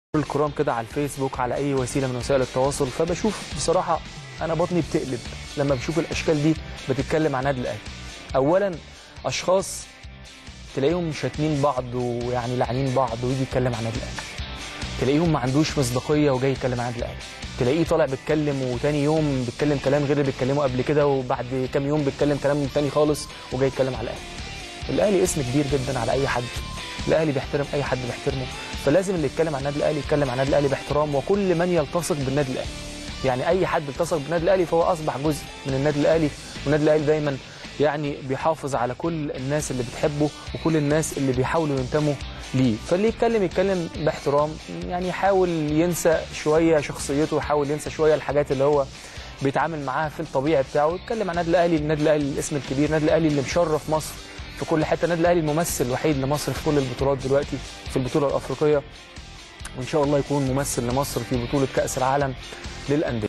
الكرام كده على الفيسبوك على اي وسيله من وسائل التواصل فبشوف بصراحه انا بطني بتقلب لما بشوف الاشكال دي بتتكلم عن نادي الاهلي اولا اشخاص تلاقيهم شاتمين بعض ويعني لاعنين بعض ويجي يتكلم عن نادي الاهلي تلاقيهم ما عندوش مصداقيه وجاي يتكلم عن نادي الاهلي تلاقيه طالع بيتكلم وتاني يوم بيتكلم كلام غير اللي بيتكلمه قبل كده وبعد كام يوم بيتكلم كلام تاني خالص وجاي يتكلم على الاهلي الاهلي اسم كبير جدا على اي حد الاهلي بيحترم اي حد بيحترمه فلازم اللي يتكلم عن النادي الاهلي يتكلم عن النادي الاهلي باحترام وكل من يلتصق بالنادي الاهلي يعني اي حد التصق بالنادي الاهلي فهو اصبح جزء من النادي الاهلي والنادي الاهلي دايما يعني بيحافظ على كل الناس اللي بتحبه وكل الناس اللي بيحاولوا ينتموا ليه فاللي يتكلم يتكلم باحترام يعني يحاول ينسى شويه شخصيته يحاول ينسى شويه الحاجات اللي هو بيتعامل معاها في الطبيعي بتاعه يتكلم عن النادي الاهلي النادي الاهلي الاسم الكبير النادي الاهلي اللي مشرف مصر في كل حته النادي الاهلي الممثل الوحيد لمصر في كل البطولات دلوقتي في البطوله الافريقيه وان شاء الله يكون ممثل لمصر في بطوله كاس العالم للانديه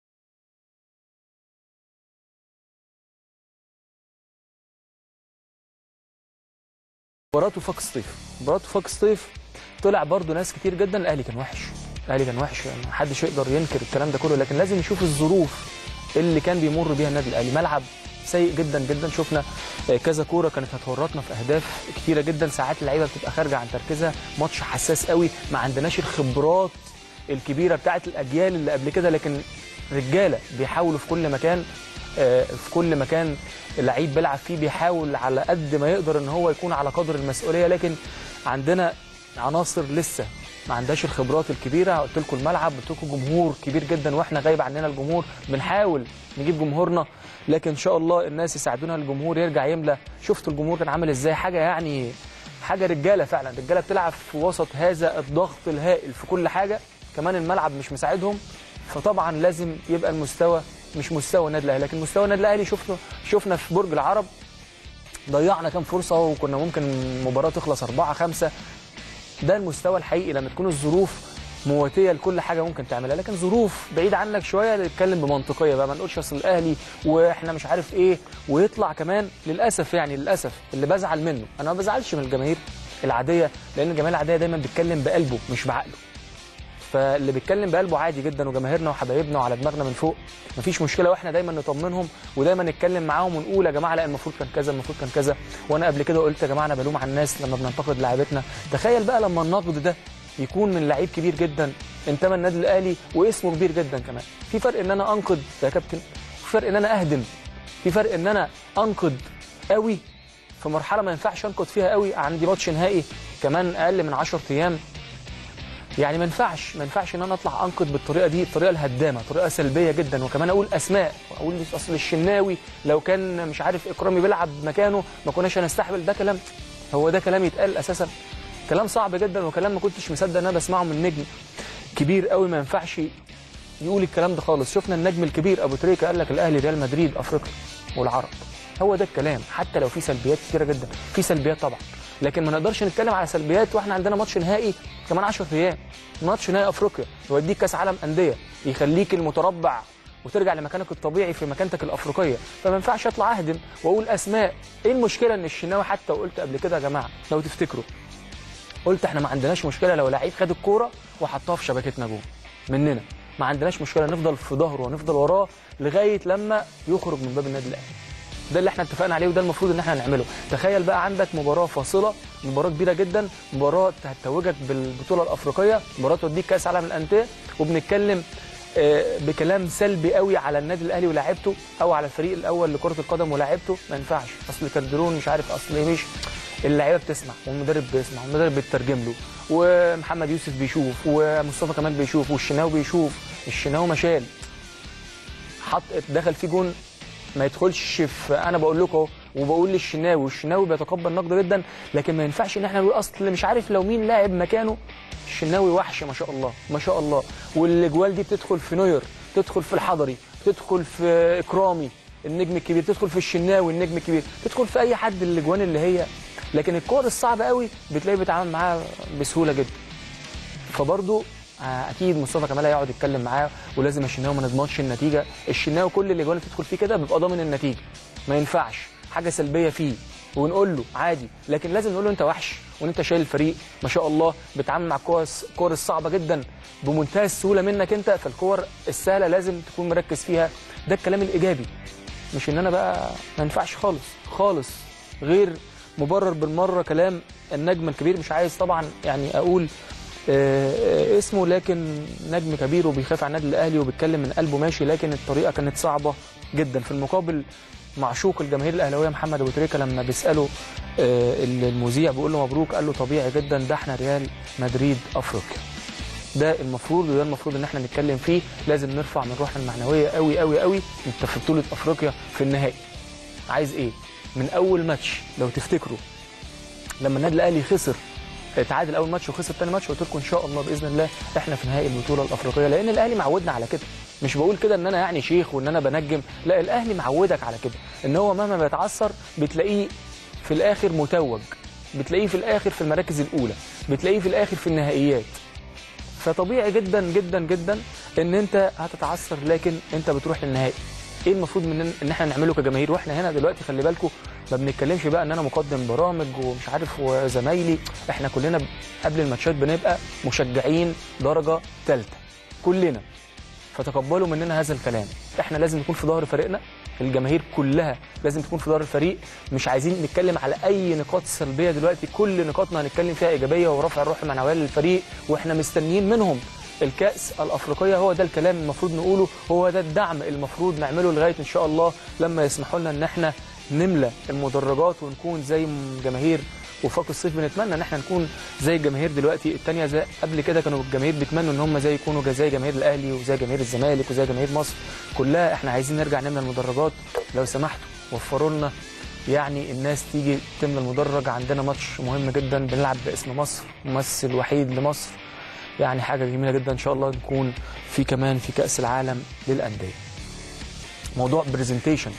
مباراه وفاق سطيف مباراه وفاق سطيف طلع برضو ناس كتير جدا الاهلي كان وحش الاهلي كان وحش ما حدش يقدر ينكر الكلام ده كله لكن لازم نشوف الظروف اللي كان بيمر بيها النادي الاهلي ملعب سيء جدا جدا شفنا كذا كوره كانت هتورطنا في اهداف كتيره جدا ساعات اللعيبه بتبقى خارجه عن تركيزها ماتش حساس قوي ما عندناش الخبرات الكبيره بتاعه الاجيال اللي قبل كده لكن رجاله بيحاولوا في كل مكان في كل مكان لعيب بيلعب فيه بيحاول على قد ما يقدر ان هو يكون على قدر المسؤوليه لكن عندنا عناصر لسه ما عندهاش الخبرات الكبيره قلت لكم الملعب قلت لكم جمهور كبير جدا واحنا غايب عننا الجمهور بنحاول نجيب جمهورنا لكن ان شاء الله الناس يساعدونا الجمهور يرجع يملى شفتوا الجمهور كان عامل ازاي حاجه يعني حاجه رجاله فعلا رجاله بتلعب في وسط هذا الضغط الهائل في كل حاجه كمان الملعب مش مساعدهم فطبعا لازم يبقى المستوى مش مستوى النادي الاهلي لكن مستوى النادي الاهلي شفنا شفنا في برج العرب ضيعنا كام فرصه وكنا ممكن المباراه تخلص 4 5 ده المستوى الحقيقي لما تكون الظروف مواتيه لكل حاجه ممكن تعملها لكن ظروف بعيد عنك شويه نتكلم بمنطقيه بقى ما نقولش اصل الاهلي واحنا مش عارف ايه ويطلع كمان للاسف يعني للاسف اللي بزعل منه انا ما بزعلش من الجماهير العاديه لان الجماهير العاديه دايما بتتكلم بقلبه مش بعقله فاللي بيتكلم بقلبه عادي جدا وجماهيرنا وحبايبنا وعلى دماغنا من فوق مفيش مشكله واحنا دايما نطمنهم ودايما نتكلم معاهم ونقول يا جماعه لا المفروض كان كذا المفروض كان كذا وانا قبل كده قلت يا جماعه انا بلوم على الناس لما بننتقد لاعيبتنا تخيل بقى لما النقد ده يكون من لعيب كبير جدا انتمى النادي الاهلي واسمه كبير جدا كمان في فرق ان انا انقد يا كابتن في فرق ان انا اهدم في فرق ان انا انقد قوي في مرحله ما ينفعش انقد فيها قوي عندي ماتش نهائي كمان اقل من 10 ايام يعني ما ينفعش ما ينفعش ان انا اطلع انقد بالطريقه دي الطريقه الهدامه طريقه سلبيه جدا وكمان اقول اسماء واقول اصل الشناوي لو كان مش عارف اكرامي بيلعب مكانه ما كناش هنستحمل ده كلام هو ده كلام يتقال اساسا كلام صعب جدا وكلام ما كنتش مصدق ان انا بسمعه من نجم كبير قوي ما ينفعش يقول الكلام ده خالص شفنا النجم الكبير ابو تريكه قال لك الاهلي ريال مدريد افريقيا والعرب هو ده الكلام حتى لو في سلبيات كتيره جدا في سلبيات طبعا لكن ما نقدرش نتكلم على سلبيات واحنا عندنا ماتش نهائي كمان 10 ايام ماتش نهائي افريقيا يوديك كاس عالم انديه يخليك المتربع وترجع لمكانك الطبيعي في مكانتك الافريقيه فما ينفعش اطلع اهدم واقول اسماء ايه المشكله ان الشناوي حتى وقلت قبل كده يا جماعه لو تفتكروا قلت احنا ما عندناش مشكله لو لعيب خد الكوره وحطها في شبكتنا جوه مننا ما عندناش مشكله نفضل في ظهره ونفضل وراه لغايه لما يخرج من باب النادي الاهلي ده اللي احنا اتفقنا عليه وده المفروض ان احنا نعمله تخيل بقى عندك مباراه فاصله مباراه كبيره جدا مباراه هتتوجك بالبطوله الافريقيه مباراه توديك كاس عالم الانديه وبنتكلم بكلام سلبي قوي على النادي الاهلي ولاعيبته او على الفريق الاول لكره القدم ولاعيبته ما ينفعش اصل كالدرون مش عارف اصل ايه مش اللعيبه بتسمع والمدرب بيسمع والمدرب بيترجم له ومحمد يوسف بيشوف ومصطفى كمال بيشوف والشناوي بيشوف الشناوي مشال حط دخل فيه جون ما يدخلش في انا بقول لكم وبقول للشناوي والشناوي بيتقبل نقد جدا لكن ما ينفعش ان احنا نقول اصل مش عارف لو مين لاعب مكانه الشناوي وحش ما شاء الله ما شاء الله والاجوال دي بتدخل في نوير تدخل في الحضري تدخل في اكرامي النجم الكبير تدخل في الشناوي النجم الكبير تدخل في اي حد الاجوان اللي هي لكن الكور الصعبه قوي بتلاقيه بيتعامل معاها بسهوله جدا فبرضه اكيد مصطفى كمال هيقعد يتكلم معاه ولازم الشناوي ما نضمنش النتيجه الشناوي كل الاجوان اللي تدخل فيه كده بيبقى ضامن النتيجه ما ينفعش حاجه سلبيه فيه ونقول له عادي لكن لازم نقول له انت وحش وان انت شايل الفريق ما شاء الله بتتعامل مع الكور الكور الصعبه جدا بمنتهى السهوله منك انت فالكور السهله لازم تكون مركز فيها ده الكلام الايجابي مش ان انا بقى ما ينفعش خالص خالص غير مبرر بالمره كلام النجم الكبير مش عايز طبعا يعني اقول آه، آه، اسمه لكن نجم كبير وبيخاف على النادي الاهلي وبيتكلم من قلبه ماشي لكن الطريقه كانت صعبه جدا في المقابل معشوق الجماهير الاهلاويه محمد ابو تريكه لما بيساله آه، المذيع بيقول له مبروك قال له طبيعي جدا ده احنا ريال مدريد افريقيا ده المفروض وده المفروض ان احنا نتكلم فيه لازم نرفع من روحنا المعنويه قوي قوي قوي انت في بطوله افريقيا في النهائي عايز ايه من اول ماتش لو تفتكروا لما النادي الاهلي خسر تعادل اول ماتش وخسر ثاني ماتش قلت لكم ان شاء الله باذن الله احنا في نهائي البطوله الافريقيه لان الاهلي معودنا على كده مش بقول كده ان انا يعني شيخ وان انا بنجم لا الاهلي معودك على كده ان هو مهما بيتعثر بتلاقيه في الاخر متوج بتلاقيه في الاخر في المراكز الاولى بتلاقيه في الاخر في النهائيات فطبيعي جدا جدا جدا ان انت هتتعثر لكن انت بتروح للنهائي ايه المفروض من ان احنا نعمله كجماهير واحنا هنا دلوقتي خلي بالكم ما بنتكلمش بقى ان انا مقدم برامج ومش عارف وزمايلي احنا كلنا قبل الماتشات بنبقى مشجعين درجه ثالثه كلنا فتقبلوا مننا هذا الكلام احنا لازم نكون في ظهر فريقنا الجماهير كلها لازم تكون في ظهر الفريق مش عايزين نتكلم على اي نقاط سلبيه دلوقتي كل نقاطنا هنتكلم فيها ايجابيه ورفع الروح المعنويه للفريق واحنا مستنيين منهم الكاس الافريقيه هو ده الكلام المفروض نقوله هو ده الدعم المفروض نعمله لغايه ان شاء الله لما يسمحوا لنا ان احنا نملى المدرجات ونكون زي جماهير وفاق الصيف بنتمنى ان احنا نكون زي الجماهير دلوقتي الثانيه زي قبل كده كانوا الجماهير بيتمنوا ان هم زي يكونوا زي جماهير الاهلي وزي جماهير الزمالك وزي جماهير مصر كلها احنا عايزين نرجع نملى المدرجات لو سمحتوا وفروا لنا يعني الناس تيجي تملى المدرج عندنا ماتش مهم جدا بنلعب باسم مصر ممثل وحيد لمصر يعني حاجه جميله جدا ان شاء الله نكون في كمان في كاس العالم للانديه موضوع برزنتيشن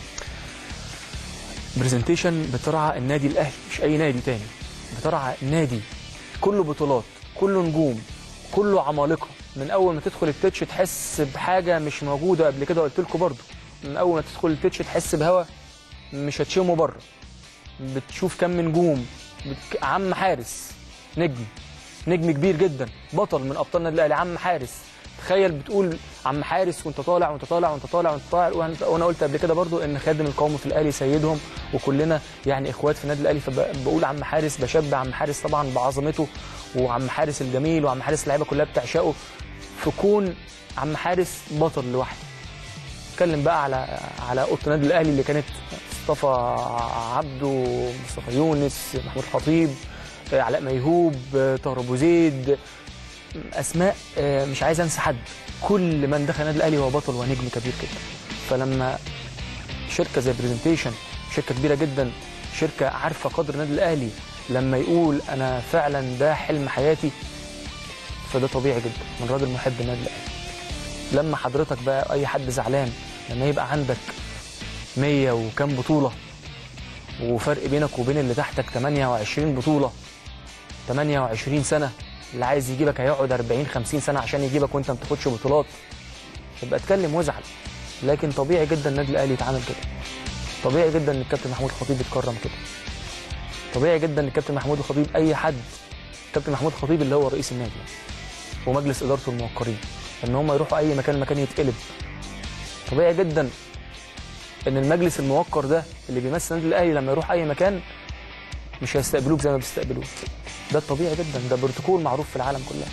برزنتيشن بترعى النادي الاهلي مش اي نادي تاني بترعى نادي كله بطولات كله نجوم كله عمالقه من اول ما تدخل التتش تحس بحاجه مش موجوده قبل كده قلت لكم برضو من اول ما تدخل التتش تحس بهوا مش هتشمه بره بتشوف كم نجوم بت... عم حارس نجم نجم كبير جدا بطل من ابطال النادي الاهلي عم حارس تخيل بتقول عم حارس وانت طالع وانت طالع وانت طالع وانت طالع وأنا- وانا قلت قبل كده برضو ان خادم القوم في الاهلي سيدهم وكلنا يعني اخوات في النادي الاهلي فبقول عم حارس بشبه عم حارس طبعا بعظمته وعم حارس الجميل وعم حارس اللعيبه كلها بتعشقه في كون عم حارس بطل لوحده اتكلم بقى على على اوضه النادي الاهلي اللي كانت مصطفى عبده مصطفى يونس محمود خطيب آه، علاء ميهوب آه، طاهر ابو زيد اسماء آه، مش عايز انسى حد كل من دخل النادي الاهلي هو بطل ونجم كبير جدا فلما شركه زي برزنتيشن شركه كبيره جدا شركه عارفه قدر النادي الاهلي لما يقول انا فعلا ده حلم حياتي فده طبيعي جدا من راجل محب النادي الاهلي لما حضرتك بقى اي حد زعلان لما يبقى عندك 100 وكام بطوله وفرق بينك وبين اللي تحتك 28 بطوله 28 سنه اللي عايز يجيبك هيقعد 40 50 سنه عشان يجيبك وانت ما بتاخدش بطولات يبقى اتكلم وازعل لكن طبيعي جدا النادي الاهلي يتعامل كده طبيعي جدا ان الكابتن محمود الخطيب يتكرم كده طبيعي جدا ان الكابتن محمود الخطيب اي حد الكابتن محمود الخطيب اللي هو رئيس النادي ومجلس ادارته الموقرين ان هم يروحوا اي مكان مكان يتقلب طبيعي جدا ان المجلس الموقر ده اللي بيمثل النادي الاهلي لما يروح اي مكان مش هيستقبلوك زي ما بيستقبلوك ده الطبيعي جدا ده بروتوكول معروف في العالم كلها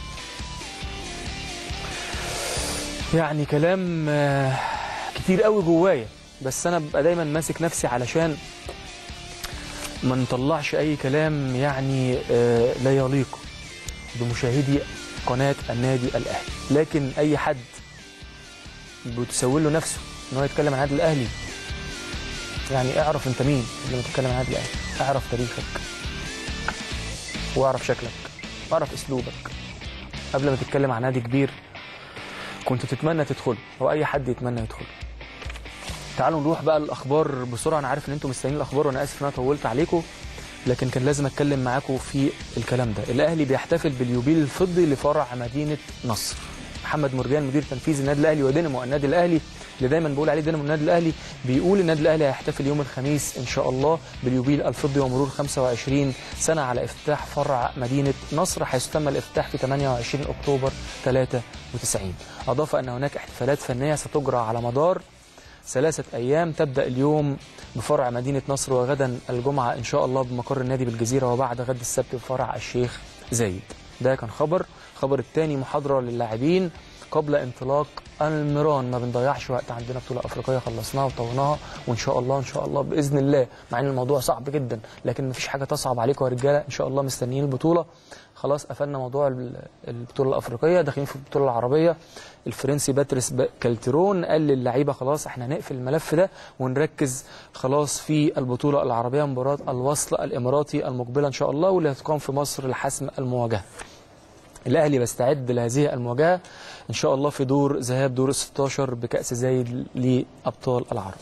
يعني كلام آه، كتير قوي جوايا بس انا ببقى دايما ماسك نفسي علشان ما نطلعش اي كلام يعني آه، لا يليق بمشاهدي قناه النادي الاهلي لكن اي حد بتسول له نفسه ان هو يتكلم عن النادي الاهلي يعني اعرف انت مين لما تتكلم عن النادي الاهلي اعرف تاريخك واعرف شكلك واعرف اسلوبك قبل ما تتكلم عن نادي كبير كنت تتمنى تدخل او اي حد يتمنى يدخل تعالوا نروح بقى الاخبار بسرعه انا عارف ان انتم مستنيين الاخبار وانا اسف ان انا طولت عليكم لكن كان لازم اتكلم معاكم في الكلام ده الاهلي بيحتفل باليوبيل الفضي لفرع مدينه نصر محمد مرجان مدير تنفيذي النادي الاهلي ودينامو النادي الاهلي اللي دايما بقول عليه دينامو النادي الاهلي بيقول النادي الاهلي هيحتفل يوم الخميس ان شاء الله باليوبيل الفضي ومرور 25 سنه على افتتاح فرع مدينه نصر حيث تم الافتتاح في 28 اكتوبر 93 اضاف ان هناك احتفالات فنيه ستجرى على مدار ثلاثة أيام تبدأ اليوم بفرع مدينة نصر وغدا الجمعة إن شاء الله بمقر النادي بالجزيرة وبعد غد السبت بفرع الشيخ زايد ده كان خبر خبر الثاني محاضرة للاعبين قبل انطلاق المران ما بنضيعش وقت عندنا بطولة أفريقية خلصناها وطولناها وإن شاء الله إن شاء الله بإذن الله مع إن الموضوع صعب جدا لكن مفيش حاجة تصعب عليكم يا رجالة إن شاء الله مستنيين البطولة خلاص قفلنا موضوع ال- البطولة الأفريقية داخلين في البطولة العربية الفرنسي باتريس ب- كالترون قال للعيبة خلاص احنا هنقفل الملف ده ونركز خلاص في البطولة العربية مباراة الوصل الإماراتي المقبلة إن شاء الله واللي هتقام في مصر لحسم المواجهة الاهلي بيستعد لهذه المواجهه ان شاء الله في دور ذهاب دور ال 16 بكاس زايد لابطال العرب.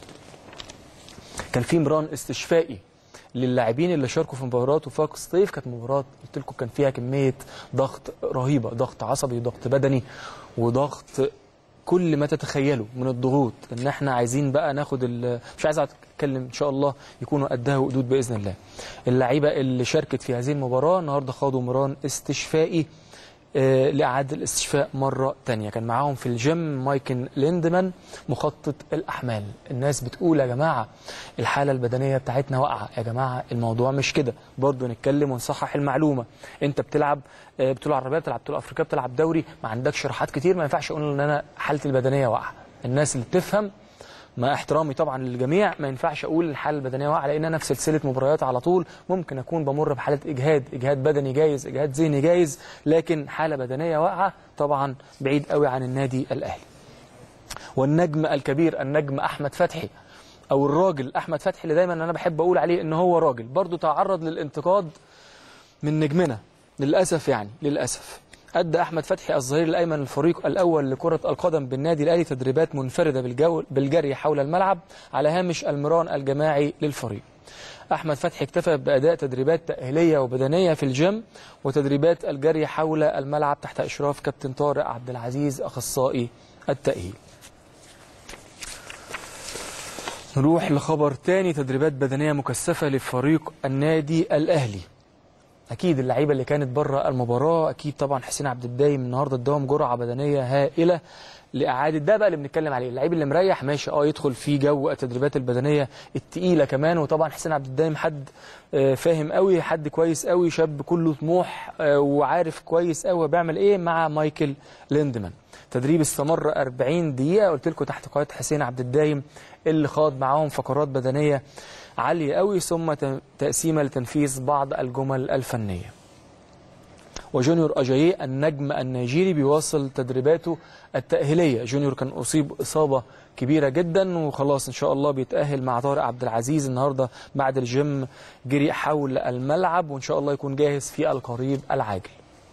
كان في مران استشفائي للاعبين اللي شاركوا في مباراه وفاق سطيف كانت مباراه قلت لكم كان فيها كميه ضغط رهيبه ضغط عصبي وضغط بدني وضغط كل ما تتخيله من الضغوط ان احنا عايزين بقى ناخد ال- مش عايز اتكلم ان شاء الله يكونوا قدها وقدود باذن الله اللعيبه اللي شاركت في هذه المباراه النهارده خاضوا مران استشفائي آه، لإعادة الاستشفاء مرة تانية كان معاهم في الجيم مايكن ليندمان مخطط الأحمال الناس بتقول يا جماعة الحالة البدنية بتاعتنا واقعة يا جماعة الموضوع مش كده برضو نتكلم ونصحح المعلومة انت بتلعب آه، بطولة عربية بتلعب بطولة أفريقية بتلعب دوري ما عندكش راحات كتير ما ينفعش أقول إن أنا حالتي البدنية واقعة الناس اللي بتفهم مع احترامي طبعا للجميع ما ينفعش اقول الحاله البدنيه واقعه لان انا في سلسله مباريات على طول ممكن اكون بمر بحاله اجهاد اجهاد بدني جايز اجهاد ذهني جايز لكن حاله بدنيه واقعه طبعا بعيد قوي عن النادي الاهلي والنجم الكبير النجم احمد فتحي او الراجل احمد فتحي اللي دايما انا بحب اقول عليه ان هو راجل برضه تعرض للانتقاد من نجمنا للاسف يعني للاسف أدى أحمد فتحي الظهير الأيمن الفريق الأول لكرة القدم بالنادي الأهلي تدريبات منفردة بالجو بالجري حول الملعب على هامش المران الجماعي للفريق. أحمد فتحي اكتفى بأداء تدريبات تأهيلية وبدنية في الجيم وتدريبات الجري حول الملعب تحت إشراف كابتن طارق عبد العزيز أخصائي التأهيل. نروح لخبر تاني تدريبات بدنية مكثفة لفريق النادي الأهلي. اكيد اللعيبه اللي كانت بره المباراه اكيد طبعا حسين عبد الدايم النهارده اداهم جرعه بدنيه هائله لاعاده ده بقى اللي بنتكلم عليه اللعيب اللي مريح ماشي اه يدخل في جو التدريبات البدنيه التقيله كمان وطبعا حسين عبد الدايم حد آه، فاهم قوي حد كويس قوي شاب كله طموح آه، وعارف كويس قوي بيعمل ايه مع مايكل ليندمان تدريب استمر 40 دقيقه قلت لكم تحت قياده حسين عبد الدايم اللي خاض معاهم فقرات بدنيه عاليه قوي ثم ت- تقسيمه لتنفيذ بعض الجمل الفنيه وجونيور أجاييه النجم النيجيري بيواصل تدريباته التأهيلية جونيور كان أصيب إصابة كبيرة جدا وخلاص إن شاء الله بيتأهل مع طارق عبد العزيز النهاردة بعد الجيم جري حول الملعب وإن شاء الله يكون جاهز في القريب العاجل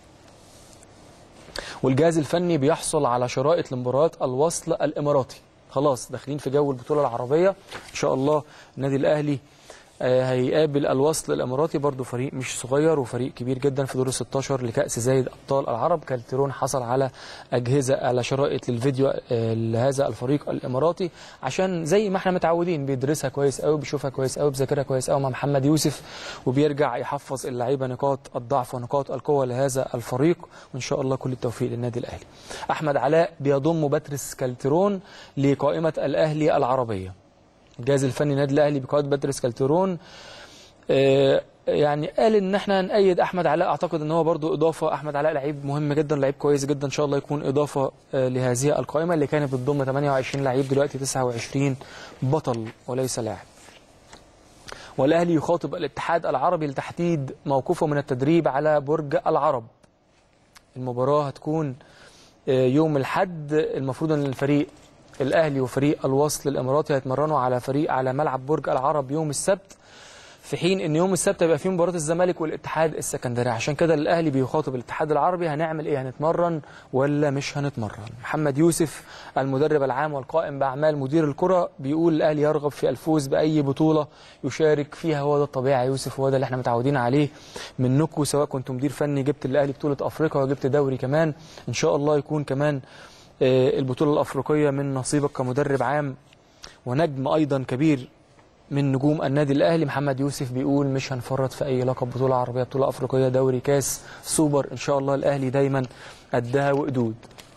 والجهاز الفني بيحصل على شرائط لمباراة الوصل الإماراتي خلاص داخلين في جو البطولة العربية إن شاء الله النادي الأهلي آه، هيقابل الوصل الاماراتي برضو فريق مش صغير وفريق كبير جدا في دور ال 16 لكاس زايد ابطال العرب كالترون حصل على اجهزه على شرائط للفيديو آه، لهذا الفريق الاماراتي عشان زي ما احنا متعودين بيدرسها كويس قوي بيشوفها كويس قوي بيذاكرها كويس قوي مع محمد يوسف وبيرجع يحفظ اللعيبه نقاط الضعف ونقاط القوه لهذا الفريق وان شاء الله كل التوفيق للنادي الاهلي احمد علاء بيضم باتريس كالترون لقائمه الاهلي العربيه الجهاز الفني النادي الاهلي بقياده باتريس كالترون آه، يعني قال ان احنا هنأيد احمد علاء اعتقد ان هو برضو اضافه احمد علاء لعيب مهم جدا لعيب كويس جدا ان شاء الله يكون اضافه آه، لهذه القائمه اللي كانت بتضم 28 لعيب دلوقتي 29 بطل وليس لاعب والاهلي يخاطب الاتحاد العربي لتحديد موقفه من التدريب على برج العرب المباراه هتكون آه، يوم الحد المفروض ان الفريق الاهلي وفريق الوصل الاماراتي هيتمرنوا على فريق على ملعب برج العرب يوم السبت في حين ان يوم السبت هيبقى فيه مباراه الزمالك والاتحاد السكندري عشان كده الاهلي بيخاطب الاتحاد العربي هنعمل ايه هنتمرن ولا مش هنتمرن محمد يوسف المدرب العام والقائم باعمال مدير الكره بيقول الاهلي يرغب في الفوز باي بطوله يشارك فيها هو ده الطبيعي يا يوسف هو ده اللي احنا متعودين عليه منكم سواء كنت مدير فني جبت الاهلي بطوله افريقيا وجبت دوري كمان ان شاء الله يكون كمان آه، البطوله الافريقيه من نصيبك كمدرب عام ونجم ايضا كبير من نجوم النادي الاهلي محمد يوسف بيقول مش هنفرط في اي لقب بطوله عربيه بطوله افريقيه دوري كاس سوبر ان شاء الله الاهلي دايما قدها وقدود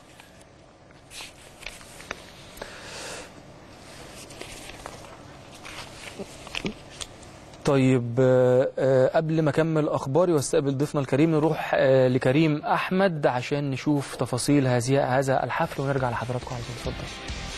طيب آه، آه، قبل ما اكمل اخباري واستقبل ضيفنا الكريم نروح آه، لكريم احمد عشان نشوف تفاصيل هذه هذا الحفل ونرجع لحضراتكم على طول اتفضل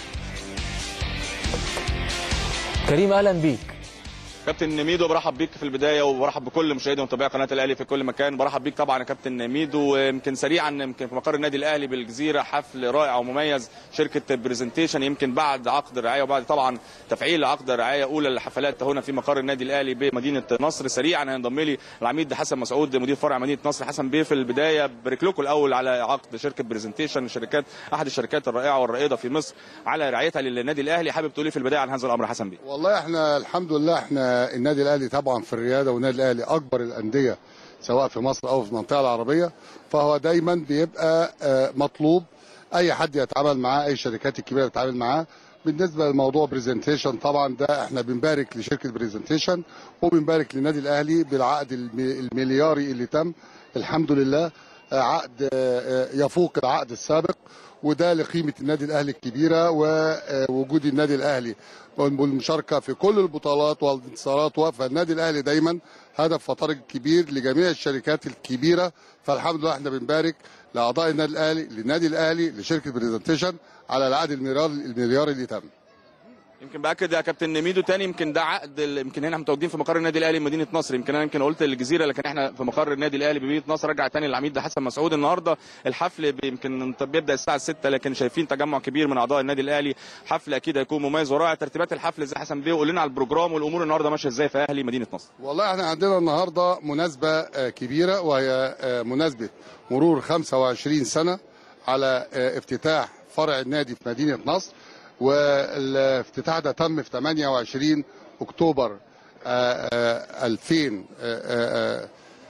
كريم اهلا بيك كابتن ميدو برحب بيك في البدايه وبرحب بكل مشاهدي ومتابعي قناه الاهلي في كل مكان برحب بيك طبعا يا كابتن ميدو ويمكن سريعا يمكن في مقر النادي الاهلي بالجزيره حفل رائع ومميز شركه برزنتيشن يمكن بعد عقد الرعايه وبعد طبعا تفعيل عقد الرعايه اولى للحفلات هنا في مقر النادي الاهلي بمدينه نصر سريعا هينضم لي العميد حسن مسعود مدير فرع مدينه نصر حسن بيه في البدايه بارك لكم الاول على عقد شركه برزنتيشن شركات احد الشركات الرائعه والرائده في مصر على رعايتها للنادي الاهلي حابب تقولي في البدايه عن هذا الامر حسن بيه والله احنا الحمد لله احنا النادي الاهلي طبعا في الرياده والنادي الاهلي اكبر الانديه سواء في مصر او في المنطقه العربيه فهو دايما بيبقى آه، مطلوب اي حد يتعامل معاه اي شركات الكبيره تتعامل معاه بالنسبه لموضوع برزنتيشن طبعا ده احنا بنبارك لشركه برزنتيشن وبنبارك للنادي الاهلي بالعقد الم- الملياري اللي تم الحمد لله آه، عقد آه، آه، يفوق العقد السابق وده لقيمه النادي الاهلي الكبيره ووجود النادي الاهلي والمشاركه في كل البطولات والانتصارات فالنادي الاهلي دايما هدف وطارق كبير لجميع الشركات الكبيره فالحمد لله احنا بنبارك لاعضاء النادي الاهلي للنادي الاهلي لشركه بريزنتيشن على العقد المليار الملياري اللي تم يمكن باكد يا كابتن ميدو تاني يمكن ده عقد ال- يمكن هنا متواجدين في مقر النادي الاهلي مدينه نصر يمكن انا يمكن قلت الجزيره لكن احنا في مقر النادي الاهلي بمدينه نصر رجع تاني العميد ده حسن مسعود النهارده الحفل ب- يمكن بيبدا الساعه 6 لكن شايفين تجمع كبير من اعضاء النادي الاهلي حفل اكيد هيكون مميز ورائع ترتيبات الحفل زي حسن بيه وقول لنا على البروجرام والامور النهارده ماشيه ازاي في اهلي مدينه نصر والله احنا عندنا النهارده مناسبه آه، كبيره وهي آه، مناسبه مرور 25 سنه على آه، افتتاح فرع النادي في مدينه نصر والافتتاح ده تم في 28 اكتوبر آه، آه، 2000 آه، آه،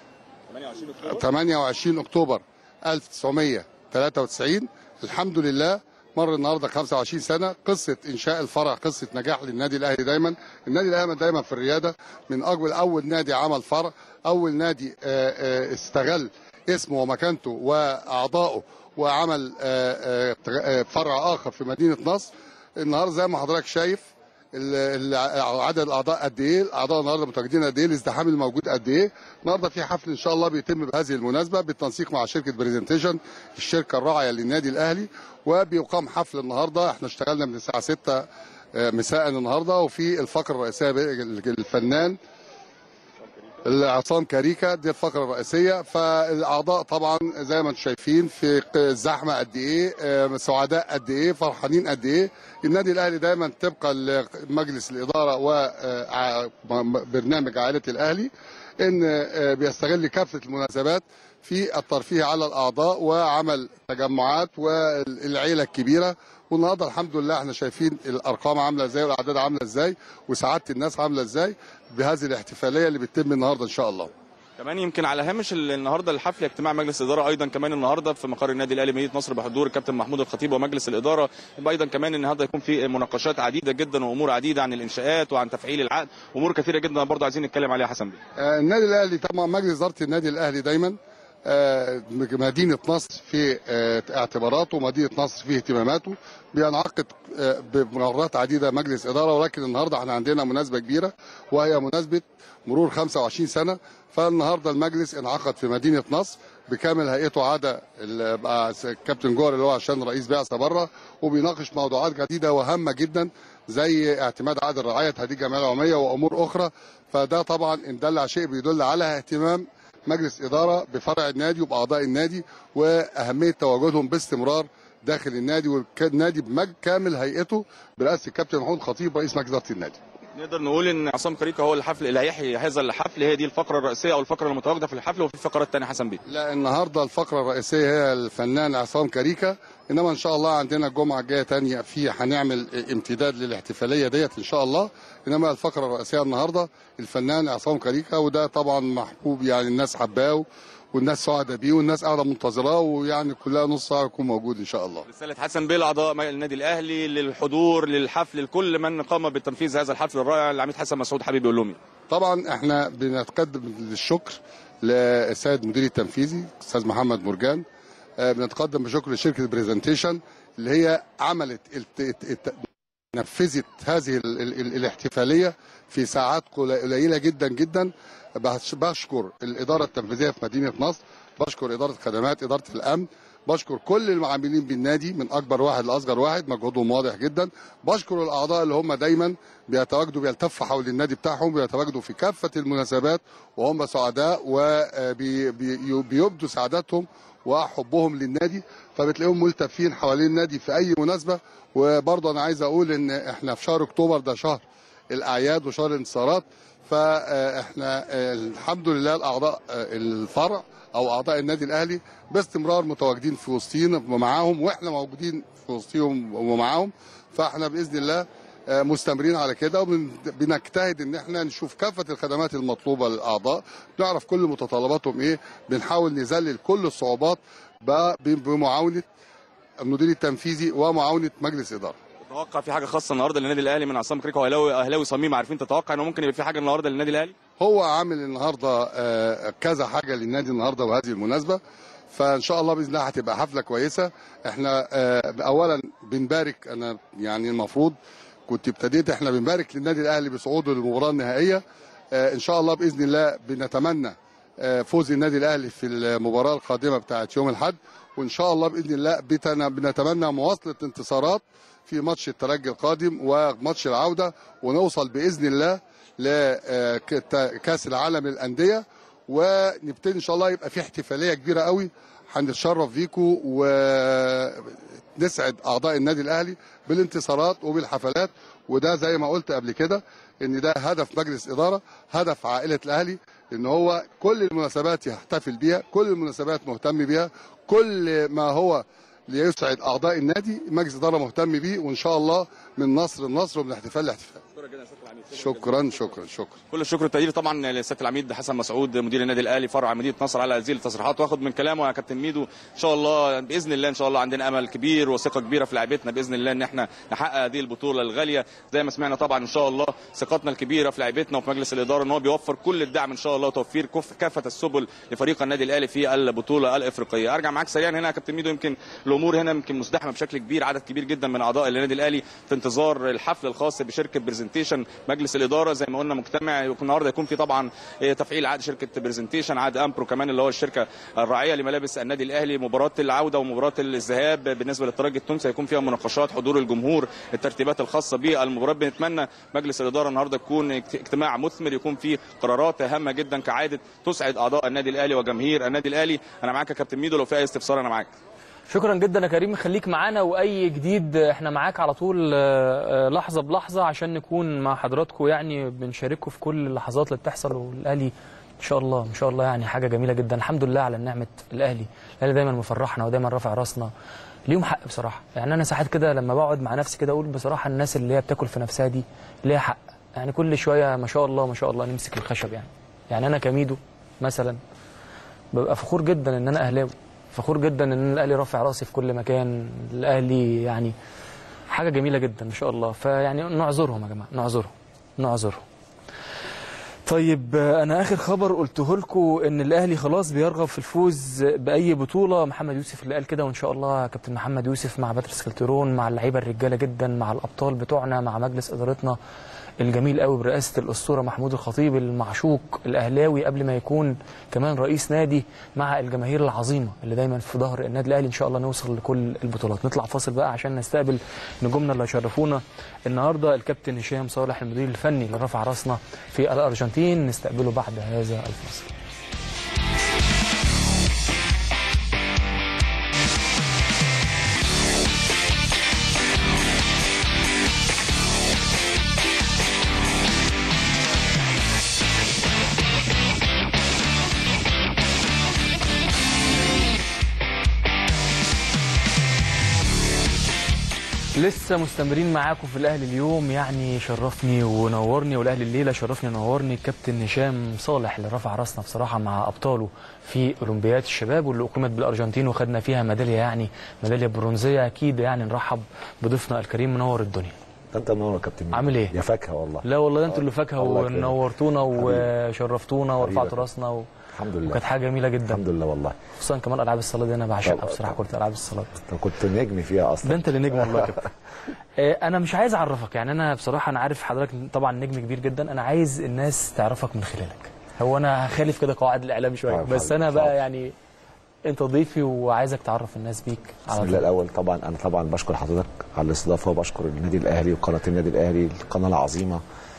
28 اكتوبر 1993 الحمد لله مر النهارده 25 سنه قصه انشاء الفرع قصه نجاح للنادي الاهلي دايما النادي الاهلي دايما في الرياده من اول اول نادي عمل فرع اول نادي آه، آه، استغل اسمه ومكانته واعضائه وعمل آه، آه، آه، فرع اخر في مدينه نصر النهارده زي ما حضرتك شايف ال- ال- عدد الاعضاء قد ايه الاعضاء النهارده متواجدين قد ايه الازدحام الموجود قد ايه النهارده في حفل ان شاء الله بيتم بهذه المناسبه بالتنسيق مع شركه بريزنتيشن الشركه الراعيه للنادي الاهلي وبيقام حفل النهارده احنا اشتغلنا من الساعه 6 آه، مساء النهارده وفي الفقره الرئيسيه بال- الفنان عصام كاريكا دي الفقره الرئيسيه فالاعضاء طبعا زي ما انتم شايفين في ق- الزحمه قد ايه آه، سعداء قد ايه فرحانين قد ايه النادي الاهلي دايما طبقا لمجلس الاداره وبرنامج عائله الاهلي ان آه، بيستغل كافه المناسبات في الترفيه على الاعضاء وعمل تجمعات والعيله الكبيره والنهارده الحمد لله احنا شايفين الارقام عامله ازاي والاعداد عامله ازاي وسعاده الناس عامله ازاي بهذه الاحتفاليه اللي بتتم النهارده ان شاء الله كمان يمكن على هامش ال- النهارده الحفل اجتماع مجلس الاداره ايضا كمان النهارده في مقر النادي الاهلي مدينه نصر بحضور الكابتن محمود الخطيب ومجلس الاداره يبقى ايضا كمان النهارده يكون في مناقشات عديده جدا وامور عديده عن الانشاءات وعن تفعيل العقد امور كثيره جدا برضه عايزين نتكلم عليها حسن بيه آه، النادي الاهلي طبعا مجلس اداره النادي الاهلي دايما آه، مدينه نصر في آه، اعتباراته ومدينه نصر في اهتماماته بينعقد آه، بمرات عديده مجلس اداره ولكن النهارده احنا عندنا مناسبه كبيره وهي مناسبه مرور 25 سنه فالنهارده المجلس انعقد في مدينه نصر بكامل هيئته عدا ال- بقى الكابتن جوهر اللي هو عشان رئيس بعثه بره وبيناقش موضوعات جديده وهامه جدا زي اعتماد عقد الرعايه تهديد الجمعيه العموميه وامور اخرى فده طبعا ان دل على شيء بيدل على اهتمام مجلس اداره بفرع النادي وباعضاء النادي واهميه تواجدهم باستمرار داخل النادي والنادي بكامل هيئته برئاسه الكابتن محمود خطيب رئيس مجلس اداره النادي نقدر نقول ان عصام كريكا هو الحفل اللي هيحيي هذا الحفل هي دي الفقره الرئيسيه او الفقره المتواجده في الحفل وفي الفقره الثانيه حسن بيه لا النهارده الفقره الرئيسيه هي الفنان عصام كاريكا انما ان شاء الله عندنا الجمعه الجايه تانية في هنعمل امتداد للاحتفاليه ديت ان شاء الله انما الفقره الرئيسيه النهارده الفنان عصام كاريكا وده طبعا محبوب يعني الناس حباه والناس سعداء بيه والناس قاعده منتظراه ويعني كلها نص ساعه يكون موجود ان شاء الله رساله حسن بيه لاعضاء النادي الاهلي للحضور للحفل لكل من قام بتنفيذ هذا الحفل الرائع العميد حسن مسعود حبيبي يقول لهم إيه؟ طبعا احنا بنتقدم للشكر للسيد المدير التنفيذي استاذ محمد مرجان آه، بنتقدم بشكر لشركه بريزنتيشن اللي هي عملت الت- الت- نفذت هذه ال- ال- ال- الاحتفاليه في ساعات قل- قليله جدا جدا بش- بشكر الاداره التنفيذيه في مدينه نصر بشكر اداره خدمات اداره الامن بشكر كل المعاملين بالنادي من اكبر واحد لاصغر واحد مجهودهم واضح جدا بشكر الاعضاء اللي هم دايما بيتواجدوا بيلتفوا حول النادي بتاعهم بيتواجدوا في كافه المناسبات وهم سعداء وبيبدوا سعادتهم وحبهم للنادي فبتلاقيهم ملتفين حوالين النادي في اي مناسبه وبرضه انا عايز اقول ان احنا في شهر اكتوبر ده شهر الاعياد وشهر الانتصارات فاحنا الحمد لله الاعضاء الفرع او اعضاء النادي الاهلي باستمرار متواجدين في وسطينا ومعاهم واحنا موجودين في وسطهم ومعاهم فاحنا باذن الله مستمرين على كده وبنجتهد ان احنا نشوف كافه الخدمات المطلوبه للاعضاء نعرف كل متطلباتهم ايه بنحاول نذلل كل الصعوبات ب- بمعاونه المدير التنفيذي ومعاونه مجلس اداره تتوقع في حاجه خاصه النهارده للنادي الاهلي من عصام كريكا واهلاوي اهلاوي صميم عارفين تتوقع انه ممكن يبقى في حاجه النهارده للنادي الاهلي هو عامل النهارده آه، كذا حاجه للنادي النهارده وهذه المناسبه فان شاء الله باذن الله هتبقى حفله كويسه احنا آه، اولا بنبارك انا يعني المفروض كنت ابتديت احنا بنبارك للنادي الاهلي بصعوده للمباراه النهائيه آه، ان شاء الله باذن الله بنتمنى آه، فوز النادي الاهلي في المباراه القادمه بتاعه يوم الاحد وان شاء الله باذن الله بتنا- بنتمنى مواصله انتصارات في ماتش الترجي القادم وماتش العوده ونوصل باذن الله لكاس العالم للانديه ونبتدي ان شاء الله يبقى في احتفاليه كبيره قوي هنتشرف بيكم ونسعد اعضاء النادي الاهلي بالانتصارات وبالحفلات وده زي ما قلت قبل كده ان ده هدف مجلس اداره هدف عائله الاهلي ان هو كل المناسبات يحتفل بيها كل المناسبات مهتم بيها كل ما هو ليسعد اعضاء النادي مجلس اداره مهتم بيه وان شاء الله من نصر لنصر ومن احتفال لاحتفال شكرا شكرا شكرا كل الشكر والتقدير طبعا لسياده العميد حسن مسعود مدير النادي الاهلي فرع مدينه نصر على هذه التصريحات واخد من كلامه يا كابتن ميدو ان شاء الله باذن الله ان شاء الله عندنا امل كبير وثقه كبيره في لعيبتنا باذن الله ان احنا نحقق هذه البطوله الغاليه زي ما سمعنا طبعا ان شاء الله ثقتنا الكبيره في لعيبتنا وفي مجلس الاداره ان هو بيوفر كل الدعم ان شاء الله وتوفير كف- كافه السبل لفريق النادي الاهلي في البطوله الافريقيه ارجع معاك سريعا هنا يا كابتن ميدو يمكن الامور هنا يمكن مزدحمه بشكل كبير عدد كبير جدا من اعضاء النادي الاهلي في انتظار الحفل الخاص بشركه برزنتيشن مجلس الاداره زي ما قلنا مجتمع يكون النهارده يكون في طبعا إيه، تفعيل عقد شركه برزنتيشن عقد امبرو كمان اللي هو الشركه الراعيه لملابس النادي الاهلي مباراه العوده ومباراه الذهاب بالنسبه للترجي التونسي هيكون فيها مناقشات حضور الجمهور الترتيبات الخاصه بالمباراه بنتمنى مجلس الاداره النهارده يكون اجت- اجتماع مثمر يكون فيه قرارات هامه جدا كعاده تسعد اعضاء النادي الاهلي وجماهير النادي الاهلي انا معاك يا كابتن ميدو لو في اي استفسار انا معاك شكرا جدا يا كريم خليك معانا واي جديد احنا معاك على طول آه، آه، لحظه بلحظه عشان نكون مع حضراتكم يعني بنشارككم في كل اللحظات اللي بتحصل والاهلي ان شاء الله ان شاء الله يعني حاجه جميله جدا الحمد لله على نعمه الاهلي الاهلي دايما مفرحنا ودايما رافع راسنا ليهم حق بصراحه يعني انا ساعات كده لما بقعد مع نفسي كده اقول بصراحه الناس اللي هي بتاكل في نفسها دي ليها حق يعني كل شويه ما شاء الله ما شاء الله نمسك الخشب يعني يعني انا كميدو مثلا ببقى فخور جدا ان انا اهلاوي فخور جدا ان الاهلي رافع راسي في كل مكان الاهلي يعني حاجه جميله جدا ما شاء الله فيعني نعذرهم يا جماعه نعذرهم نعذرهم طيب آه، انا اخر خبر قلته لكم ان الاهلي خلاص بيرغب في الفوز باي بطوله محمد يوسف اللي قال كده وان شاء الله كابتن محمد يوسف مع باتريس كالتيرون مع اللعيبه الرجاله جدا مع الابطال بتوعنا مع مجلس ادارتنا الجميل قوي برئاسه الاسطوره محمود الخطيب المعشوق الاهلاوي قبل ما يكون كمان رئيس نادي مع الجماهير العظيمه اللي دايما في ظهر النادي الاهلي ان شاء الله نوصل لكل البطولات نطلع فاصل بقى عشان نستقبل نجومنا اللي هيشرفونا النهارده الكابتن هشام صالح المدير الفني اللي رفع راسنا في الارجنتين نستقبله بعد هذا الفاصل لسه مستمرين معاكم في الاهلي اليوم يعني شرفني ونورني والاهلي الليله شرفني ونورني الكابتن هشام صالح اللي رفع راسنا بصراحه مع ابطاله في اولمبياد الشباب واللي اقيمت بالارجنتين وخدنا فيها ميداليه يعني ميداليه برونزيه اكيد يعني نرحب بضيفنا الكريم منور الدنيا ده انت منور يا كابتن ميدو. عامل ايه؟ يا فاكهه والله لا والله انتوا اللي فاكهه الله يكرمك. ونورتونا وشرفتونا ورفعتوا حبيبي. راسنا و... الحمد لله وكانت حاجه جميله جدا الحمد لله والله خصوصا كمان العاب الصالات دي انا بعشقها طبعا، بصراحه طبعا. كره العاب الصالات انت كنت نجم فيها ده اصلا انت اللي نجم والله يا كابتن آه، انا مش عايز اعرفك يعني انا بصراحه انا عارف حضرتك طبعا نجم كبير جدا انا عايز الناس تعرفك من خلالك هو انا هخالف كده قواعد الاعلام شويه حاضر، بس انا حاضر. بقى يعني انت ضيفي وعايزك تعرف الناس بيك بسم على الله طول الاول طبعا انا طبعا بشكر حضرتك على الاستضافه وبشكر النادي الاهلي وقناه النادي الاهلي القناه العظيمه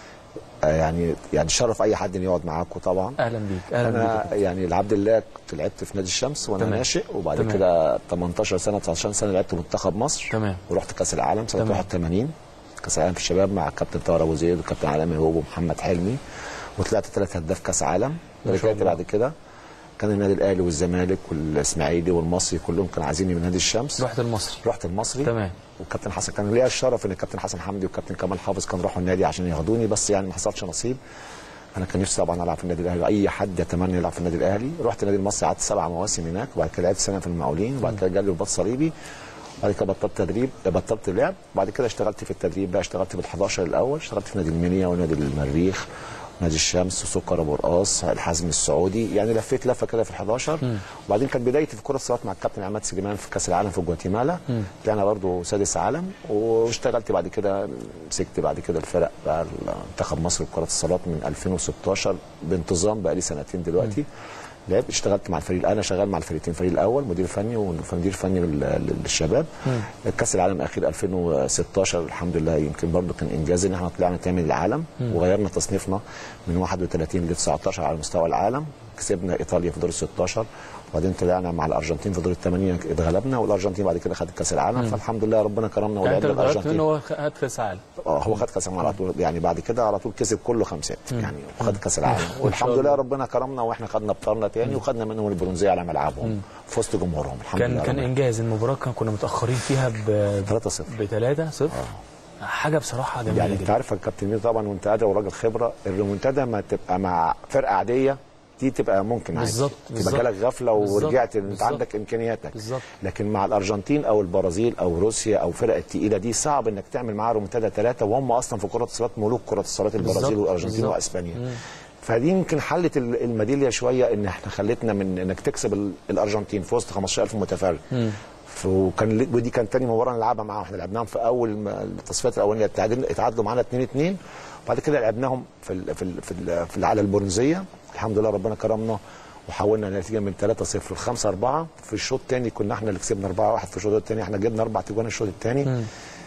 آه، يعني يعني شرف اي حد ان يقعد معاكم طبعا اهلا بيك اهلا بيك يا انا كابتن. يعني العبد الله كنت لعبت في نادي الشمس وانا تمام. ناشئ وبعد تمام. كده 18 سنه 19 سنه لعبت منتخب مصر تمام ورحت كاس العالم سنه تمام. 81 كاس العالم في الشباب مع الكابتن طاهر ابو زيد والكابتن علامه هوب ومحمد حلمي وطلعت ثلاث هداف كاس عالم ما شاء رجعت الله. بعد كده كان النادي الاهلي والزمالك والاسماعيلي والمصري كلهم كانوا عايزيني من نادي الشمس رحت المصري رحت المصري تمام والكابتن حسن كان ليا الشرف ان الكابتن حسن حمدي والكابتن كمال حافظ كانوا راحوا النادي عشان ياخدوني بس يعني ما حصلش نصيب انا كان نفسي طبعا العب في النادي الاهلي اي حد يتمنى يلعب في النادي الاهلي رحت النادي المصري قعدت سبع مواسم هناك وبعد كده لعبت سنه في المقاولين وبعد كده جالي رباط صليبي بعد كده بطلت تدريب بطلت لعب بعد كده اشتغلت في التدريب بقى اشتغلت بال11 الاول اشتغلت في نادي المنيا ونادي المريخ نادي الشمس وسكر ابو رقاص الحزم السعودي يعني لفيت لفه كده في ال11 وبعدين كانت بدايتي في كره الصالات مع الكابتن عماد سليمان في كاس العالم في جواتيمالا طلعنا برضه سادس عالم واشتغلت بعد كده مسكت بعد كده الفرق بقى منتخب مصر لكره الصالات من 2016 بانتظام بقى لي سنتين دلوقتي لعبت اشتغلت مع الفريق انا شغال مع الفريقين الفريق الاول مدير فني ومدير فني لل- للشباب كاس العالم الاخير 2016 الحمد لله يمكن برضه كان انجاز ان احنا طلعنا تاني للعالم وغيرنا تصنيفنا من 31 ل 19 على مستوى العالم كسبنا ايطاليا في دور ال 16 وبعدين طلعنا مع الارجنتين في دور الثمانيه اتغلبنا والارجنتين بعد كده خدت كاس العالم فالحمد لله ربنا كرمنا يعني انت ولعبنا اللي اتغيرت الارجنتين منه هو خد كاس عالم اه هو خد كاس العالم على طول يعني بعد كده على طول كسب كله خمسات يعني وخد كاس العالم والحمد الله. لله ربنا كرمنا واحنا خدنا بطارنا تاني وخدنا منهم البرونزيه على ملعبهم في وسط جمهورهم الحمد كان لله كان ربنا. انجاز المباراه كان كنا متاخرين فيها ب 3-0 ب 3 0 حاجه بصراحه جميله يعني انت جدا عارف يا كابتن ميدو طبعا وانت قادر وراجل خبره الريمونتادا ما تبقى مع فرقه عاديه دي تبقى ممكن عادي بالظبط، تبقى بالظبط. جالك غفله بالظبط، ورجعت انت بالظبط. عندك امكانياتك بالظبط. لكن مع الارجنتين او البرازيل او روسيا او فرق التقيله دي صعب انك تعمل معاها ريمونتادا ثلاثه وهم اصلا في كره الصالات ملوك كره الصالات البرازيل بالظبط، والارجنتين بالظبط. واسبانيا فدي يمكن حلت ال- الميداليه شويه ان احنا خلتنا من انك تكسب ال- الارجنتين في وسط 15000 متفرج ف- وكان ودي كانت تاني مباراه نلعبها معاهم احنا لعبناهم في اول ما- التصفيات الاولانيه اتعادل- اتعادلوا معانا 2 2 وبعد كده لعبناهم في ال في ال في, ال في ال- على البرونزيه الحمد لله ربنا كرمنا وحولنا النتيجه من 3 0 ل 5 4 في الشوط الثاني كنا احنا اللي كسبنا 4 1 في الشوط الثاني احنا جبنا اربع تجوان الشوط الثاني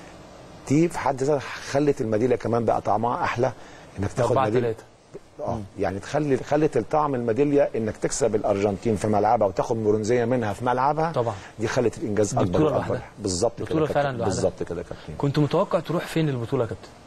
دي في حد ذاتها خلت الميداليه كمان بقى طعمها احلى انك تاخد 4 ميداليه 3 اه يعني تخلي خلت الطعم الميداليه انك تكسب الارجنتين في ملعبها وتاخد برونزيه منها في ملعبها طبعا. دي خلت الانجاز اكبر بطولة واكبر لوحدها. بالظبط كده بطولة يا فعلا كابتن. لوحدها. بالظبط كده يا كابتن كنت متوقع تروح فين البطوله يا كابتن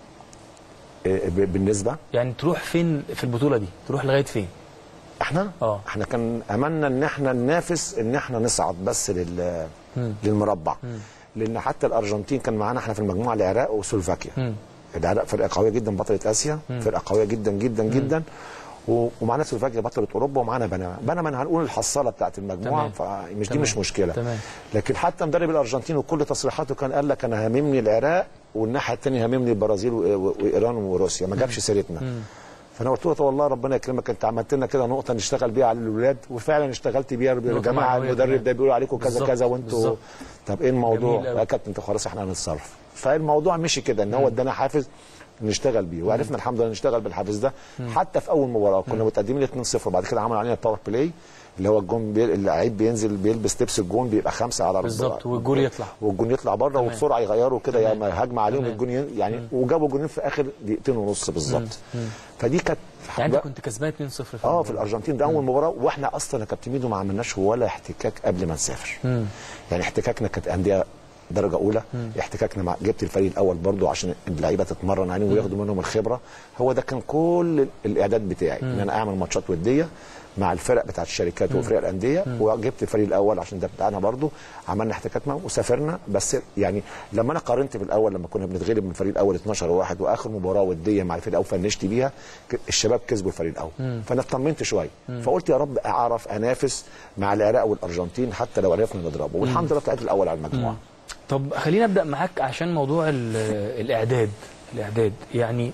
إيه، ب- بالنسبه يعني تروح فين في البطوله دي تروح لغايه فين احنا اه. احنا كان املنا ان احنا ننافس ان احنا نصعد بس لل للمربع لان حتى الارجنتين كان معانا احنا في المجموعه العراق وسلوفاكيا العراق فرقه قويه جدا بطله اسيا فرقه قويه جدا جدا جدا و- ومعانا سلوفاكيا بطله اوروبا ومعانا بنما بنما هنقول الحصاله بتاعت المجموعه تمام. فمش دي تمام. مش مشكله تمام. لكن حتى مدرب الارجنتين وكل تصريحاته كان قال لك انا هاممني العراق والناحيه الثانيه هاممني البرازيل و- و- وايران وروسيا ما جابش سيرتنا فانا قلت له طب والله ربنا يكرمك انت عملت لنا كده نقطه نشتغل بيها على الاولاد وفعلا اشتغلت بيها يا نقطة جماعه معنوية المدرب كمان. ده بيقول عليكم كذا بالظبط، كذا وانتوا بالظبط. طب ايه الموضوع جميل أوي. يا كابتن انت خلاص احنا هنتصرف فالموضوع مشي كده ان هو ادانا حافز نشتغل بيه وعرفنا الحمد لله نشتغل بالحافز ده حتى في اول مباراه كنا متقدمين 2-0 وبعد كده عملوا علينا باور بلاي اللي هو الجون بي... اللعيب بينزل بيلبس لبس الجون بيبقى خمسه على بالظبط، والجول يطلع. والجون يطلع بره وبسرعه يغيروا كده يا اما هجمه عليهم الجون ين- يعني وجابوا جونين في اخر دقيقتين ونص بالظبط فدي كانت يعني انت كنت كسبان 2 0 في اه في المباراة. الارجنتين ده اول مباراه واحنا اصلا يا كابتن ميدو ما عملناش ولا احتكاك قبل ما نسافر يعني احتكاكنا كانت انديه درجه اولى احتكاكنا مع جبت الفريق الاول برضو عشان اللعيبه تتمرن عليهم وياخدوا منهم الخبره هو ده كان كل الاعداد بتاعي ان انا اعمل ماتشات وديه مع الفرق بتاعت الشركات وفرق الانديه وجبت الفريق الاول عشان ده بتاعنا برضو عملنا احتكاك معاهم وسافرنا بس يعني لما انا قارنت بالاول لما كنا بنتغلب من الفريق الاول 12 واحد واخر مباراه وديه مع الفريق الاول فنشت بيها ك- الشباب كسبوا الفريق الاول فانا اطمنت شويه فقلت يا رب اعرف انافس مع العراق والارجنتين حتى لو عرفنا نضربه والحمد لله طلعت الاول على المجموعه طب خلينا ابدا معاك عشان موضوع ال- الاعداد الاعداد يعني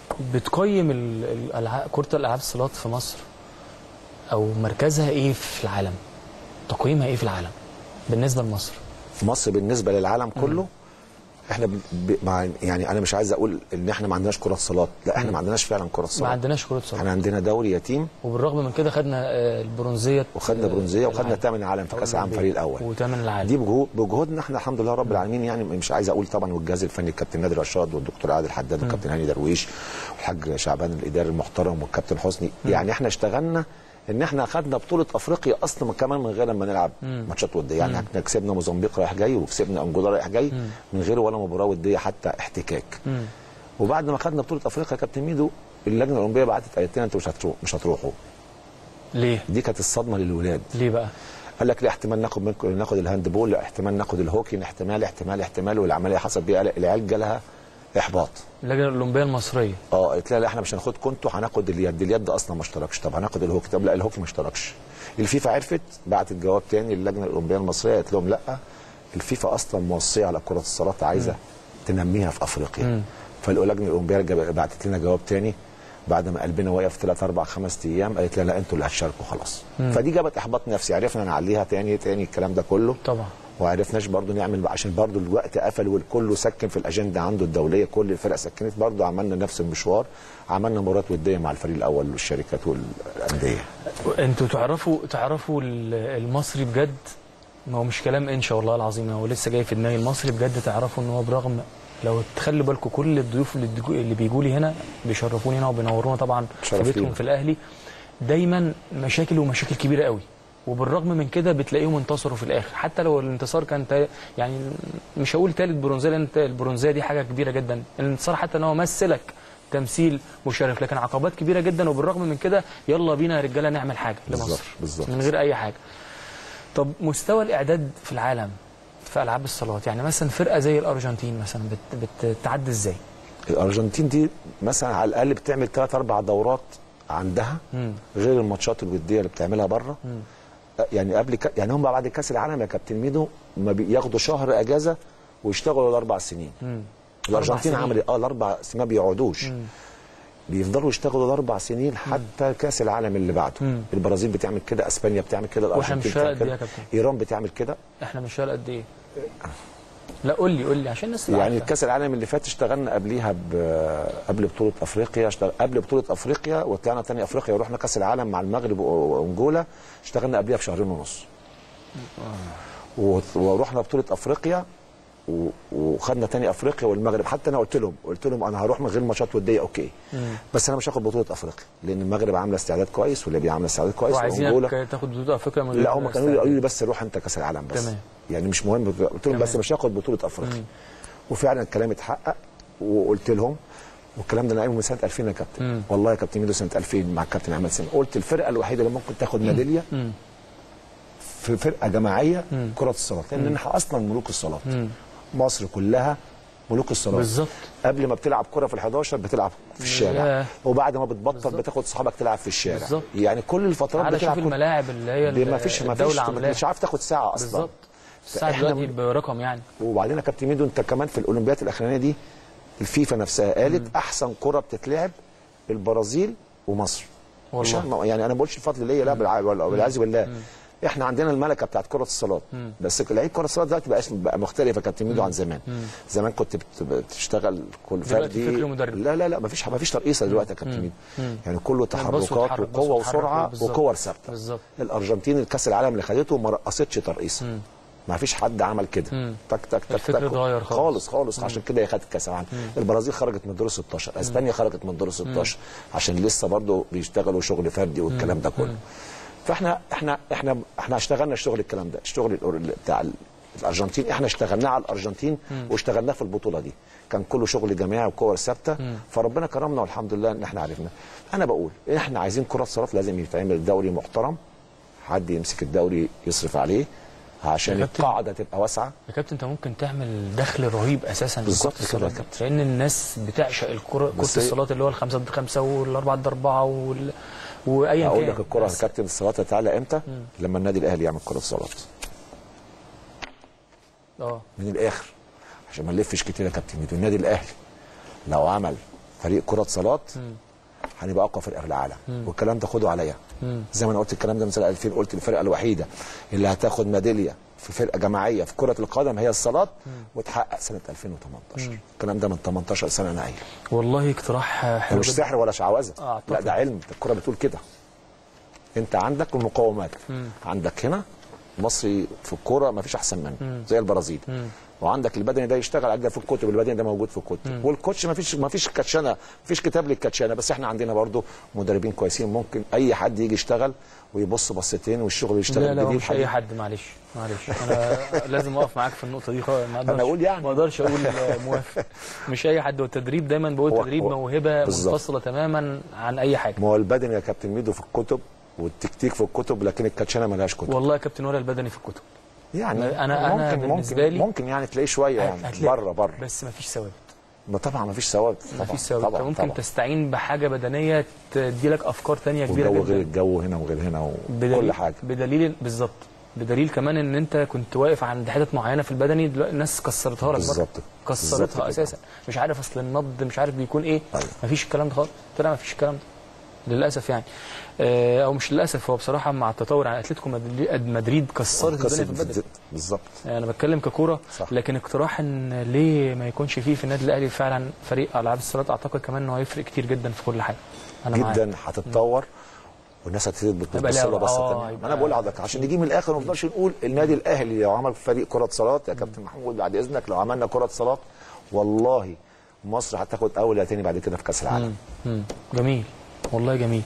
بتقيم ال- الالعاب كره الالعاب الصالات في مصر او مركزها ايه في العالم تقييمها ايه في العالم بالنسبه لمصر في مصر بالنسبه للعالم كله احنا ب... ب... مع يعني انا مش عايز اقول ان احنا ما عندناش كره صالات لا احنا ما عندناش فعلا كره ما صالات عندناش كره صالات احنا عندنا دوري يتيم وبالرغم من كده خدنا آه، البرونزيه وخدنا برونزيه وخدنا العالم. ثامن العالم في كاس العالم الفريق الاول وثامن العالم دي بجهود بجهودنا احنا الحمد لله رب العالمين يعني مش عايز اقول طبعا والجهاز الفني الكابتن نادر رشاد والدكتور عادل حداد والكابتن هاني درويش والحاج شعبان الاداري المحترم والكابتن حسني يعني احنا اشتغلنا ان احنا خدنا بطوله افريقيا اصلا كمان من غير ما نلعب ماتشات وديه يعني احنا كسبنا موزمبيق رايح جاي وكسبنا انجولا رايح جاي من غير ولا مباراه وديه حتى احتكاك وبعد ما خدنا بطوله افريقيا يا كابتن ميدو اللجنه الاولمبيه بعتت قالت لنا انتوا مش هتروحوا مش هتروحوا ليه دي كانت الصدمه للولاد ليه بقى قال لك لا احتمال ناخد منكم ناخد الهاند بول لا احتمال ناخد الهوكي احتمال احتمال احتمال والعمليه حصل بيها قلق. العيال جالها احباط اللجنه الاولمبيه المصريه اه قلت لها لا احنا مش هناخدكم انتوا هناخد اليد اليد اصلا ما اشتركش طب هناخد الهوكي طب لا الهوكي ما اشتركش الفيفا عرفت بعتت جواب تاني للجنه الاولمبيه المصريه قالت لهم لا الفيفا اصلا موصيه على كره الصالات عايزه تنميها في افريقيا فاللجنه الاولمبيه جاب- بعتت لنا جواب تاني بعد ما قلبنا وقف ثلاث اربع خمس ايام قالت لنا لا انتوا اللي هتشاركوا خلاص فدي جابت احباط نفسي عرفنا نعليها تاني تاني الكلام ده كله طبعا وعرفناش برضو نعمل عشان برضو الوقت قفل والكل سكن في الاجنده عنده الدوليه كل الفرق سكنت برضو عملنا نفس المشوار عملنا مباراه وديه مع الفريق الاول والشركات والانديه انتوا تعرفوا تعرفوا ال- المصري بجد ما هو مش كلام ان شاء الله العظيم هو لسه جاي في دماغي المصري بجد تعرفوا ان هو برغم لو تخلوا بالكم كل الضيوف اللي بتجو- اللي بيجوا لي هنا بيشرفوني هنا وبينورونا طبعا في شرف بيتهم لينا. في الاهلي دايما مشاكل ومشاكل كبيره قوي وبالرغم من كده بتلاقيهم انتصروا في الاخر حتى لو الانتصار كان تا- يعني مش هقول ثالث برونزيه لان البرونزيه دي حاجه كبيره جدا الانتصار حتى ان هو مثلك تمثيل مشرف لكن عقبات كبيره جدا وبالرغم من كده يلا بينا يا رجاله نعمل حاجه بالظبط، لمصر بالظبط. من غير اي حاجه طب مستوى الاعداد في العالم في العاب الصالات يعني مثلا فرقه زي الارجنتين مثلا بت بتتعدى ازاي الارجنتين دي مثلا على الاقل بتعمل ثلاث اربع دورات عندها غير الماتشات الوديه اللي بتعملها بره يعني قبل ك... يعني هم بعد كاس العالم يا كابتن ميدو ما بياخدوا شهر اجازه ويشتغلوا الاربع سنين الارجنتين سنين. عملت اه الاربع سنين ما بيقعدوش بيفضلوا يشتغلوا الاربع سنين حتى كاس العالم اللي بعده البرازيل بتعمل كده اسبانيا بتعمل كده واحنا الارجنتين مش فارق بتعمل قد إيه كده يا كابتن؟ ايران بتعمل كده احنا مش فارق قد ايه لا قول لي قول لي عشان الناس تبقى يعني عارفة. كاس العالم اللي فات اشتغلنا قبليها ب... قبل بطوله افريقيا اشتغل... قبل بطوله افريقيا وطلعنا تاني افريقيا ورحنا كاس العالم مع المغرب و- وانجولا اشتغلنا قبليها بشهرين ونص و... ورحنا بطوله افريقيا و... وخدنا تاني افريقيا والمغرب حتى انا قلت لهم قلت لهم انا هروح من غير ماتشات وديه اوكي بس انا مش هاخد بطوله افريقيا لان المغرب عامله استعداد كويس وليبيا عامله استعداد كويس وعايزينك تاخد بطوله افريقيا من غير لا هم كانوا استعداد. قالوا لي بس روح انت كاس العالم بس تمام. يعني مش مهم قلت لهم بس تمام. مش هاخد بطوله افريقيا وفعلا الكلام اتحقق وقلت لهم والكلام ده انا قايله من سنه 2000 يا كابتن والله يا كابتن ميدو سنه 2000 مع الكابتن احمد سامي قلت الفرقه الوحيده اللي ممكن تاخد ميداليه في فرقه جماعيه كره الصالات لان احنا اصلا ملوك الصالات مصر كلها ملوك الصالات بالظبط. قبل ما بتلعب كره في ال11 بتلعب في الشارع ياه. وبعد ما بتبطل بالظبط. بتاخد صحابك تلعب في الشارع بالظبط. يعني كل الفترات تعالى بتلعب شوف كرة. الملاعب اللي هي دي ما فيش ما الدوله فيش عاملاها مش عارف تاخد ساعه اصلا بالظبط الساعه فإحنا دلوقتي برقم يعني وبعدين يا كابتن ميدو انت كمان في الاولمبياد الاخرانيه دي الفيفا نفسها قالت احسن كره بتتلعب البرازيل ومصر مش والله. هم- يعني انا ما بقولش الفضل ليا لا بالع- ولا- بالعياذ بالله احنا عندنا الملكه بتاعت كره الصالات بس لعيب كره الصالات دلوقتي بقى اسم بقى مختلف يا كابتن ميدو عن زمان زمان كنت بت- بتشتغل كل دلوقتي فردي فكر مدرب. لا لا لا ما فيش ما فيش ترقيصه دلوقتي يا كابتن ميدو يعني كله بص تحركات وتحرك، بص وقوه وتحرك، وسرعه بالظبط. وكور ثابته بالظبط. الارجنتين الكاس العالم اللي خدته ما رقصتش ترقيصه ما فيش حد عمل كده تك تك تك الفكر تك اتغير خالص. خالص خالص عشان كده هي خدت كاس العالم البرازيل خرجت من دور 16 اسبانيا خرجت من دور 16 عشان لسه برضه بيشتغلوا شغل فردي والكلام ده كله فاحنا احنا احنا احنا اشتغلنا الشغل الكلام ده الشغل الأور- بتاع ال- الارجنتين احنا اشتغلناه على الارجنتين واشتغلناه في البطوله دي كان كله شغل جماعي وكور ثابته فربنا كرمنا والحمد لله ان احنا عرفنا انا بقول احنا عايزين كره صالات لازم يتعمل دوري محترم حد يمسك الدوري يصرف عليه عشان يا كابتن. القاعده تبقى واسعه يا كابتن انت ممكن تعمل دخل رهيب اساسا بالظبط لكرة كده يا الصالات. كابتن. لان الناس بتعشق الكره كره بس هي- الصالات اللي هو الخمسه ضد خمسه والاربعه ضد اربعه وال... وايا كان هقول لك الكره يا بس- كابتن الصالات هتعلى امتى؟ لما النادي الاهلي يعمل كره صالات اه من الاخر عشان ما نلفش كتير يا كابتن ميدو النادي الاهلي لو عمل فريق كره صالات هنبقى اقوى فرقه في العالم والكلام ده خده عليا زي ما انا قلت الكلام ده من سنه 2000 قلت الفرقه الوحيده اللي هتاخد ميداليه في فرقه جماعيه في كره القدم هي الصالات وتحقق سنه 2018 الكلام ده من 18 سنه انا قايل والله اقتراح ده حلو مش جدا سحر ولا شعوذه أعتقد. لا ده علم الكره بتقول كده انت عندك المقومات عندك هنا مصري في الكوره ما فيش احسن منه زي البرازيل وعندك البدني ده يشتغل عندنا في الكتب البدني ده موجود في الكتب والكوتش ما فيش ما فيش كاتشانه ما فيش كتاب للكاتشانه بس احنا عندنا برضو مدربين كويسين ممكن اي حد يجي يشتغل ويبص بصتين والشغل يشتغل لا لا هو جديد مش اي حد معلش معلش انا لازم اقف معاك في النقطه دي خالص ما اقدرش أقول يعني. ما اقدرش اقول موافق مش اي حد والتدريب دايما بقول هو- تدريب هو- موهبه بالظبط. منفصله تماما عن اي حاجه ما هو البدني يا كابتن ميدو في الكتب والتكتيك في الكتب لكن الكاتشانه ملهاش كتب والله يا كابتن ولا البدني في الكتب يعني أنا- أنا ممكن بالنسبة ممكن لي- ممكن يعني تلاقيه شويه يعني هتلاقي- بره بره بس ما فيش ثوابت ما طبعا ما فيش ثوابت ما طبعا فيش ثوابت انت طبعا ممكن طبعا. تستعين بحاجه بدنيه تدي لك افكار تانية كبيره والجو غير جدا الجو هنا وغير هنا وكل بدليل حاجه بدليل بالظبط بدليل كمان ان انت كنت واقف عند حتت معينه في البدني دلوقتي الناس كسرتها لك بره. بالظبط. بالظبط كسرتها كده. اساسا مش عارف اصل النبض مش عارف بيكون ايه أيوة. مفيش الكلام ده خالص طلع مفيش الكلام ده للاسف يعني آه، او مش للاسف هو بصراحه مع التطور عن اتلتيكو مدريد مدريد كسرت الدنيا في البدني كسر بالظبط انا بتكلم ككوره صح. لكن اقتراح ان ليه ما يكونش فيه في النادي الاهلي فعلا فريق العاب الصالات اعتقد كمان انه هيفرق كتير جدا في كل حاجه انا معاك. جدا هتتطور والناس هتبتدي يبقى بتبص لها- لها بصه آه، تانية يبقى- انا بقول لحضرتك عشان نجي من الاخر ما نفضلش نقول النادي الاهلي لو عمل فريق كره صالات يا كابتن محمود بعد اذنك لو عملنا كره صالات والله مصر هتاخد اول يا تاني بعد كده في كاس العالم مم. جميل والله جميل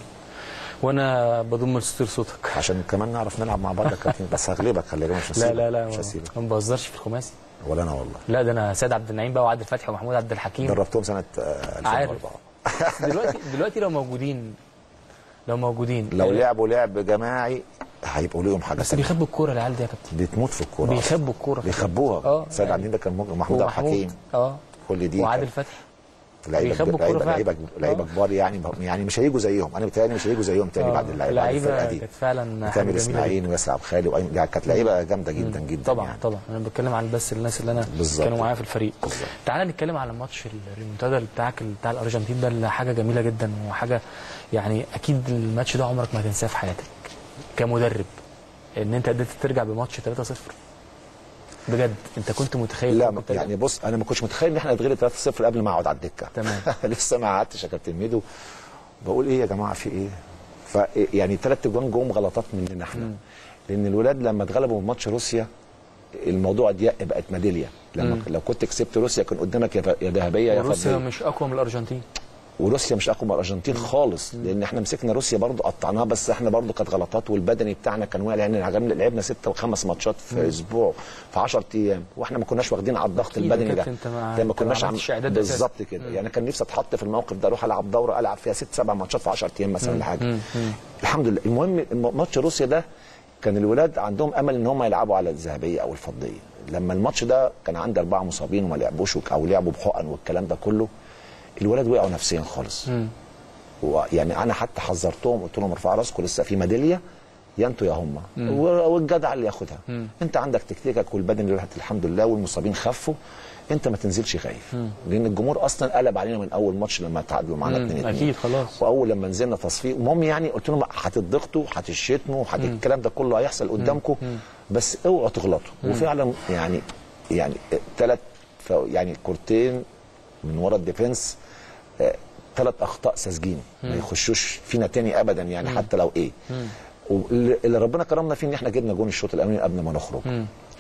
وانا بضم لستير صوتك عشان كمان نعرف نلعب مع بعض يا كابتن بس هغلبك خلي بالك مش لا هسيبك لا لا مش ما- هسيبك ما بهزرش في الخماسي ولا انا والله لا ده انا سيد عبد النعيم بقى وعادل فتحي ومحمود عبد الحكيم دربتهم سنه آه، عارف. 2004 دلوقتي دلوقتي لو موجودين لو موجودين لو آه، لعبوا لعب جماعي هيبقوا ليهم حاجه بس تانية. بيخبوا الكوره العيال دي يا كابتن بتموت في الكوره بيخبوا الكوره بيخبوها اه سيد يعني. عبدين ده كان ممكن محمود عبد ومحمود. الحكيم اه كل دي وعادل كانت فتحي لعيبه بيخبوا الكورة لعيبه فعلا. لعيبه لعيبه آه. كبار يعني يعني مش هيجوا زيهم انا بتهيألي مش هيجوا زيهم تاني آه، بعد اللعيبه بعد الفرقه لعيبه دي كانت فعلا حاجه كامل جميله اسماعيل وياسر عبد الخالق وأيمن- يعني كانت لعيبه جامده جدا جدا. جدا طبعا يعني. طبعا انا بتكلم عن بس الناس اللي انا بالظبط. كانوا معايا في الفريق بالظبط. تعال نتكلم على ماتش الريمونتادا بتاعك بتاع الارجنتين ده اللي حاجه جميله جدا وحاجه يعني اكيد الماتش ده عمرك ما هتنساه في حياتك كمدرب ان انت قدرت ترجع بماتش 3-0 بجد انت كنت متخيل لا ممكن ترجع؟ يعني بص انا ما كنتش متخيل ان احنا نتغلب 3-0 قبل ما اقعد على الدكه تمام. لسه ما قعدتش يا كابتن ميدو بقول ايه يا جماعه في ايه ف يعني ثلاث اجوان جم غلطات مننا احنا لان الولاد لما اتغلبوا في ماتش روسيا الموضوع ضيق بقت ميداليه لما لو كنت كسبت روسيا كان قدامك يا ف- يا ذهبيه يا روسيا فضيه مش اقوى من الارجنتين وروسيا مش اقوى من الارجنتين خالص لان احنا مسكنا روسيا برضو قطعناها بس احنا برضو كانت غلطات والبدني بتاعنا كان واقع لان عجبنا- لعبنا ستة وخمس ماتشات في اسبوع في 10 ايام واحنا ما كناش واخدين على الضغط أكيد يا البدني ده كابتن، أنت ما- ده ما أنت ما كناش عملتش إعداد أساساً. بالظبط كده يعني كان نفسي اتحط في الموقف ده اروح العب دوره العب فيها ست سبع ماتشات في 10 ايام مثلا ولا حاجه الحمد لله المهم الم- ماتش روسيا ده كان الولاد عندهم امل ان هم يلعبوا على الذهبيه او الفضيه لما الماتش ده كان عندي اربعه مصابين وما لعبوش وك- او لعبوا بحقن والكلام ده كله الولاد وقعوا نفسيا خالص ويعني انا حتى حذرتهم قلت لهم ارفعوا راسكم لسه في ميداليه يا انتوا يا هم و- والجدع اللي ياخدها انت عندك تكتيكك والبدن اللي راحت الحمد لله والمصابين خفوا انت ما تنزلش خايف لان الجمهور اصلا قلب علينا من اول ماتش لما تعادلوا معانا مم. 2 2 أكيد خلاص. واول لما نزلنا تصفيق المهم يعني قلت لهم هتضغطوا هتشتموا هت- الكلام ده كله هيحصل قدامكم بس اوعوا تغلطوا وفعلا يعني يعني ثلاث يعني كورتين من ورا الديفنس ثلاث اخطاء ساذجين ما يخشوش فينا تاني ابدا يعني حتى لو ايه واللي اللي ربنا كرمنا فيه ان احنا جبنا جون الشوط الاولاني قبل ما نخرج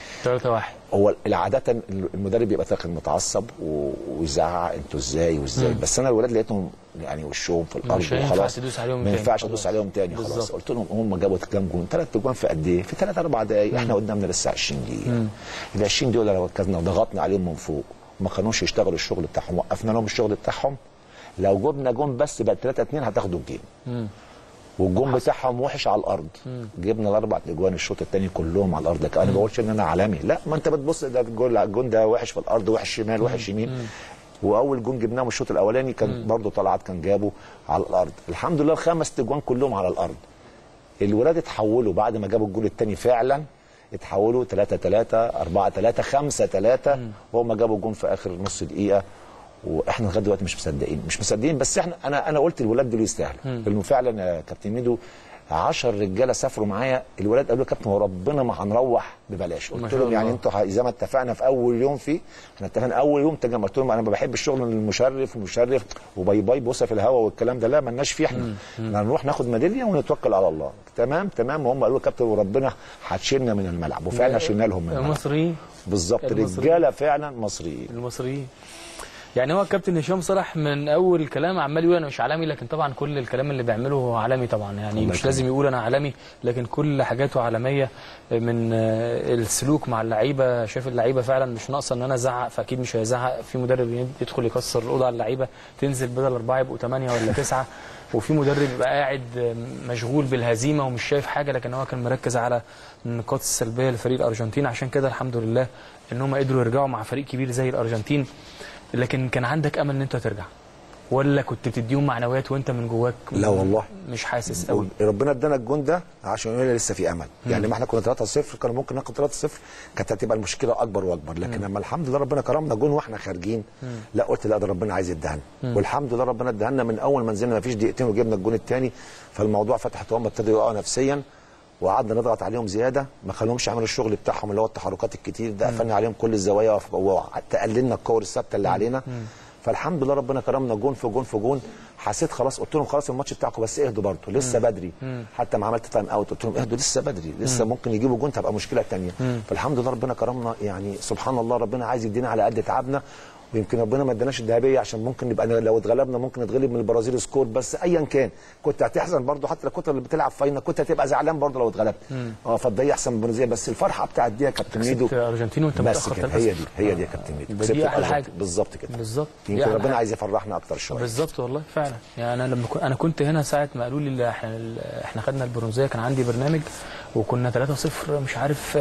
3 1 هو العادة المدرب بيبقى داخل متعصب و- ويزعق انتوا ازاي وازاي بس انا الولاد لقيتهم يعني وشهم في الارض مش هينفع وخلاص تدوس عليهم ما تاني، ينفعش خلاص. ادوس عليهم تاني خلاص بالظبط. قلت لهم هم جابوا كام جون ثلاث جوان في قد ايه؟ في ثلاث اربع دقائق احنا قدامنا لسه 20 دقيقه ال 20 دول لو ركزنا وضغطنا عليهم من فوق ما كانوش يشتغلوا الشغل بتاعهم وقفنا لهم الشغل بتاعهم لو جبنا جون بس بقى 3 2 هتاخدوا الجيم والجون بتاعهم وحش على الارض جبنا الاربع اجوان الشوط الثاني كلهم على الارض انا ما بقولش ان انا عالمي لا ما انت بتبص ده الجون الجون ده وحش في الارض وحش شمال وحش يمين واول جون جبناه من الشوط الاولاني كان برضه طلعت كان جابه على الارض الحمد لله الخمس اجوان كلهم على الارض الولاد اتحولوا بعد ما جابوا الجول الثاني فعلا اتحولوا 3 3 4 3 5 3 وهم جابوا الجون في اخر نص دقيقه واحنا لغايه دلوقتي مش مصدقين مش مصدقين بس احنا انا انا قلت الولاد دول يستاهلوا لانه فعلا يا كابتن ميدو 10 رجاله سافروا معايا الولاد قالوا لي يا كابتن هو ربنا ما هنروح ببلاش ما قلت شاء لهم يعني الله. انتوا ه- زي ما اتفقنا في اول يوم فيه احنا اتفقنا اول يوم تجمع قلت لهم انا ما بحب الشغل المشرف ومشرف وباي باي بوسه في الهواء والكلام ده لا مالناش فيه احنا احنا هنروح ناخد ميداليه ونتوكل على الله تمام تمام وهم قالوا يا كابتن وربنا هتشيلنا من الملعب وفعلا شلنا لهم من الملعب المصريين بالظبط المصريين. رجاله فعلا مصريين المصريين يعني هو الكابتن هشام صلاح من اول كلام عمال يقول انا مش عالمي لكن طبعا كل الكلام اللي بيعمله هو عالمي طبعا يعني الله مش يكرمك. لازم يقول انا عالمي لكن كل حاجاته عالميه من آه، السلوك مع اللعيبه شايف اللعيبه فعلا مش ناقصه ان انا ازعق فاكيد مش هيزعق في مدرب يدخل يكسر الاوضه على اللعيبه تنزل بدل اربعه يبقوا ثمانيه ولا تسعه وفي مدرب يبقى قاعد آه، مشغول بالهزيمه ومش شايف حاجه لكن هو كان مركز على النقاط السلبيه لفريق الارجنتين عشان كده الحمد لله ان هم قدروا يرجعوا مع فريق كبير زي الارجنتين لكن كان عندك امل ان انت ترجع ولا كنت بتديهم معنويات وانت من جواك لا والله. مش حاسس قوي ربنا ادانا الجون ده عشان يقول لسه في امل يعني ما احنا كنا 3 0 كان ممكن ناخد 3 0 كانت هتبقى المشكله اكبر واكبر لكن لما الحمد لله ربنا كرمنا جون واحنا خارجين لا قلت لا ده ربنا عايز يدهنا والحمد لله ربنا ادهنا من اول ما نزلنا ما فيش دقيقتين وجبنا الجون الثاني فالموضوع فتحت وهم ابتدوا يقعوا نفسيا وقعدنا نضغط عليهم زياده ما خلوهمش يعملوا الشغل بتاعهم اللي هو التحركات الكتير ده قفلنا عليهم كل الزوايا وتقللنا الكور الثابته اللي علينا فالحمد لله ربنا كرمنا جون في جون في جون حسيت خلاص قلت لهم خلاص الماتش بتاعكم بس اهدوا برضه لسه بدري حتى ما عملت تايم اوت قلت لهم اهدوا لسه بدري لسه ممكن يجيبوا جون تبقى مشكله تانية فالحمد لله ربنا كرمنا يعني سبحان الله ربنا عايز يدينا على قد تعبنا ويمكن ربنا ما اداناش الذهبيه عشان ممكن نبقى لو اتغلبنا ممكن نتغلب من البرازيل سكور بس ايا كان كنت هتحزن برضه حتى لو كنت اللي بتلعب فاينل كنت هتبقى زعلان برضه لو اتغلبت اه فالضيق احسن من البرازيل بس الفرحه بتاعت دي يا كابتن ميدو كسبت الارجنتين وانت بس متاخر كده 3-0. هي دي هي دي يا كابتن ميدو يبقى دي كسبت أحلى الأرجنتين. حاجة. بالظبط كده بالظبط دي يمكن أحلى ربنا حاجة. عايز يفرحنا اكتر شويه بالظبط والله فعلا يعني انا لما كنت انا كنت هنا ساعه ما قالوا لي احنا احنا خدنا البرونزيه كان عندي برنامج وكنا 3-0 مش عارف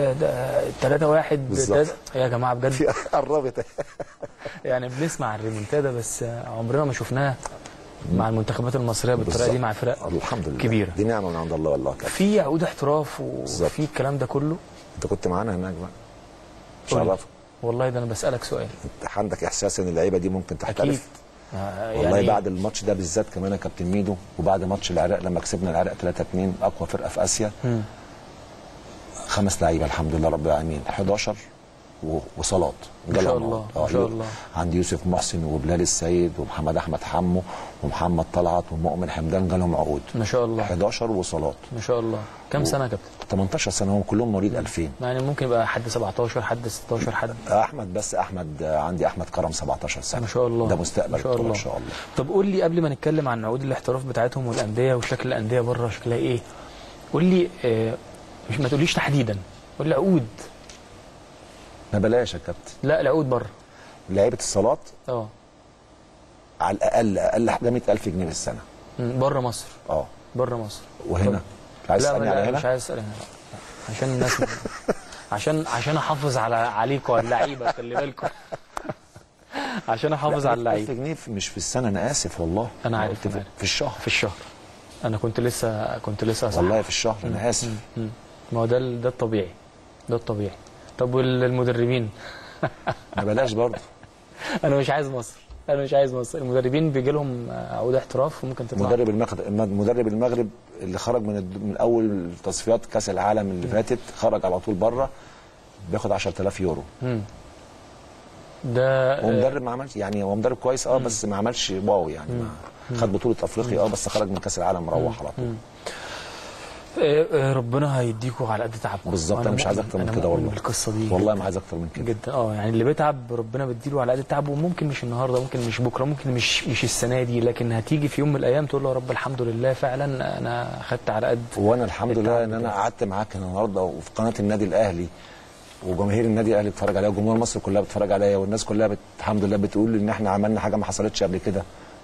3 1 بالظبط. يا جماعه بجد في قربت يعني بنسمع الريمونتادا بس عمرنا ما شفناها مع المنتخبات المصريه بالطريقه دي مع فرق الحمد لله كبيره دي نعمه من عند الله والله كابتن في عقود احتراف بالظبط. وفي الكلام ده كله انت كنت معانا هناك بقى قول لي. شرف والله ده انا بسالك سؤال انت عندك احساس ان اللعيبه دي ممكن اكيد تحترف آه، والله بعد الماتش ده بالذات كمان يا كابتن ميدو وبعد ماتش العراق لما كسبنا العراق 3 2 اقوى فرقه في اسيا مم. خمس لعيبه الحمد لله رب العالمين 11 و- وصلاه ما شاء جالهم الله، آه، ما شاء الله. عندي يوسف محسن وبلال السيد ومحمد احمد حمو ومحمد طلعت ومؤمن حمدان جالهم عقود ما شاء الله 11 وصلاه ما شاء الله كم سنه يا كابتن 18 سنه هم كلهم مواليد 2000 يعني ممكن يبقى حد 17 حد 16 حد احمد بس احمد عندي احمد كرم 17 سنه ما شاء الله ده مستقبل ما شاء البطولة الله ان شاء الله طب قول لي قبل ما نتكلم عن عقود الاحتراف بتاعتهم والانديه وشكل الانديه بره شكلها ايه قول لي آه مش ما تقوليش تحديدا قول لي عقود ما بلاش يا كابتن لا العقود بره لعيبه الصالات اه على الاقل اقل حاجه 100000 جنيه في السنه بره مصر اه بره مصر وهنا عايز لا تسالني لا على مش هنا عايز اسال هنا لا. عشان الناس عشان عشان احافظ على عليكم على اللعيبه خلي بالكم عشان احافظ على 1000 اللعيبه جنيه في- مش في السنه انا اسف والله أنا عارف، قلت أنا في, عارف. في الشهر في الشهر انا كنت لسه كنت لسه أصحى. والله في الشهر انا اسف مم. ما هو ده ال- ده الطبيعي ده الطبيعي طب والمدربين ما بلاش برضه انا مش عايز مصر انا مش عايز مصر المدربين بيجي لهم عقود احتراف وممكن تطلع مدرب المغرب مدرب المغرب اللي خرج من الد- من اول تصفيات كاس العالم اللي فاتت خرج على طول بره بياخد 10000 يورو مم. ده هو مدرب ما عملش يعني هو مدرب كويس اه بس ما عملش واو يعني ما خد بطوله افريقيا اه بس خرج من كاس العالم مروح على طول آه، آه، ربنا هيديكوا على قد تعبكم بالظبط، أنا مش عايز مؤمن- أكتر من أنا كده مؤمن والله. بالقصه دي والله جداً. ما عايز اكتر من كده جدا اه يعني اللي بيتعب ربنا بيديله على قد تعبه وممكن مش النهارده ممكن مش بكره ممكن مش مش السنه دي لكن هتيجي في يوم من الايام تقول له يا رب الحمد لله فعلا انا خدت على قد وانا الحمد لله التعب ان انا بتاعك. قعدت معاك النهارده وفي قناه النادي الاهلي وجماهير النادي الاهلي بتتفرج عليا وجمهور مصر كلها بتتفرج عليا والناس كلها بت... الحمد لله بتقول ان احنا عملنا حاجه ما حصلتش قبل كده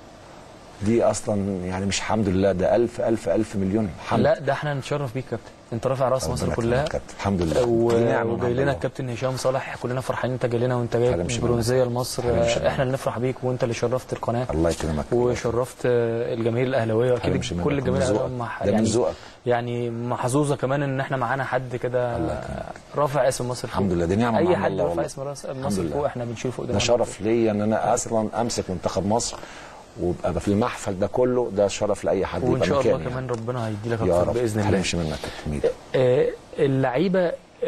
دي اصلا يعني مش الحمد لله ده الف الف الف مليون حمد لا ده احنا نتشرف بيك يا كابتن انت رافع راس ربنا مصر يكرمك كلها يا كابتن. الحمد لله و- دي نعمة من وجاي عند لنا الله. الكابتن هشام صالح كلنا فرحانين انت جاي لنا وانت حاجة جايب مش برونزيه لمصر حاجة مش احنا اللي نفرح بيك وانت اللي شرفت القناه الله يكرمك وشرفت الجماهير الاهلاويه حاجة اكيد مش منك، كل من الجماهير ذوقك. الاهلاويه مح- ده من ذوقك. يعني محظوظه كمان ان احنا معانا حد كده الله يكرمك. رافع اسم مصر فوق. الحمد لله، دي نعمة من اي عند حد الله رافع والله. اسم راس- الحمد مصر لله. فوق احنا بنشيله فوق ده دايما. شرف ليا ان انا اصلا امسك منتخب مصر وابقى في المحفل ده كله ده شرف لاي حد وان يبقى شاء الله مكاني كمان ربنا هيدي لك يعني. يا اكتر رب باذن الله تحرمش منك يا كابتن ميدو. آه، اللعيبه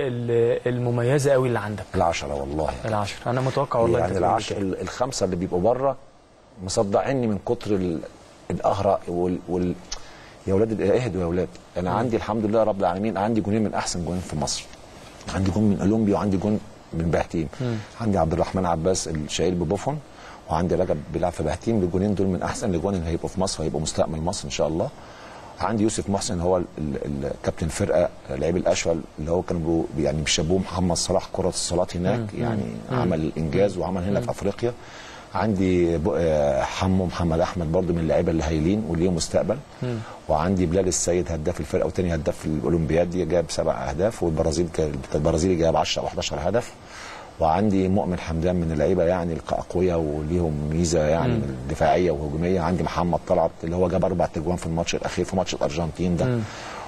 ال- المميزه قوي اللي عندك العشرة والله العشر انا متوقع والله يعني أنت تقول العش... كده. ال- الخمسه اللي بيبقوا بره مصدعيني من كتر ال... القهرة وال... وال... يا اولاد ال- اهدوا يا اولاد انا عندي الحمد لله رب العالمين عندي جونين من احسن جونين في مصر عندي جون من اولمبي وعندي جون من بهتيم عندي عبد الرحمن عباس الشهير ببوفون وعندي رجب بيلعب في بهتيم الجونين دول من احسن الاجوان اللي هيبقوا في مصر وهيبقوا مستقبل مصر ان شاء الله عندي يوسف محسن هو ال- ال- ال- كابتن الفرقه لعيب الاشول اللي هو كانوا بيقولوا- يعني بيشبهوه محمد صلاح كره الصالات هناك يعني عمل الانجاز وعمل هنا في افريقيا عندي ب- آه، حمو محمد احمد برضو من اللعيبه اللي هايلين وليهم مستقبل وعندي بلال السيد هداف الفرقه وتاني هداف في الاولمبياد دي جاب سبع اهداف والبرازيل كان- البرازيلي جاب 10 او 11 هدف وعندي مؤمن حمدان من اللعيبه يعني اقوياء وليهم ميزه يعني من دفاعيه وهجوميه عندي محمد طلعت اللي هو جاب اربع تجوان في الماتش الاخير في ماتش الارجنتين ده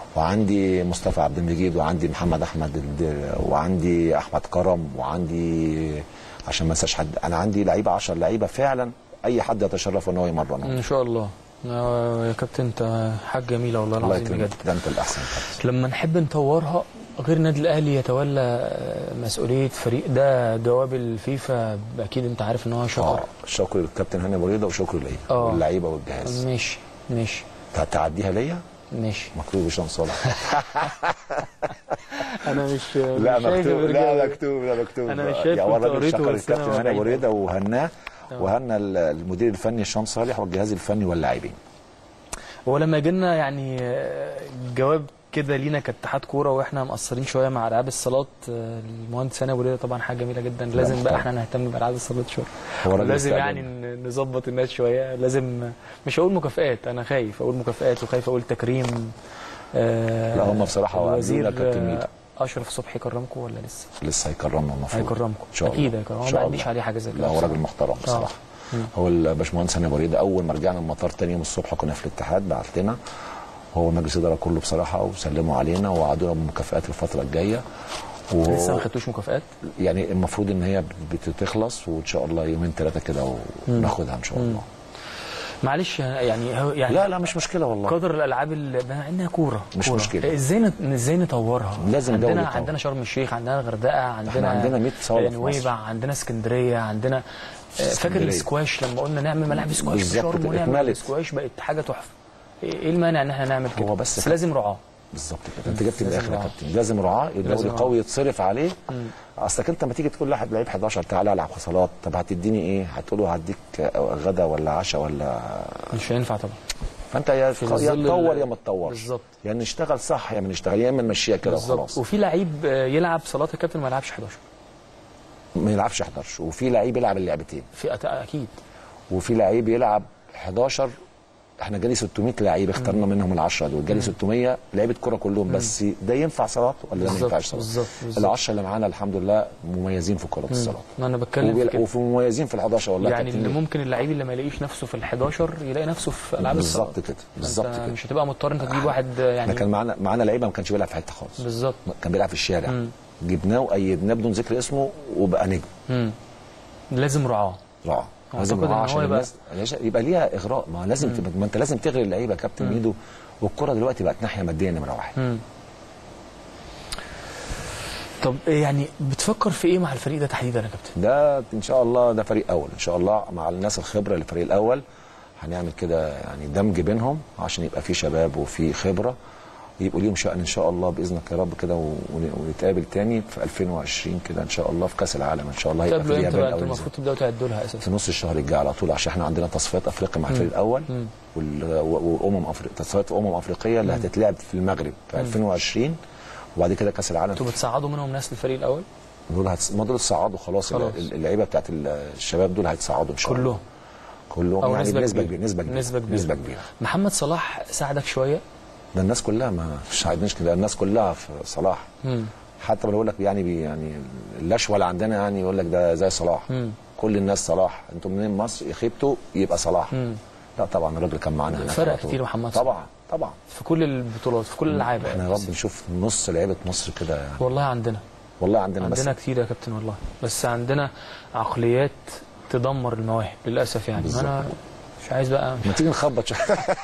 وعندي مصطفى عبد المجيد وعندي محمد احمد الد- وعندي احمد كرم وعندي عشان ما انساش حد انا عندي لعيبه 10 لعيبه فعلا اي حد يتشرف ان هو يمرنهم ان شاء الله آه، يا كابتن انت حاجه جميله والله الله العظيم يكرمك بجد ده انت الاحسن كابتن لما نحب نطورها غير النادي الاهلي يتولى آه، مسؤوليه فريق ده جواب الفيفا اكيد انت عارف ان هو اه شهر شكر للكابتن هاني بريده وشكر ليا آه. واللعيبه والجهاز ماشي ماشي تعديها ليا ماشي مكتوب هشام صالح انا مش لا مش شايف مكتوب لا الرجالة. مكتوب لا مكتوب أنا مش شايف يا هو كنت الراجل قريته شكر بس أنا الكابتن هاني بعيد. بريده وهناه وهنا ال- المدير الفني هشام صالح والجهاز الفني واللاعبين هو لما يجي لنا يعني آه، جواب كده لينا كاتحاد كوره واحنا مقصرين شويه مع العاب الصالات آه، المهندس هاني ابو ريده طبعا حاجه جميله جدا لازم بقى طبعاً. احنا نهتم بالعاب الصالات شويه هو راجل لازم استقبل. يعني ن- نظبط الناس شويه لازم مش هقول مكافآت انا خايف اقول مكافآت وخايف اقول تكريم آه لا، هم بصراحة وعدونا الوزير كابتن ميدو. آه، اشرف صبحي كرمكم ولا لسه؟ لسه هيكرمنا المفروض هيكرمكم ان شاء الله اكيد هيكرمكم إن ما شاء عنديش الله. عليه حاجه زي لا كده هو راجل محترم بصراحه مم. هو الباشمهندس هاني بريده اول ما رجعنا المطار تاني يوم الصبح كنا في الاتحاد بعت لنا هو مجلس الاداره كله بصراحه وسلموا علينا ووعدونا بمكافآت الفتره الجايه و... لسه ما خدتوش مكافآت؟ يعني المفروض ان هي بت- بتخلص وان شاء الله يومين ثلاثه كده وناخدها ان شاء الله معلش يعني هو يعني لا لا مش مشكله والله قدر الالعاب اللي مع انها كوره مش كورة. مشكلة. ازاي نت- ازاي نطورها لازم عندنا دولة طبعا. عندنا شرم الشيخ عندنا الغردقه عندنا عندنا 100 صالة في نويبع مصر. عندنا اسكندريه عندنا آه، فاكر اسكندرية. السكواش لما قلنا نعمل ملاعب سكواش في بالظبط شرم كده، ونعمل اتملت. سكواش بقت حاجه تحفه ايه إيه المانع ان احنا نعمل كده هو بس بس ف- لازم رعاه بالظبط كده انت جبت من لازم الاخر يا رعاة. كابتن لازم رعاه الدوري لازم رعاة. قوي يتصرف عليه اصلك انت لما تيجي تقول لواحد لعيب 11 تعالى العب خصالات طب هتديني ايه؟ هتقول له هديك غدا ولا عشاء ولا مش هينفع طبعا فانت يا يا ظل تطور ال- يا ما تطورش بالظبط. يا نشتغل صح يا ما نشتغل يا اما نمشيها كده بالظبط وخلاص وفي لعيب آه، يلعب صلاه الكابتن ما يلعبش 11 ما يلعبش 11 وفي لعيب يلعب اللعبتين في أت- اكيد وفي لعيب يلعب 11 احنا جالي 600 لعيب اخترنا منهم ال10 دول جالي 600 لعيبه كوره كلهم بس ده ينفع صلاه ولا ده ما بالظبط، ينفعش صلاه بالظبط، بالظبط. ال10 اللي معانا الحمد لله مميزين في كره الصلاه ما انا بتكلم في وبيل- كده وفي مميزين في ال11 والله يعني كابتن. اللي ممكن اللعيب اللي ما يلاقيش نفسه في ال 11 يلاقي نفسه في العاب الصالات بالظبط كده بالظبط أنت كده مش هتبقى مضطر انت تجيب واحد احنا يعني كان معانا معانا لعيبه ما كانش بيلعب في حته خالص بالظبط كان بيلعب في الشارع مم. جبناه وايدناه بدون ذكر اسمه وبقى نجم مم. لازم رعاه رعاه لازم أعتقد إن رعاه هو عشان يبقى- الناس يا شا- يبقى ليها اغراء ما لازم تبقى ما انت لازم تغري اللعيبه يا كابتن ميدو والكره دلوقتي بقت ناحيه ماديه نمره واحد مم. طب إيه يعني بتفكر في ايه مع الفريق ده تحديدا يا كابتن؟ ده ان شاء الله ده فريق اول ان شاء الله مع الناس الخبره اللي الفريق الاول هنعمل كده يعني دمج بينهم عشان يبقى في شباب وفي خبره يبقوا ليهم شأن ان شاء الله باذنك يا رب كده و- ون- ونتقابل تاني في 2020 كده ان شاء الله في كاس العالم ان شاء الله هيبقى في تقابلوا امتى اليابان بقى او انتوا المفروض تبداوا تعدوا لها اساسا في نص الشهر الجاي على طول عشان احنا عندنا تصفيات افريقيا مع الفريق الاول وال- و- وامم افريقيا تصفيات امم افريقيه اللي هتتلعب في المغرب في 2020 وبعد كده كاس العالم انتوا بتصعدوا منهم ناس للفريق الاول دول هتس... ما دول اتصعدوا خلاص, خلاص. خلاص. اللعيبه بتاعت الشباب دول هيتصعدوا ان شاء الله كلهم كلهم أو يعني نسبة بنسبه كبيرة. كبيره نسبه كبيره نسبة كبيرة. نسبه كبيره محمد صلاح ساعدك شويه ده الناس كلها ما مش عايزينش كده الناس كلها في صلاح مم. حتى بقول لك يعني بي يعني اللشوه اللي عندنا يعني يقول لك ده زي صلاح مم. كل الناس صلاح انتوا منين مصر يخيبتوا يبقى صلاح مم. لا طبعا الراجل كان معانا هناك فرق على طول. كتير محمد صلاح. طبعا طبعا في كل البطولات في كل الالعاب احنا يا رب نشوف نص لعيبه مصر كده يعني والله عندنا والله عندنا, عندنا بس كتير يا كابتن والله بس عندنا عقليات تدمر المواهب للاسف يعني بالظبط. انا مش عايز بقى ما تيجي نخبط شويه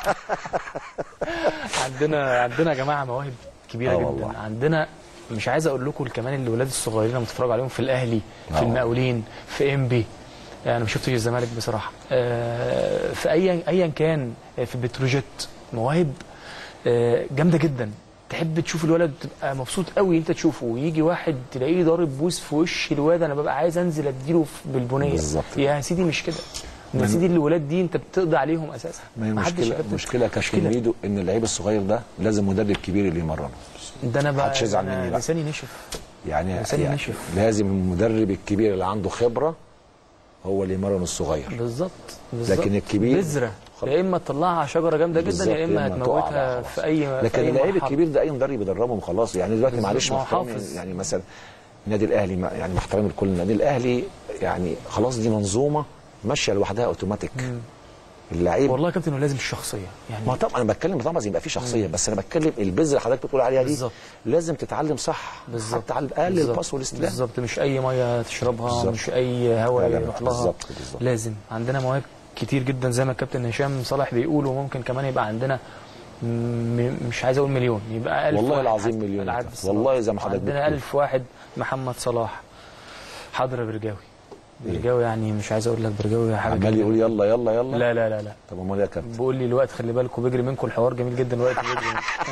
عندنا عندنا يا جماعه مواهب كبيره آه جدا والله. عندنا مش عايز اقول لكم كمان الولاد الصغيرين اللي بتتفرجوا عليهم في الاهلي في آه. المقاولين في انبي انا ما شفتش الزمالك بصراحه آه، في ايا ايا كان آه، في بتروجيت مواهب آه، جامده جدا تحب تشوف الولد تبقى مبسوط قوي انت تشوفه ويجي واحد تلاقيه ضارب بوس في وش الواد انا ببقى عايز انزل اديله في- بالبنيه بالظبط. يا سيدي مش كده يا من- سيدي الولاد دي انت بتقضي عليهم اساسا ما هي محدش مشكله يكتب. مشكله كابتن ميدو ان اللعيب الصغير ده لازم مدرب كبير اللي يمرنه ده انا بقى محدش يزعل أنا مني بقى. لساني نشف يعني, لساني يعني نشف. لازم المدرب الكبير اللي عنده خبره هو اللي يمرن الصغير بالظبط بالظبط لكن الكبير- بذره يا اما تطلعها شجره جامده جدا بالظبط، يا اما يا إما تقع هتموتها بقى في اي في لكن أي اللعيب مرحلة. الكبير ده اي مدرب يدربهم خلاص يعني دلوقتي بالظبط، معلش ما هو محترمي حافظ. يعني مثلا النادي الاهلي ما- يعني محترمي لكل النادي الاهلي يعني خلاص دي منظومه ماشيه لوحدها اوتوماتيك اللعيب والله يا كابتن هو لازم الشخصيه يعني ما طبعا انا بتكلم طبعا يبقى في شخصيه بس انا بتكلم البذره اللي حضرتك بتقول عليها دي بالظبط. لازم تتعلم صح بالظبط حتى على الاقل بالظبط. الباس والاستلام بالظبط مش اي ميه تشربها بالظبط. مش اي هواء لا، لا، يروح لها بالظبط، بالظبط. لازم عندنا مواهب كتير جدا زي ما الكابتن هشام صالح بيقول وممكن كمان يبقى عندنا م- مش عايز اقول مليون يبقى ألف والله واحد العظيم حتى مليون ألعاب يا كابتن. الصالات. والله زي ما حضرتك عندنا بتقول. ألف واحد محمد صلاح حاضر يا برجاوي برجاوي يعني مش عايز اقول لك برجاوي حاجه عمال جميلة. يقول يلا يلا يلا لا لا لا لا طب امال إيه يا كابتن بيقول لي الوقت خلي بالكم بيجري منكم الحوار جميل جدا الوقت بيجري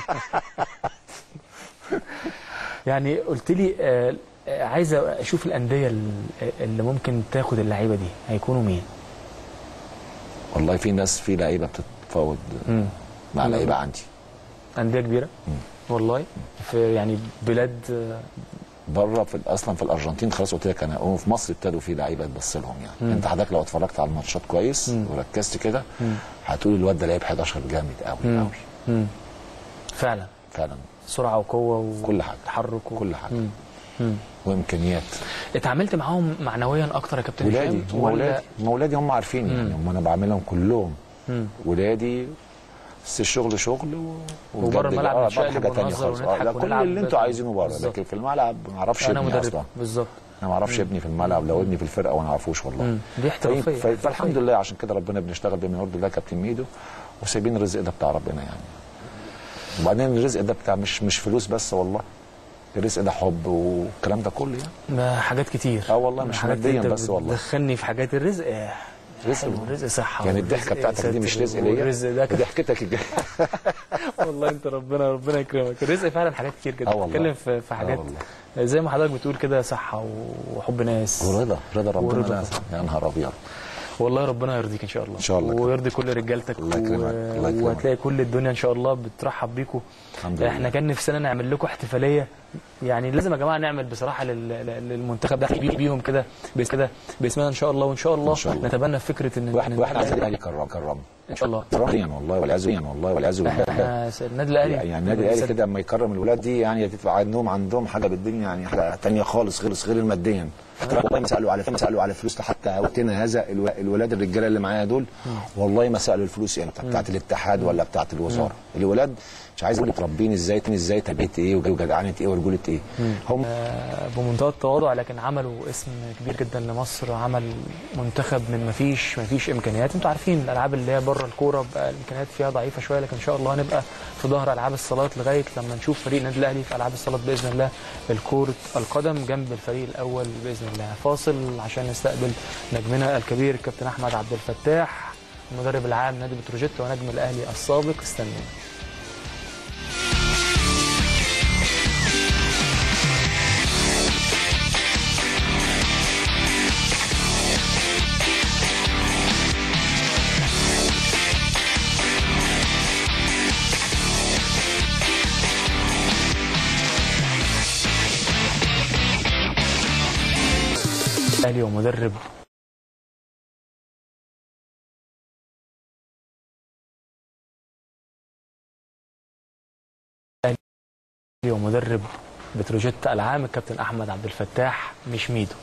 يعني قلت لي آه، آه، عايز اشوف الانديه ال- اللي ممكن تاخد اللعيبه دي هيكونوا مين؟ والله في ناس في لعيبه بتتفاوض مم. مع لعيبه عندي انديه كبيره والله في يعني بلاد آه، بره في اصلا في الارجنتين خلاص قلت لك انا وفي مصر ابتدوا في لعيبه تبص لهم يعني انت حضرتك لو اتفرجت على الماتشات كويس وركزت كده هتقول الواد ده لعيب 11 جامد قوي قوي مم. فعلا فعلا سرعه وقوه كل حاجة. وتحرك و... كل حاجه مم. مم. وامكانيات اتعاملت معاهم معنويا اكتر يا كابتن ولادي هشام هم ولا ولادي هم ولادي هم عارفين يعني هم انا بعملهم كلهم مم. ولادي بس الشغل شغل و... وبره والجد الملعب بقى- بقى نتشقلب حاجه ثانيه ونهزر خالص ونضحك آه، لا كل ونلعب اللي انتوا بال- عايزينه بره بالظبط. لكن في الملعب ما اعرفش انا ابني مدرب اصلا بالظبط انا ما اعرفش ابني في الملعب لو ابني في الفرقه وانا ما اعرفوش والله مم. دي احترافيه ف- احترافية. فالحمد لله عشان كده ربنا بنشتغل بما يرضي الله كابتن ميدو وسايبين الرزق ده بتاع ربنا يعني وبعدين الرزق ده بتاع مش مش فلوس بس والله الرزق ده حب والكلام ده كله يعني ما حاجات كتير اه والله مش حاجات مادياً انت بس والله. دخلني في حاجات الرزق آه، رزق حلو، الرزق صحه يعني والرزق الضحكه بتاعتك دي مش ستر، رزق ليا والرزق ده كان- ضحكتك الجايه والله انت ربنا ربنا يكرمك الرزق فعلا حاجات كتير جدا اه والله. بتتكلم في في اه حاجات والله. زي ما حضرتك بتقول كده صحه وحب ناس ورضا رضا ربنا ورضا. لا يا نهار ابيض والله ربنا يرضيك ان شاء الله إن شاء الله. ويرضي كل رجالتك الله يكرمك. الله يكرمك. وهتلاقي كل الدنيا ان شاء الله بترحب بيكم الحمد لله. احنا كان نفسنا نعمل لكم احتفاليه يعني لازم يا جماعه نعمل بصراحه لل- لل- للمنتخب ده بي- بيهم كده بس كده باسمنا ان شاء الله وان شاء الله, إن شاء الله. نتبنى فكره ان واحد إن واحد عايز الأهلي- الاهلي كرم كرم ان شاء الله كرم والله والعياذ بالله والله والعياذ بالله احنا النادي الاهلي يعني النادي الاهلي كده اما يكرم الولاد دي يعني تبقى عندهم عندهم حاجه بالدنيا يعني حاجه ثانيه خالص غير غير الماديا والله ما سالوا على ما سالوا على فلوس حتى وقتنا هذا الو- الولاد الرجاله اللي معايا دول والله ما سالوا الفلوس امتى بتاعت الاتحاد ولا بتاعت الوزاره الولاد مش عايز اقول متربين ازاي ازاي تربيه ايه وجدعنه ايه ورجوله ايه هم آه، بمنتهى التواضع لكن عملوا اسم كبير جدا لمصر عمل منتخب من مفيش مفيش امكانيات انتوا عارفين الالعاب اللي هي بره الكوره بقى الامكانيات فيها ضعيفه شويه لكن ان شاء الله هنبقى في ظهر العاب الصالات لغايه لما نشوف فريق النادي الاهلي في العاب الصالات باذن الله الكره القدم جنب الفريق الاول باذن الله فاصل عشان نستقبل نجمنا الكبير الكابتن احمد عبد الفتاح المدرب العام نادي بتروجيت ونجم الاهلي السابق استنوا الاهلي ومدرب الاهلي ومدرب بتروجيت العام الكابتن احمد عبد الفتاح مش ميدو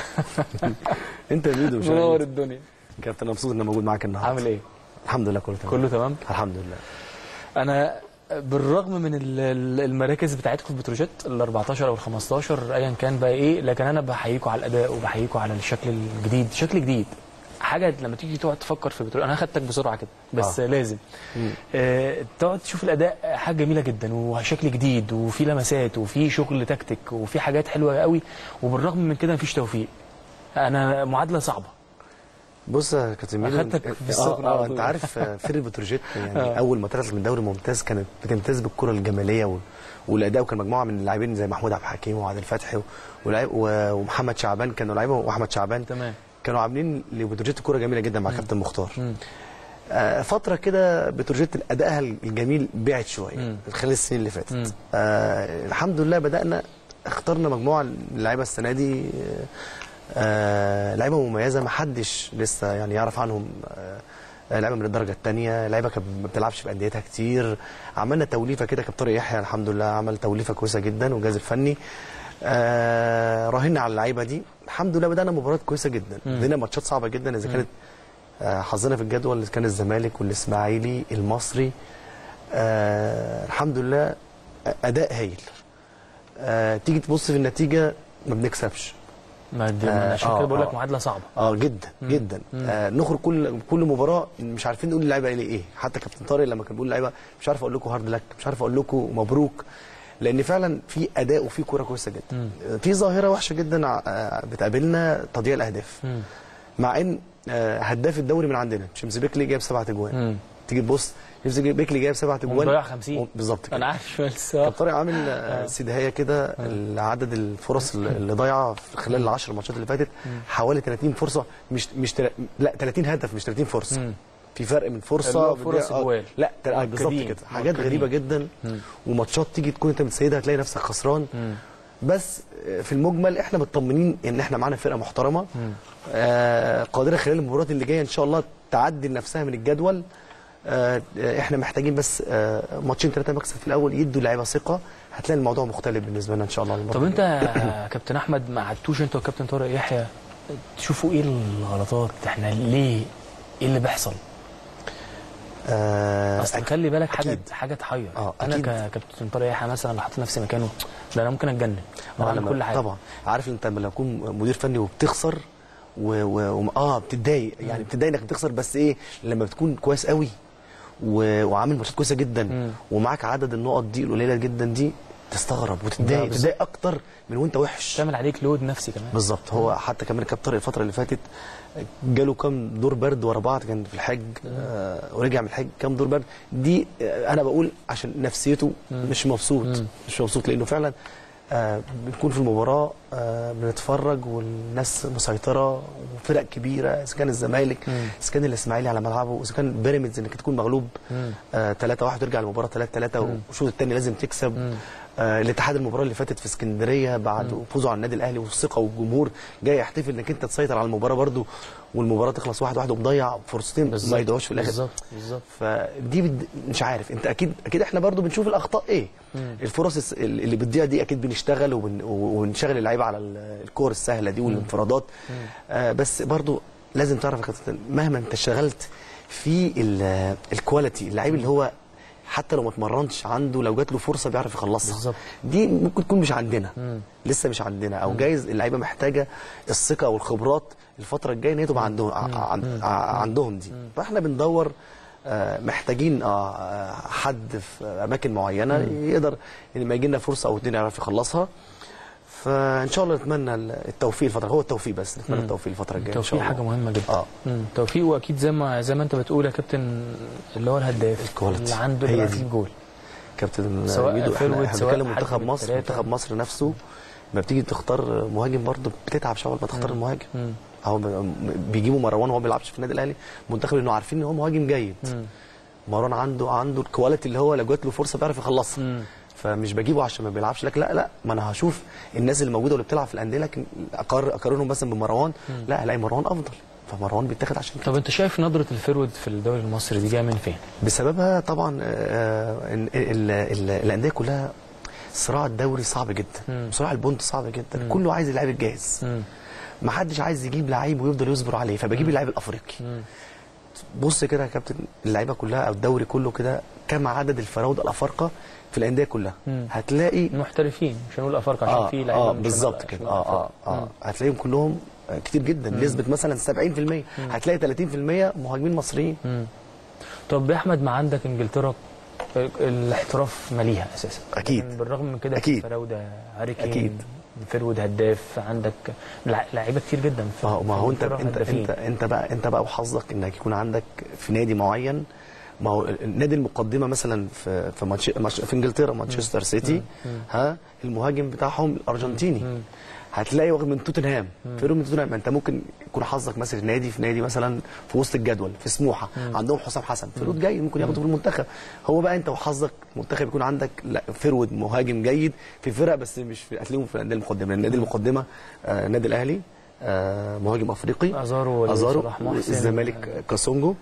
انت يا ميدو مش منور أنا. الدنيا كابتن أنا مبسوط ان انا موجود معاك النهارده عامل ايه الحمد لله كله تمام كله تمام الحمد لله انا بالرغم من ال- ال- المراكز بتاعتكم في بتروجيت ال 14 او ال 15 ايا كان بقى ايه لكن انا بحييكم على الاداء وبحييكم على الشكل الجديد شكل جديد حاجه لما تيجي تقعد تفكر في بتروجيت انا خدتك بسرعه كده بس آه. آه. لازم آه تقعد تشوف الاداء حاجه جميله جدا وشكل جديد وفي لمسات وفي شغل تكتيك وفي حاجات حلوه قوي وبالرغم من كده مفيش توفيق انا معادله صعبه بص يا كابتن ميدو أخدتك في الصفر اه, على آه طول. انت عارف آه، فرقه بتروجيت يعني آه. اول ما طلعت من دوري ممتاز كانت بتمتاز بالكره الجماليه و... والاداء وكان مجموعه من اللاعبين زي محمود عبد الحكيم وعادل فتحي و... ولاعب- و... ومحمد شعبان كانوا لعيبه واحمد شعبان تمام كانوا عاملين لبتروجيت كوره جميله جدا مع كابتن مختار آه فتره كده بتروجيت ادائها الجميل بعد شويه مم. خلال السنين اللي فاتت مم. آه الحمد لله بدانا اخترنا مجموعه من اللعيبه السنه دي آه آه لعيبه مميزه ما حدش لسه يعني يعرف عنهم آه لعيبه من الدرجه الثانيه لعيبه كانت ما بتلعبش في انديتها كتير عملنا توليفه كده كابتن طارق يحيى الحمد لله عمل توليفه كويسه جدا والجهاز الفني آه راهنا على اللعيبه دي الحمد لله بدانا مباريات كويسه جدا بدينا ماتشات صعبه جدا اذا كانت آه حظنا في الجدول اللي كان الزمالك والاسماعيلي المصري آه الحمد لله اداء هايل آه تيجي تبص في النتيجه ما بنكسبش ما دي آه، عشان آه، كده بقول لك آه. معادله صعبه اه جدا جدا آه نخرج كل كل مباراه مش عارفين نقول للعيبه ايه حتى كابتن طارق لما كان بيقول للعيبه مش عارف اقول لكم هارد لك مش عارف اقول لكم مبروك لان فعلا في اداء وفي كوره كويسه جدا آه، في ظاهره وحشه جدا آه، بتقابلنا تضييع الاهداف مم. مع ان آه، هداف الدوري من عندنا شمس بيكلي جايب سبعة اجوان مم. تيجي تبص شمس بيكلي جايب سبعة اجوان ومضيع 50. بالظبط كده انا عارف بس كابتن طارق عامل آه، سيدهايه كده عدد الفرص اللي اللي ضايعه في خلال العشر ماتشات اللي فاتت حوالي 30 فرصه مش مش تل... لا 30 هدف مش 30 فرصه مم. في فرق من اللي فرصه هو فرص آه، جوال. لا تل- آه، بالظبط مؤكدين. كده حاجات مؤكدين. غريبه جدا وماتشات تيجي تكون انت متسيدها هتلاقي نفسك خسران بس آه، في المجمل احنا مطمنين ان احنا معانا فرقه محترمه آه قادره خلال المباريات اللي جايه ان شاء الله تعدل نفسها من الجدول آه آه، احنا محتاجين بس آه ماتشين ثلاثه مكسب في الاول يدوا اللعيبه ثقه هتلاقي الموضوع مختلف بالنسبه لنا ان شاء الله المرة طب انت الجاية. يا كابتن احمد ما قعدتوش انت وكابتن طارق يحيى تشوفوا ايه الغلطات احنا ليه ايه اللي بيحصل آه اصل أكيد. خلي بالك حاجه أكيد. حاجه تحير اه انا أكيد. ككابتن طارق يحيى مثلا لو حطيت نفسي مكانه ده انا ممكن اتجنن آه، بعمل لما- كل حاجه طبعا عارف انت لما تكون مدير فني وبتخسر و... و... و... اه بتتضايق يعني بتتضايق انك بتخسر بس ايه لما بتكون كويس قوي و... وعامل ماتشات كويسه جدا مم. ومعاك عدد النقط دي القليله جدا دي تستغرب لا، وتتضايق بالظبط. تتضايق اكتر من وانت وحش تعمل عليك لود نفسي كمان بالظبط هو حتى كمان كابتن طارق الفتره اللي فاتت جاله كام دور برد ورا بعض كان في الحج آه ورجع من الحج كام دور برد دي آه انا بقول عشان نفسيته مش مبسوط مش مبسوط لانه فعلا آه بنكون في المباراه آه بنتفرج والناس مسيطره وفرق كبيره اذا كان الزمالك اذا كان الاسماعيلي على ملعبه اذا كان بيراميدز انك تكون مغلوب 3 1 وترجع المباراه 3 3 والشوط الثاني لازم تكسب آه الاتحاد المباراه اللي فاتت في اسكندريه بعد فوزه على النادي الاهلي والثقه والجمهور جاي يحتفل انك انت تسيطر على المباراه برده والمباراه تخلص واحد واحد ومضيع فرصتين ما يضيعوش في الاخر بالظبط بالظبط فدي بد... مش عارف انت اكيد اكيد احنا برضو بنشوف الاخطاء ايه الفرص الس- اللي بتضيع دي اكيد بنشتغل وبن... ونشغل اللعيبه على ال- الكور السهله دي والانفرادات آه بس برضو لازم تعرف يا كابتن مهما انت اشتغلت في ال- الكواليتي اللعيب اللي هو حتى لو ما اتمرنش عنده لو جات له فرصه بيعرف يخلصها بالظبط. دي ممكن تكون مش عندنا لسه مش عندنا او جايز اللعيبه محتاجه الثقه والخبرات الفتره الجايه ان هي تبقى عندهم ع- عن- ع- عندهم دي فاحنا بندور آه، محتاجين آه، آه، حد في اماكن معينه يقدر لما يجي لنا فرصه او اتنين يعرف يخلصها فان شاء الله نتمنى التوفيق الفتره هو التوفيق بس نتمنى التوفيق الفتره الجايه ان شاء التوفيق الله حاجه مهمه جدا اه مم. توفيق واكيد زي ما زي ما انت بتقول يا كابتن اللي هو الهداف الكواليتي. اللي عنده هي اللي دي. في الجول كابتن سواء ميدو فيرويد، احنا احنا سواء بنتكلم حد منتخب من مصر التلاتة. منتخب مصر نفسه لما بتيجي تختار مهاجم برضه بتتعب شويه ما تختار المهاجم مم. اهو ب- بيجيبوا مروان وهو ما بيلعبش في النادي الاهلي منتخب انه عارفين ان هو مهاجم جيد مروان عنده عنده الكواليتي اللي هو لو جات له فرصه بيعرف يخلصها مم. فمش بجيبه عشان ما بيلعبش لكن لا لا ما انا هشوف الناس اللي موجوده واللي بتلعب في الانديه لكن أقار- اقارنهم مثلا بمروان لا هلاقي مروان افضل فمروان بيتاخد عشان كده طب انت شايف نظره الفيرود في الدوري المصري دي جايه من فين؟ بسببها طبعا آه، إن ال- ال- الانديه كلها صراع الدوري صعب جدا صراع البونت صعب جدا كله عايز اللعيب الجاهز مم. ما حدش عايز يجيب لعيب ويفضل يصبر عليه فبجيب اللاعب الافريقي بص كده يا كابتن اللعيبه كلها او الدوري كله كده كم عدد الفراوده الافارقه في الانديه كلها مم. هتلاقي محترفين مش هنقول افارقه عشان اه في لعيبه اه من بالظبط شمال- كده شمال اه اه أفريقيا. اه هتلاقيهم كلهم آه، كتير جدا نسبه مثلا 70% هتلاقي 30% مهاجمين مصريين طب يا احمد ما عندك انجلترا الاحتراف ماليها اساسا أكيد. لكن بالرغم من كده أكيد. في فراوده هاري كين أكيد. فيرود هداف عندك لع- لعيبه كتير جدا في ما هو ما في هو انت إنجلترا انت هدافين. انت انت بقى انت بقى وحظك انك يكون عندك في نادي معين ما هو النادي المقدمه مثلا في في ماتش ماتش- في انجلترا مانشستر سيتي ها المهاجم بتاعهم الارجنتيني هتلاقي واخد من توتنهام فيرو من توتنهام ما انت ممكن يكون حظك ماسك نادي في نادي مثلا في وسط الجدول في سموحه عندهم حسام حسن فيرود جاي ممكن ياخده في المنتخب هو بقى انت وحظك منتخب يكون عندك لا فيرود مهاجم جيد في فرق بس مش في هتلاقيهم في الانديه المقدمه لأن النادي المقدمه آه، النادي الاهلي آه، مهاجم افريقي أزارو ازارو وصلاح محسن. الزمالك كاسونجو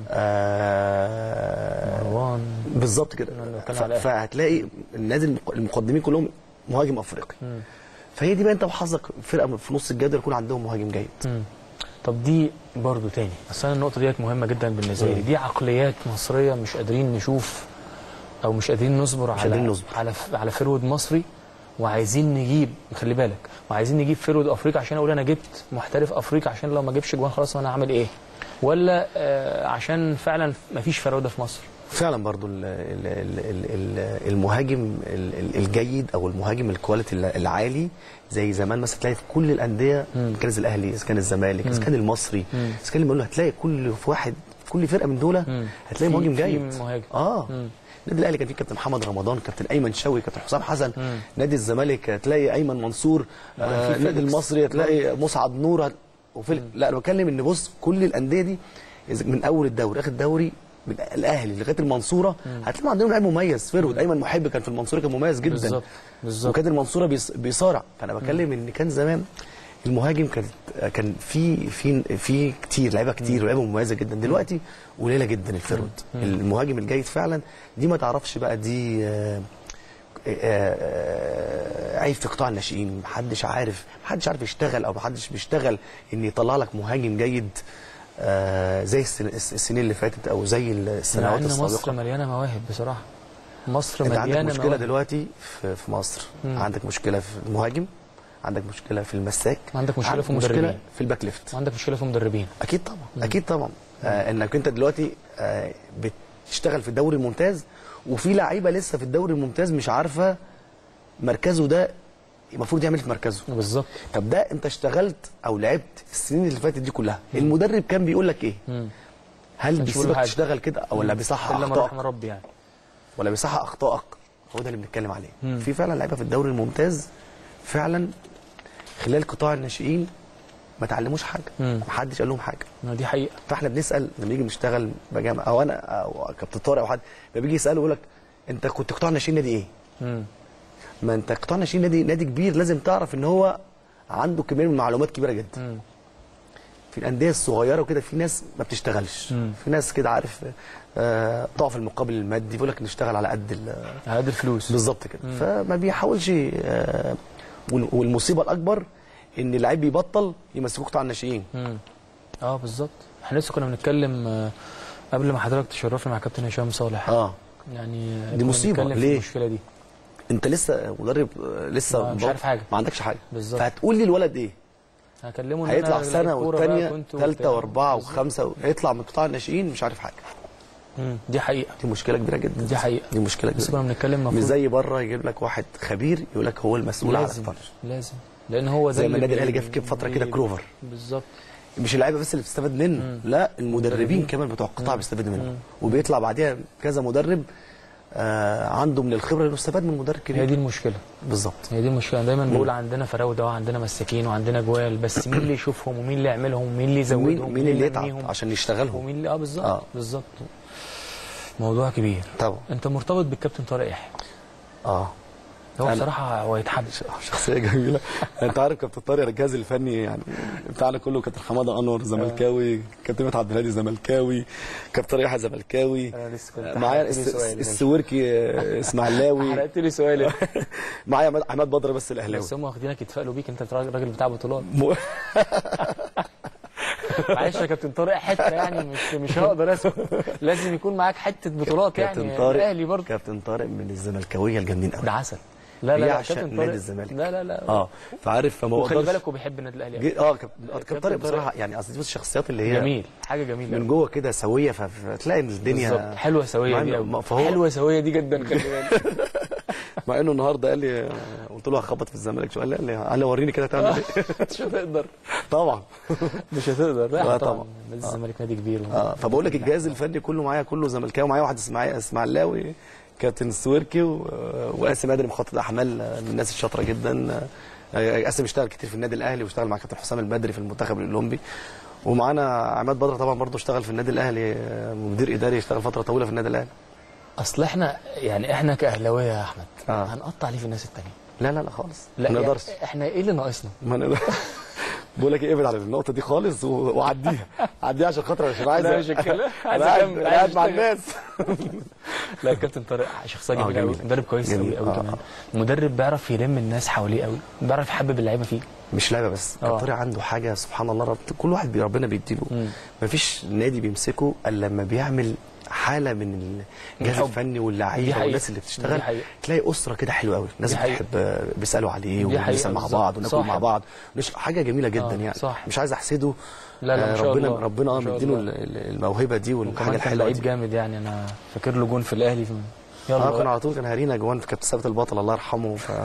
آه مروان بالظبط كده أنا بتكلم ف- على الأهلي. فهتلاقي النادي المق- المقدمين كلهم مهاجم افريقي فهي دي بقى انت وحظك فرقه في نص الجدول يكون عندهم مهاجم جيد مم. طب دي برضو تاني بس انا النقطه ديت مهمه جدا بالنسبه لي دي عقليات مصريه مش قادرين نشوف او مش قادرين نصبر على قادرين نصبر. على على فرود مصري وعايزين نجيب خلي بالك وعايزين نجيب فرود افريقي عشان اقول انا جبت محترف افريقي عشان لو ما جبش جوان خلاص انا هعمل ايه ولا آه عشان فعلا مفيش فراوده في مصر فعلا برضو ال- ال- ال- ال- ال- المهاجم ال- ال- الجيد او المهاجم الكواليتي ال- العالي زي زمان مثلا تلاقي في كل الانديه إذا كان الاهلي اذا كان الزمالك اذا كان المصري اذا كان اللي هتلاقي كل في واحد في كل فرقه من دول هتلاقي في- مهاجم في جيد مهاجم. اه النادي الاهلي كان فيه كابتن محمد رمضان كابتن ايمن شوقي كابتن حسام حسن نادي الزمالك هتلاقي ايمن منصور آه في النادي فيليكس. المصري هتلاقي مسعد نور هت- وفي لا انا بتكلم ان بص كل الانديه دي إذا من اول الدوري اخر الدوري من الاهلي لغايه المنصوره هتلاقي عندهم لعيب مميز فيرود ايمن محب كان في المنصوره كان مميز جدا بالظبط بالظبط وكان المنصوره بيص- بيصارع فانا بتكلم ان كان زمان المهاجم كان كان في في في كتير لعيبه كتير ولعيبه مميزه جدا دلوقتي قليله جدا الفيرود المهاجم الجيد فعلا دي ما تعرفش بقى دي آه، آه، آه، عيب في قطاع الناشئين محدش عارف محدش عارف يشتغل او محدش بيشتغل ان يطلع لك مهاجم جيد آه، زي السن- السنين اللي فاتت او زي مع السنوات ان مصر السابقه مليانه مواهب بصراحه مصر انت عندك مليانه مشكله مواهب دلوقتي في, في مصر عندك مشكله في المهاجم عندك مشكله في المساك عندك مشكلة في مشكله المدربين. في الباك ليفت وعندك مشكله في مدربين اكيد طبعا اكيد طبعا آه انك انت دلوقتي آه بتشتغل في الدوري الممتاز وفي لعيبه لسه في الدوري الممتاز مش عارفه مركزه ده المفروض يعمل في مركزه بالظبط طب ده انت اشتغلت او لعبت السنين اللي فاتت دي كلها المدرب كان بيقول لك ايه هل كانش بيقول بيسيبك حاجة. تشتغل كده او ولا بيصحح الا من اخطائك رحم ربي يعني ولا بيصحح اخطائك هو ده اللي بنتكلم عليه في فعلا لعيبه في الدوري الممتاز فعلا خلال قطاع الناشئين ما تعلموش حاجه مم. ما حدش قال لهم حاجه ما دي حقيقه فاحنا بنسال لما نيجي نشتغل بجامعه او انا او كابتن طارق او حد لما بيجي يساله يقول لك انت كنت قطاع ناشئين نادي ايه؟ مم. ما انت قطاع ناشئين نادي نادي كبير لازم تعرف ان هو عنده كميه من المعلومات كبيره جدا مم. في الانديه الصغيره وكده في ناس ما بتشتغلش مم. في ناس كده عارف آه، ضعف المقابل المادي بيقول لك نشتغل على قد ال- على قد الفلوس بالظبط كده فما بيحاولش آه، وال- والمصيبه الاكبر ان اللعيب بيبطل يمسكوه قطاع الناشئين مم. اه بالظبط احنا لسه كنا بنتكلم آه، قبل ما حضرتك تشرفنا مع كابتن هشام صالح اه يعني دي كنا مصيبة. بنتكلم في ليه؟ المشكله دي انت لسه مدرب آه، لسه ما- مش بط- عارف حاجة. ما عندكش حاجه بالظبط. فهتقول لي الولد ايه هكلمه إن هيطلع أنا سنه لعيب كورة بقى والثانيه كنت ثالثه وبتاع. واربعه بالظبط. وخمسه هيطلع من قطاع الناشئين مش عارف حاجه مم. دي حقيقه دي مشكله كبيره جدا دي حقيقة. دي مشكله لسه كبيره كنا بنتكلم مش المفروض زي بره يجيب لك واحد خبير يقول لك هو المسؤول على لازم القطاع لازم لان هو ده زي ما اللي النادي بي- الاهلي جه في فتره كده بي- كروفر بالظبط مش اللعيبه بس اللي بتستفاد منه لا المدربين كمان بتوع القطاع بيستفادوا منه وبيطلع بعديها كذا مدرب آه عنده من الخبره انه استفاد من مدرب هي كبير دي المشكله بالظبط هي دي المشكله أنا دايما بقول عندنا فراوده وعندنا مساكين وعندنا جوال بس مين اللي يشوفهم ومين اللي يعملهم ومين اللي يزودهم مين, ومين مين اللي يتعب ينميهم عشان يشتغلهم ومين اللي اه بالظبط آه. بالظبط موضوع كبير طبعا انت مرتبط بالكابتن طارق يحيى اه هو أنا- بصراحه هو يتحب شخصيه جميله انت عارف كابتن طارق الجهاز الفني يعني بتاعنا كله كابتن حماده انور زملكاوي كابتن مدحت عبد الهادي زملكاوي كابتن طارق يحيى زملكاوي أنا لسه كنت معايا حرقت لي الس- سؤال. السويركي آه، اسماعيلاوي حرقت لي سؤالي معايا عماد- عماد بدر بس الاهلاوي بس هم واخدينك يتفائلوا بيك انت الراجل بتاع بطولات م- معلش يا كابتن طارق حته يعني مش مش هقدر اسكت لازم يكون معاك حته بطولات كابتن يعني طارق الاهلي برضه كابتن طارق من الزملكاويه الجامدين قوي ده عسل لا لا لا بيعشق كابتن نادي طارق الزمالك. لا لا لا اه فعارف فما وخلي بقدرش- بالك هو بيحب النادي الاهلي أوي. جي- اه كابتن كابتن كابتن طارق طارق. بصراحه يعني اصل دي بص الشخصيات اللي هي جميل حاجه جميله من جوه كده سويه فتلاقي بالظبط الدنيا حلوه سويه مع دي إنه- قوي فهو حلوه سويه دي جدا خلي بالك مع انه النهارده قال لي قلت له هخبط في الزمالك شو قال لي قال لي قال لي وريني كده تعمل ايه مش هتقدر طبعا مش هتقدر لا لا طبعا. طبعا نادي الزمالك نادي كبير اه فبقول لك الجهاز الفني كله معايا كله زملكاوي معايا واحد اسماعيلي اسماعيلاوي كابتن السويركي و- وقاسم ادري مخطط احمال من الناس الشاطره جدا آه، قاسم اشتغل كتير في النادي الاهلي واشتغل مع كابتن حسام البدري في المنتخب الاولمبي ومعانا عماد بدر طبعا برضه اشتغل في النادي الاهلي آه، مدير اداري اشتغل فتره طويله في النادي الاهلي اصل احنا يعني احنا كاهلاويه يا احمد آه. هنقطع ليه في الناس التانيه لا لا لا خالص لا ما يعني نقدرش احنا ايه اللي ناقصنا ما نقدر بقول لك ايه ابعد عن النقطه دي خالص و- وعديها عديها عشان خاطر عشان عايز لا، مش الكلام. عايز انا قاعد أكمل، أنا عايز قاعد مع أشتغل. الناس لا الكابتن طارق شخصيه آه، جميله قوي جميل. مدرب كويس جميل. قوي قوي آه، كمان مدرب بيعرف يلم الناس حواليه قوي بيعرف يحبب اللعيبه فيه مش لعبه بس آه. كابتن عنده حاجه سبحان الله رب كل واحد بي- ربنا بيديله مم. مفيش نادي بيمسكه الا لما بيعمل حاله من الجهاز الحب. الفني دي واللعيبه حقيقة. والناس اللي دي بتشتغل حقيقة. تلاقي اسره كده حلوه قوي الناس دي حقيقة. بتحب بيسالوا عليه دي حقيقة ونسال مع بالظبط. بعض وناكل صح. مع بعض مش حاجه جميله جدا آه، يعني صح. مش عايز احسده لا لا آه، ما شاء ربنا الله ربنا اه ما شاء مديله الله. ال- ال- الموهبه دي والحاجه وكمان كان الحلوه لعيب دي جامد يعني انا فاكر له جون في الاهلي في يلا اه كان بقى. على طول كان هارينا جوان في كابتن ثابت البطل الله يرحمه ف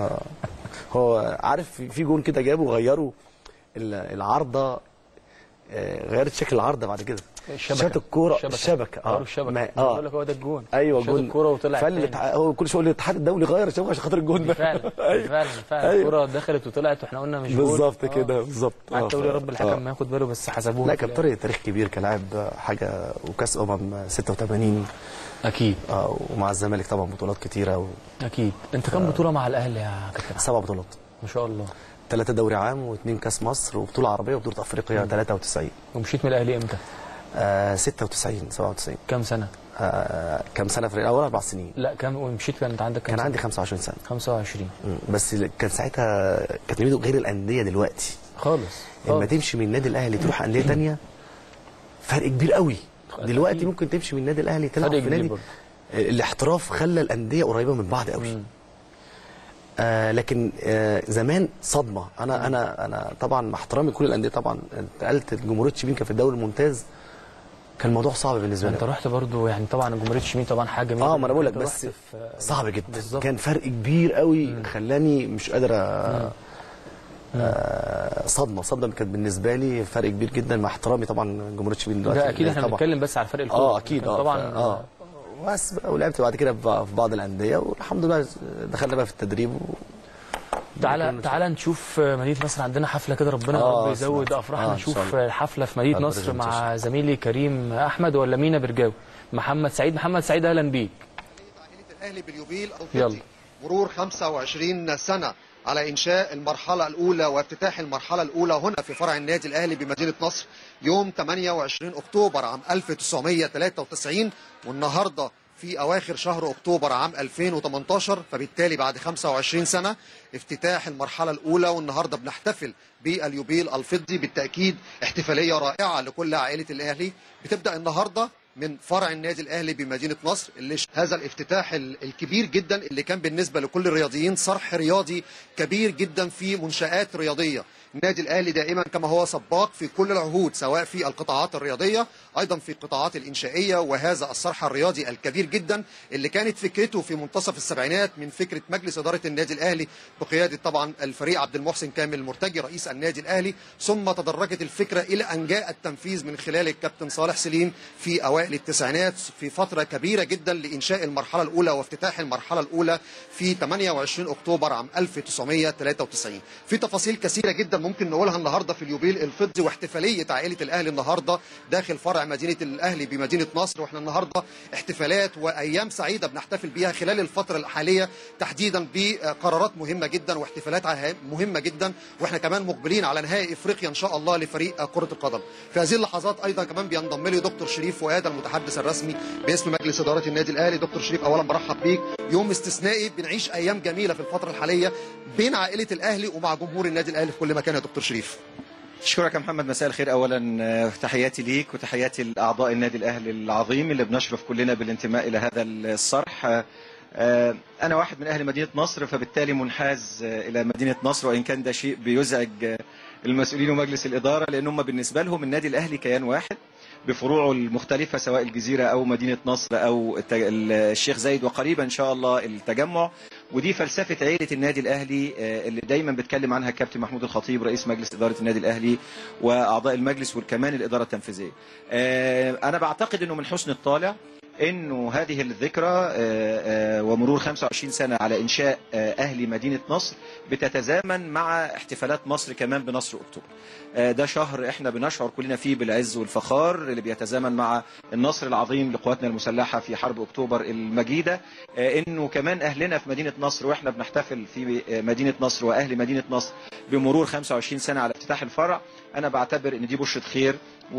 هو عارف في- في جون كده جابه وغيروا ال- العارضه آه، غيرت شكل العارضه بعد كده الشبكة. شات الكوره الشبكة. الشبكه غيروا اه الشبكة ما- بقول اه لك هو ده الجون ايوه شاط جون الكوره وطلع فقال التاني. الاتحاد- هو كل شويه يقول الاتحاد الدولي غير الشبكه عشان خاطر الجون ده فعلا أيوة. فعلا فعلا أيوة. الكوره دخلت وطلعت واحنا قلنا مش جول بالظبط آه. كده بالظبط قعدت آه، اقول يا ف- رب الحكم آه. ما ياخد باله بس حسبوه لا في كابتن طارق تاريخ كبير كلاعب حاجه وكاس امم 86 الآخر. اكيد آه، ومع الزمالك طبعا بطولات كتيره اكيد انت كم بطوله مع الاهلي يا كابتن وسبع بطولات ما شاء الله ثلاثه دوري عام واثنين كاس مصر وبطوله عربيه وبطوله افريقيا 93 ومشيت من الاهلي امتى آه 96 97 كم سنه آه كم سنه في اول اربع سنين لا كم ومشيت كانت عندك كم كان سنة؟ عندي 25 سنه 25 مم. بس كان ساعتها كانت ميدو غير الانديه دلوقتي خالص لما خالص. تمشي من النادي الاهلي تروح انديه تانية فرق كبير قوي دلوقتي ممكن تمشي من النادي الاهلي تلعب فرق في كبير نادي برضه. الاحتراف خلى الانديه قريبه من بعض قوي آه لكن آه زمان صدمه انا انا انا طبعا مع احترامي لكل الانديه طبعا انتقلت لجمهوريه شبين كان في الدوري الممتاز كان الموضوع صعب بالنسبه انت لي رحت برضو يعني طبعا جمهوريه شمين طبعا حاجه جميله اه ما انا بقول لك أنت بس رحت في- صعب جدا بالظبط. كان فرق كبير قوي خلاني مش قادر أ- آه صدمه صدمه كانت بالنسبه لي فرق كبير جدا مع احترامي طبعا جمهوريه شبين دلوقتي ده اكيد احنا طبعا بنتكلم بس على فرق الكوره اه اكيد لكن اه طبعا ف- اه بس بقى ولعبت بعد كده في في بعض الانديه والحمد لله دخلنا بقى في التدريب و... تعالى تعالى نشوف مدينه نصر عندنا حفله كده ربنا يا آه، رب يزود سمعت. افراحنا آه، إن شاء نشوف الله. حفله في مدينه آه، نصر مع presentation. زميلي كريم احمد ولا مينا برجاوي محمد سعيد محمد سعيد اهلا بيك عائلة الأهلي باليوبيل يلا. الفضي مرور 25 سنة على إنشاء المرحلة الأولى وافتتاح المرحلة الأولى هنا في فرع النادي الأهلي بمدينة نصر يوم 28 أكتوبر عام 1993 والنهاردة في أواخر شهر أكتوبر عام 2018 فبالتالي بعد 25 سنة افتتاح المرحلة الأولى والنهاردة بنحتفل باليوبيل الفضي بالتأكيد احتفالية رائعة لكل عائلة الأهلي بتبدأ النهاردة من فرع النادي الاهلي بمدينه نصر اللي ش- هذا الافتتاح ال- الكبير جدا اللي كان بالنسبه لكل الرياضيين صرح رياضي كبير جدا في منشات رياضيه النادي الاهلي دائما كما هو سباق في كل العهود سواء في القطاعات الرياضيه ايضا في القطاعات الانشائيه وهذا الصرح الرياضي الكبير جدا اللي كانت فكرته في منتصف السبعينات من فكره مجلس اداره النادي الاهلي بقياده طبعا الفريق عبد المحسن كامل المرتجي رئيس النادي الاهلي ثم تدرجت الفكره الى ان جاء التنفيذ من خلال الكابتن صالح سليم في اوائل التسعينات في فتره كبيره جدا لانشاء المرحله الاولى وافتتاح المرحله الاولى في 28 اكتوبر عام 1993 في تفاصيل كثيره جدا جدا ممكن نقولها النهارده في اليوبيل الفضي واحتفاليه عائله الاهلي النهارده داخل فرع مدينه الاهلي بمدينه نصر واحنا النهارده احتفالات وايام سعيده بنحتفل بيها خلال الفتره الحاليه تحديدا بقرارات مهمه جدا واحتفالات ع- مهمه جدا واحنا كمان مقبلين على نهائي افريقيا ان شاء الله لفريق كره القدم في هذه اللحظات ايضا كمان بينضم لي دكتور شريف فؤاد المتحدث الرسمي باسم مجلس اداره النادي الاهلي دكتور شريف اولا برحب بيك يوم استثنائي بنعيش ايام جميله في الفتره الحاليه بين عائله الاهلي ومع جمهور النادي الاهلي في كل مكان يا دكتور شريف اشكرك يا محمد مساء الخير اولا آه، تحياتي ليك وتحياتي لاعضاء النادي الاهلي العظيم اللي بنشرف كلنا بالانتماء الى هذا الصرح آه، آه، انا واحد من اهل مدينه نصر فبالتالي منحاز آه، الى مدينه نصر وان كان ده شيء بيزعج آه، المسؤولين ومجلس الاداره لان هم بالنسبه لهم النادي الاهلي كيان واحد بفروعه المختلفة سواء الجزيرة أو مدينة نصر أو الت- الشيخ زايد وقريبا إن شاء الله التجمع ودي فلسفة عيلة النادي الأهلي آه، اللي دايما بيتكلم عنها الكابتن محمود الخطيب رئيس مجلس إدارة النادي الأهلي وأعضاء المجلس وكمان الإدارة التنفيذية آه، أنا بعتقد أنه من حسن الطالع انه هذه الذكرى آه، آه، ومرور 25 سنه على انشاء آه، اهلي مدينه نصر بتتزامن مع احتفالات مصر كمان بنصر اكتوبر. آه، ده شهر احنا بنشعر كلنا فيه بالعز والفخار اللي بيتزامن مع النصر العظيم لقواتنا المسلحه في حرب اكتوبر المجيده آه، انه كمان اهلنا في مدينه نصر واحنا بنحتفل في آه، مدينه نصر واهل مدينه نصر بمرور 25 سنه على افتتاح الفرع انا بعتبر ان دي بشره خير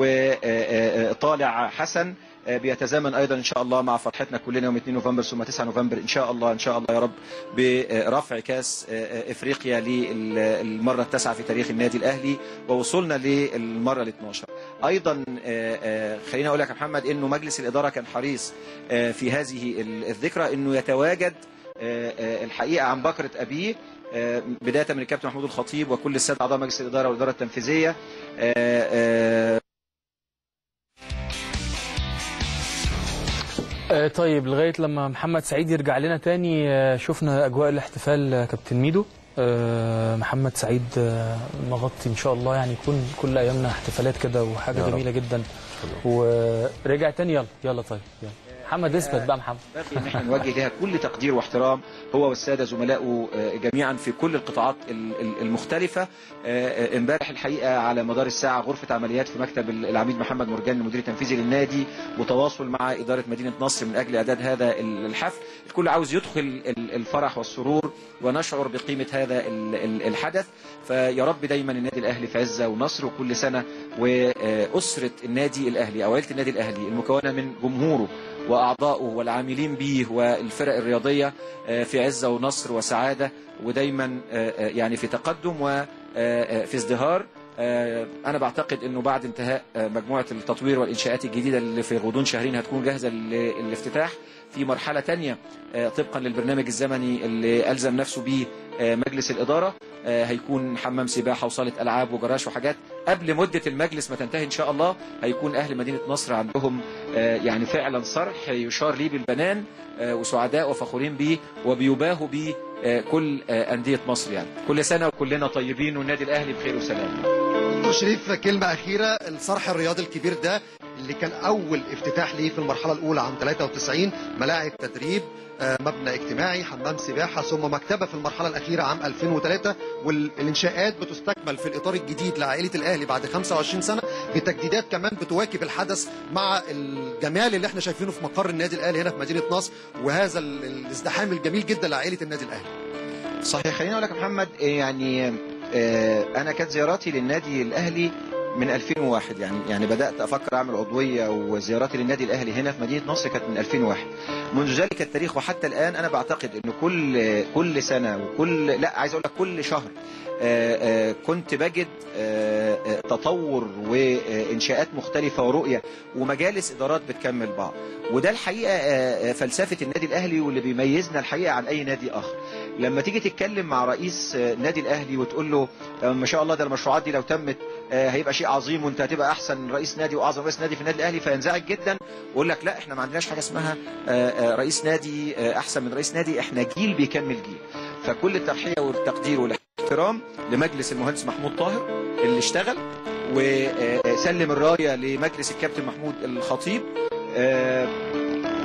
وطالع حسن آه، بيتزامن ايضا ان شاء الله مع فرحتنا كلنا يوم 2 نوفمبر ثم 9 نوفمبر ان شاء الله ان شاء الله يا رب برفع كاس آه، آه، افريقيا للمره التاسعه في تاريخ النادي الاهلي ووصولنا للمره ال 12 ايضا آه، آه، خليني اقول لك يا محمد انه مجلس الاداره كان حريص آه، في هذه ال- الذكرى انه يتواجد آه، آه، الحقيقه عن بكره ابيه آه، بدايه من الكابتن محمود الخطيب وكل الساده اعضاء مجلس الاداره والاداره التنفيذيه آه، آه، آه، طيب لغايه لما محمد سعيد يرجع لنا تاني آه، شفنا اجواء الاحتفال آه، كابتن ميدو آه، محمد سعيد آه، مغطي ان شاء الله يعني يكون كل ايامنا احتفالات كده وحاجه يا رب. جميله جدا ورجع تاني يلا يلا طيب يلا محمد اثبت بقى محمد باقي ان احنا نوجه لها كل تقدير واحترام هو والساده زملائه آه، جميعا في كل القطاعات ال- ال- المختلفه آه، آه، امبارح الحقيقه على مدار الساعه غرفه عمليات في مكتب ال- العميد محمد مرجان المدير التنفيذي للنادي وتواصل مع اداره مدينه نصر من اجل اعداد هذا ال- الحفل الكل عاوز يدخل ال- الفرح والسرور ونشعر بقيمه هذا ال- ال- الحدث فيا رب دايما النادي الاهلي في عزه ونصر وكل سنه واسره النادي الاهلي او عيله النادي الاهلي المكونه من جمهوره واعضائه والعاملين به والفرق الرياضيه آه، في عزه ونصر وسعاده ودايما آه، آه، يعني في تقدم وفي ازدهار آه، انا بعتقد انه بعد انتهاء آه، مجموعه التطوير والانشاءات الجديده اللي في غضون شهرين هتكون جاهزه للافتتاح في مرحله تانية آه، طبقا للبرنامج الزمني اللي الزم نفسه به آه، مجلس الاداره آه، هيكون حمام سباحه وصاله العاب وجراج وحاجات قبل مده المجلس ما تنتهي ان شاء الله هيكون اهل مدينه نصر عندهم آه، يعني فعلا صرح يشار ليه بالبنان آه، وسعداء وفخورين بيه وبيباهوا بيه آه، كل آه، انديه مصر يعني كل سنه وكلنا طيبين والنادي الاهلي بخير وسلام دكتور شريف كلمة أخيرة الصرح الرياضي الكبير ده اللي كان أول افتتاح ليه في المرحلة الأولى عام 93 ملاعب تدريب آه، مبنى اجتماعي حمام سباحة ثم مكتبة في المرحلة الأخيرة عام 2003 والإنشاءات بتستكمل في الإطار الجديد لعائلة الأهلي بعد 25 سنة بتجديدات كمان بتواكب الحدث مع الجمال اللي احنا شايفينه في مقر النادي الأهلي هنا في مدينة نصر وهذا ال- الازدحام الجميل جدا لعائلة النادي الأهلي صحيح خليني اقول لك يا محمد يعني آه، انا كانت زياراتي للنادي الاهلي من 2001 يعني يعني بدات افكر اعمل عضويه وزياراتي للنادي الاهلي هنا في مدينه نصر كانت من 2001 منذ ذلك التاريخ وحتى الان انا بعتقد انه كل كل سنه وكل لا عايز اقول لك كل شهر آه، آه، كنت بجد آه، آه، تطور وانشاءات مختلفه ورؤيه ومجالس ادارات بتكمل بعض وده الحقيقه آه، آه، فلسفه النادي الاهلي واللي بيميزنا الحقيقه عن اي نادي اخر لما تيجي تتكلم مع رئيس آه، النادي الاهلي وتقول له آه، ما شاء الله ده المشروعات دي لو تمت آه، هيبقى شيء عظيم وانت هتبقى احسن رئيس نادي واعظم رئيس نادي في النادي الاهلي فينزعج جدا ويقول لك لا احنا ما عندناش حاجه اسمها آه، آه، رئيس نادي آه، احسن من رئيس نادي احنا جيل بيكمل جيل فكل التضحيه والتقدير والاحترام لمجلس المهندس محمود طاهر اللي اشتغل وسلم الرايه لمجلس الكابتن محمود الخطيب آه،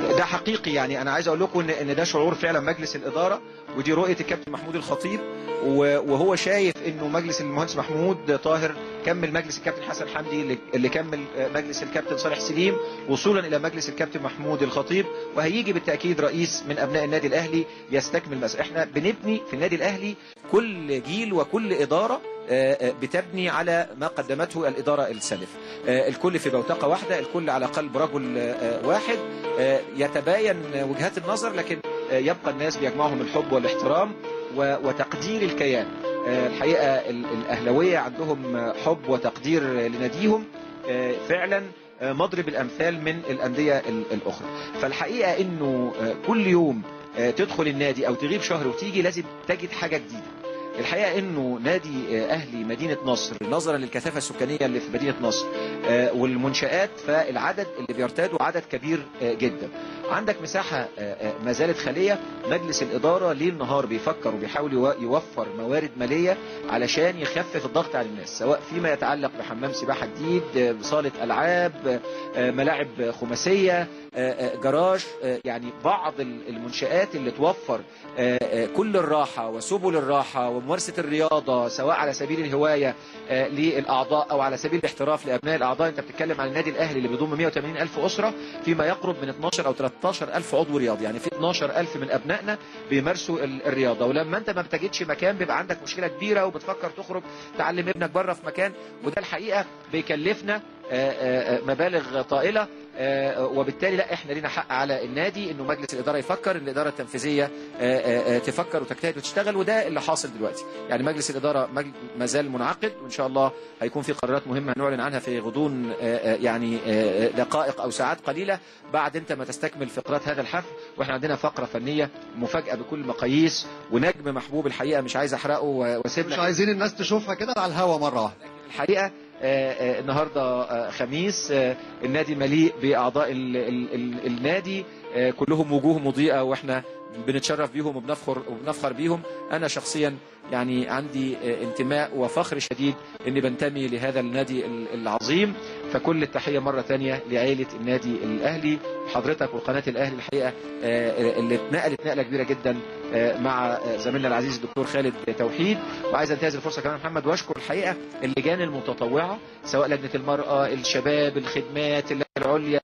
ده حقيقي يعني انا عايز اقول لكم ان ان ده شعور فعلا مجلس الاداره ودي رؤيه الكابتن محمود الخطيب و- وهو شايف انه مجلس المهندس محمود طاهر كمل مجلس الكابتن حسن حمدي اللي- اللي كمل آه، مجلس الكابتن صالح سليم وصولا الى مجلس الكابتن محمود الخطيب وهيجي بالتاكيد رئيس من ابناء النادي الاهلي يستكمل مسألة احنا بنبني في النادي الاهلي كل جيل وكل اداره آه، آه، بتبني على ما قدمته الاداره السالفه آه، الكل في بوتقه واحده الكل على قلب رجل آه، واحد آه، يتباين وجهات النظر لكن آه، يبقى الناس بيجمعهم الحب والاحترام و- وتقدير الكيان آه، الحقيقه ال- الاهلاويه عندهم آه، حب وتقدير آه، لناديهم آه، فعلا آه، مضرب الامثال من الانديه ال- الاخرى فالحقيقه انه آه، كل يوم آه، تدخل النادي او تغيب شهر وتيجي لازم تجد حاجه جديده الحقيقه انه نادي آه، اهلي مدينه نصر نظرا للكثافه السكانيه اللي في مدينه نصر آه، والمنشات فالعدد اللي بيرتادوا عدد كبير آه، جدا عندك مساحه آه، آه، ما زالت خاليه مجلس الاداره ليل نهار بيفكر وبيحاول يو- يوفر موارد ماليه علشان يخفف الضغط على الناس سواء فيما يتعلق بحمام سباحه جديد آه، صاله العاب آه، ملاعب خماسيه آه، آه، جراج آه، يعني بعض ال- المنشآت اللي توفر آه، آه، كل الراحة وسبل الراحة وممارسة الرياضة سواء على سبيل الهواية آه، للأعضاء أو على سبيل الاحتراف لأبناء الأعضاء أنت بتتكلم عن النادي الأهلي اللي بيضم 180 ألف أسرة فيما يقرب من 12 أو 13 ألف عضو رياضي يعني في 12 ألف من أبنائنا بيمارسوا ال- الرياضة ولما أنت ما بتجدش مكان بيبقى عندك مشكلة كبيرة وبتفكر تخرج تعلم ابنك بره في مكان وده الحقيقة بيكلفنا آه، آه، آه، مبالغ طائلة آه، وبالتالي لا احنا لينا حق على النادي انه مجلس الاداره يفكر الاداره التنفيذيه آه، آه، آه، تفكر وتجتهد وتشتغل وده اللي حاصل دلوقتي يعني مجلس الاداره مج- ما زال منعقد وان شاء الله هيكون في قرارات مهمه هنعلن عنها في غضون آه، آه، يعني آه، آه، دقائق او ساعات قليله بعد انت ما تستكمل فقرات هذا الحفل واحنا عندنا فقره فنيه مفاجاه بكل المقاييس ونجم محبوب الحقيقه مش عايز احرقه و- واسيب مش لك عايزين الناس تشوفها كده على الهوا مره واحده الحقيقه آه، آه، النهارده آه، خميس آه، النادي مليء باعضاء ال- ال- ال- النادي آه، كلهم وجوه مضيئه واحنا بنتشرف بيهم وبنفخر وبنفخر بيهم انا شخصيا يعني عندي آه، انتماء وفخر شديد اني بنتمي لهذا النادي ال- العظيم فكل التحيه مره ثانيه لعائله النادي الاهلي حضرتك وقناه الاهلي الحقيقه آه، اللي اتنقلت نقله كبيره جدا آه، مع آه، زميلنا العزيز الدكتور خالد توحيد وعايز انتهز الفرصه كمان محمد واشكر الحقيقه اللجان المتطوعه سواء لجنه المراه الشباب الخدمات اللجنه العليا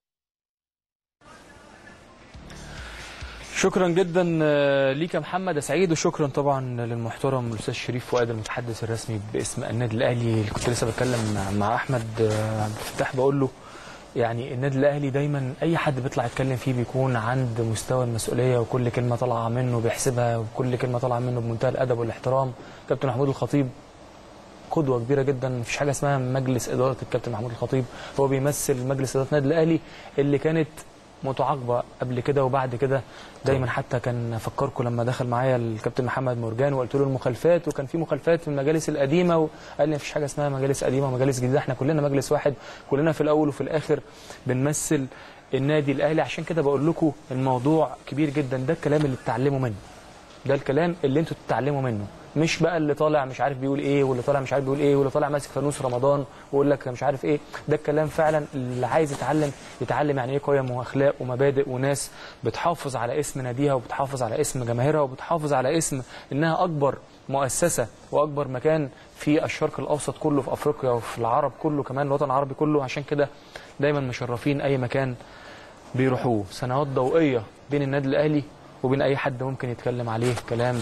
شكرا جدا آه، ليك يا محمد يا سعيد وشكرا طبعا للمحترم الاستاذ شريف فؤاد المتحدث الرسمي باسم النادي الاهلي اللي كنت لسه بتكلم مع- مع احمد آه، عبد الفتاح بقول له يعني النادي الاهلي دايما اي حد بيطلع يتكلم فيه بيكون عند مستوى المسؤوليه وكل كلمه طالعه منه بيحسبها وكل كلمه طالعه منه بمنتهى الادب والاحترام كابتن محمود الخطيب قدوه كبيره جدا مفيش حاجه اسمها مجلس اداره الكابتن محمود الخطيب هو بيمثل مجلس اداره النادي الاهلي اللي كانت متعاقبه قبل كده وبعد كده دايما حتى كان افكركم لما دخل معايا الكابتن محمد مرجان وقلت له المخالفات وكان في مخالفات في المجالس القديمه وقال لي مفيش حاجه اسمها مجالس قديمه ومجالس جديده احنا كلنا مجلس واحد كلنا في الاول وفي الاخر بنمثل النادي الاهلي عشان كده بقول لكم الموضوع كبير جدا ده الكلام اللي بتتعلموا منه ده الكلام اللي انتوا تتعلموا منه مش بقى اللي طالع مش عارف بيقول ايه واللي طالع مش عارف بيقول ايه واللي طالع ماسك فانوس رمضان ويقول لك مش عارف ايه ده الكلام فعلا اللي عايز يتعلم يتعلم يعني ايه قيم واخلاق ومبادئ وناس بتحافظ على اسم ناديها وبتحافظ على اسم جماهيرها وبتحافظ على اسم انها اكبر مؤسسه واكبر مكان في الشرق الاوسط كله في افريقيا وفي العرب كله كمان الوطن العربي كله عشان كده دايما مشرفين اي مكان بيروحوه سنوات ضوئيه بين النادي الاهلي وبين اي حد ممكن يتكلم عليه كلام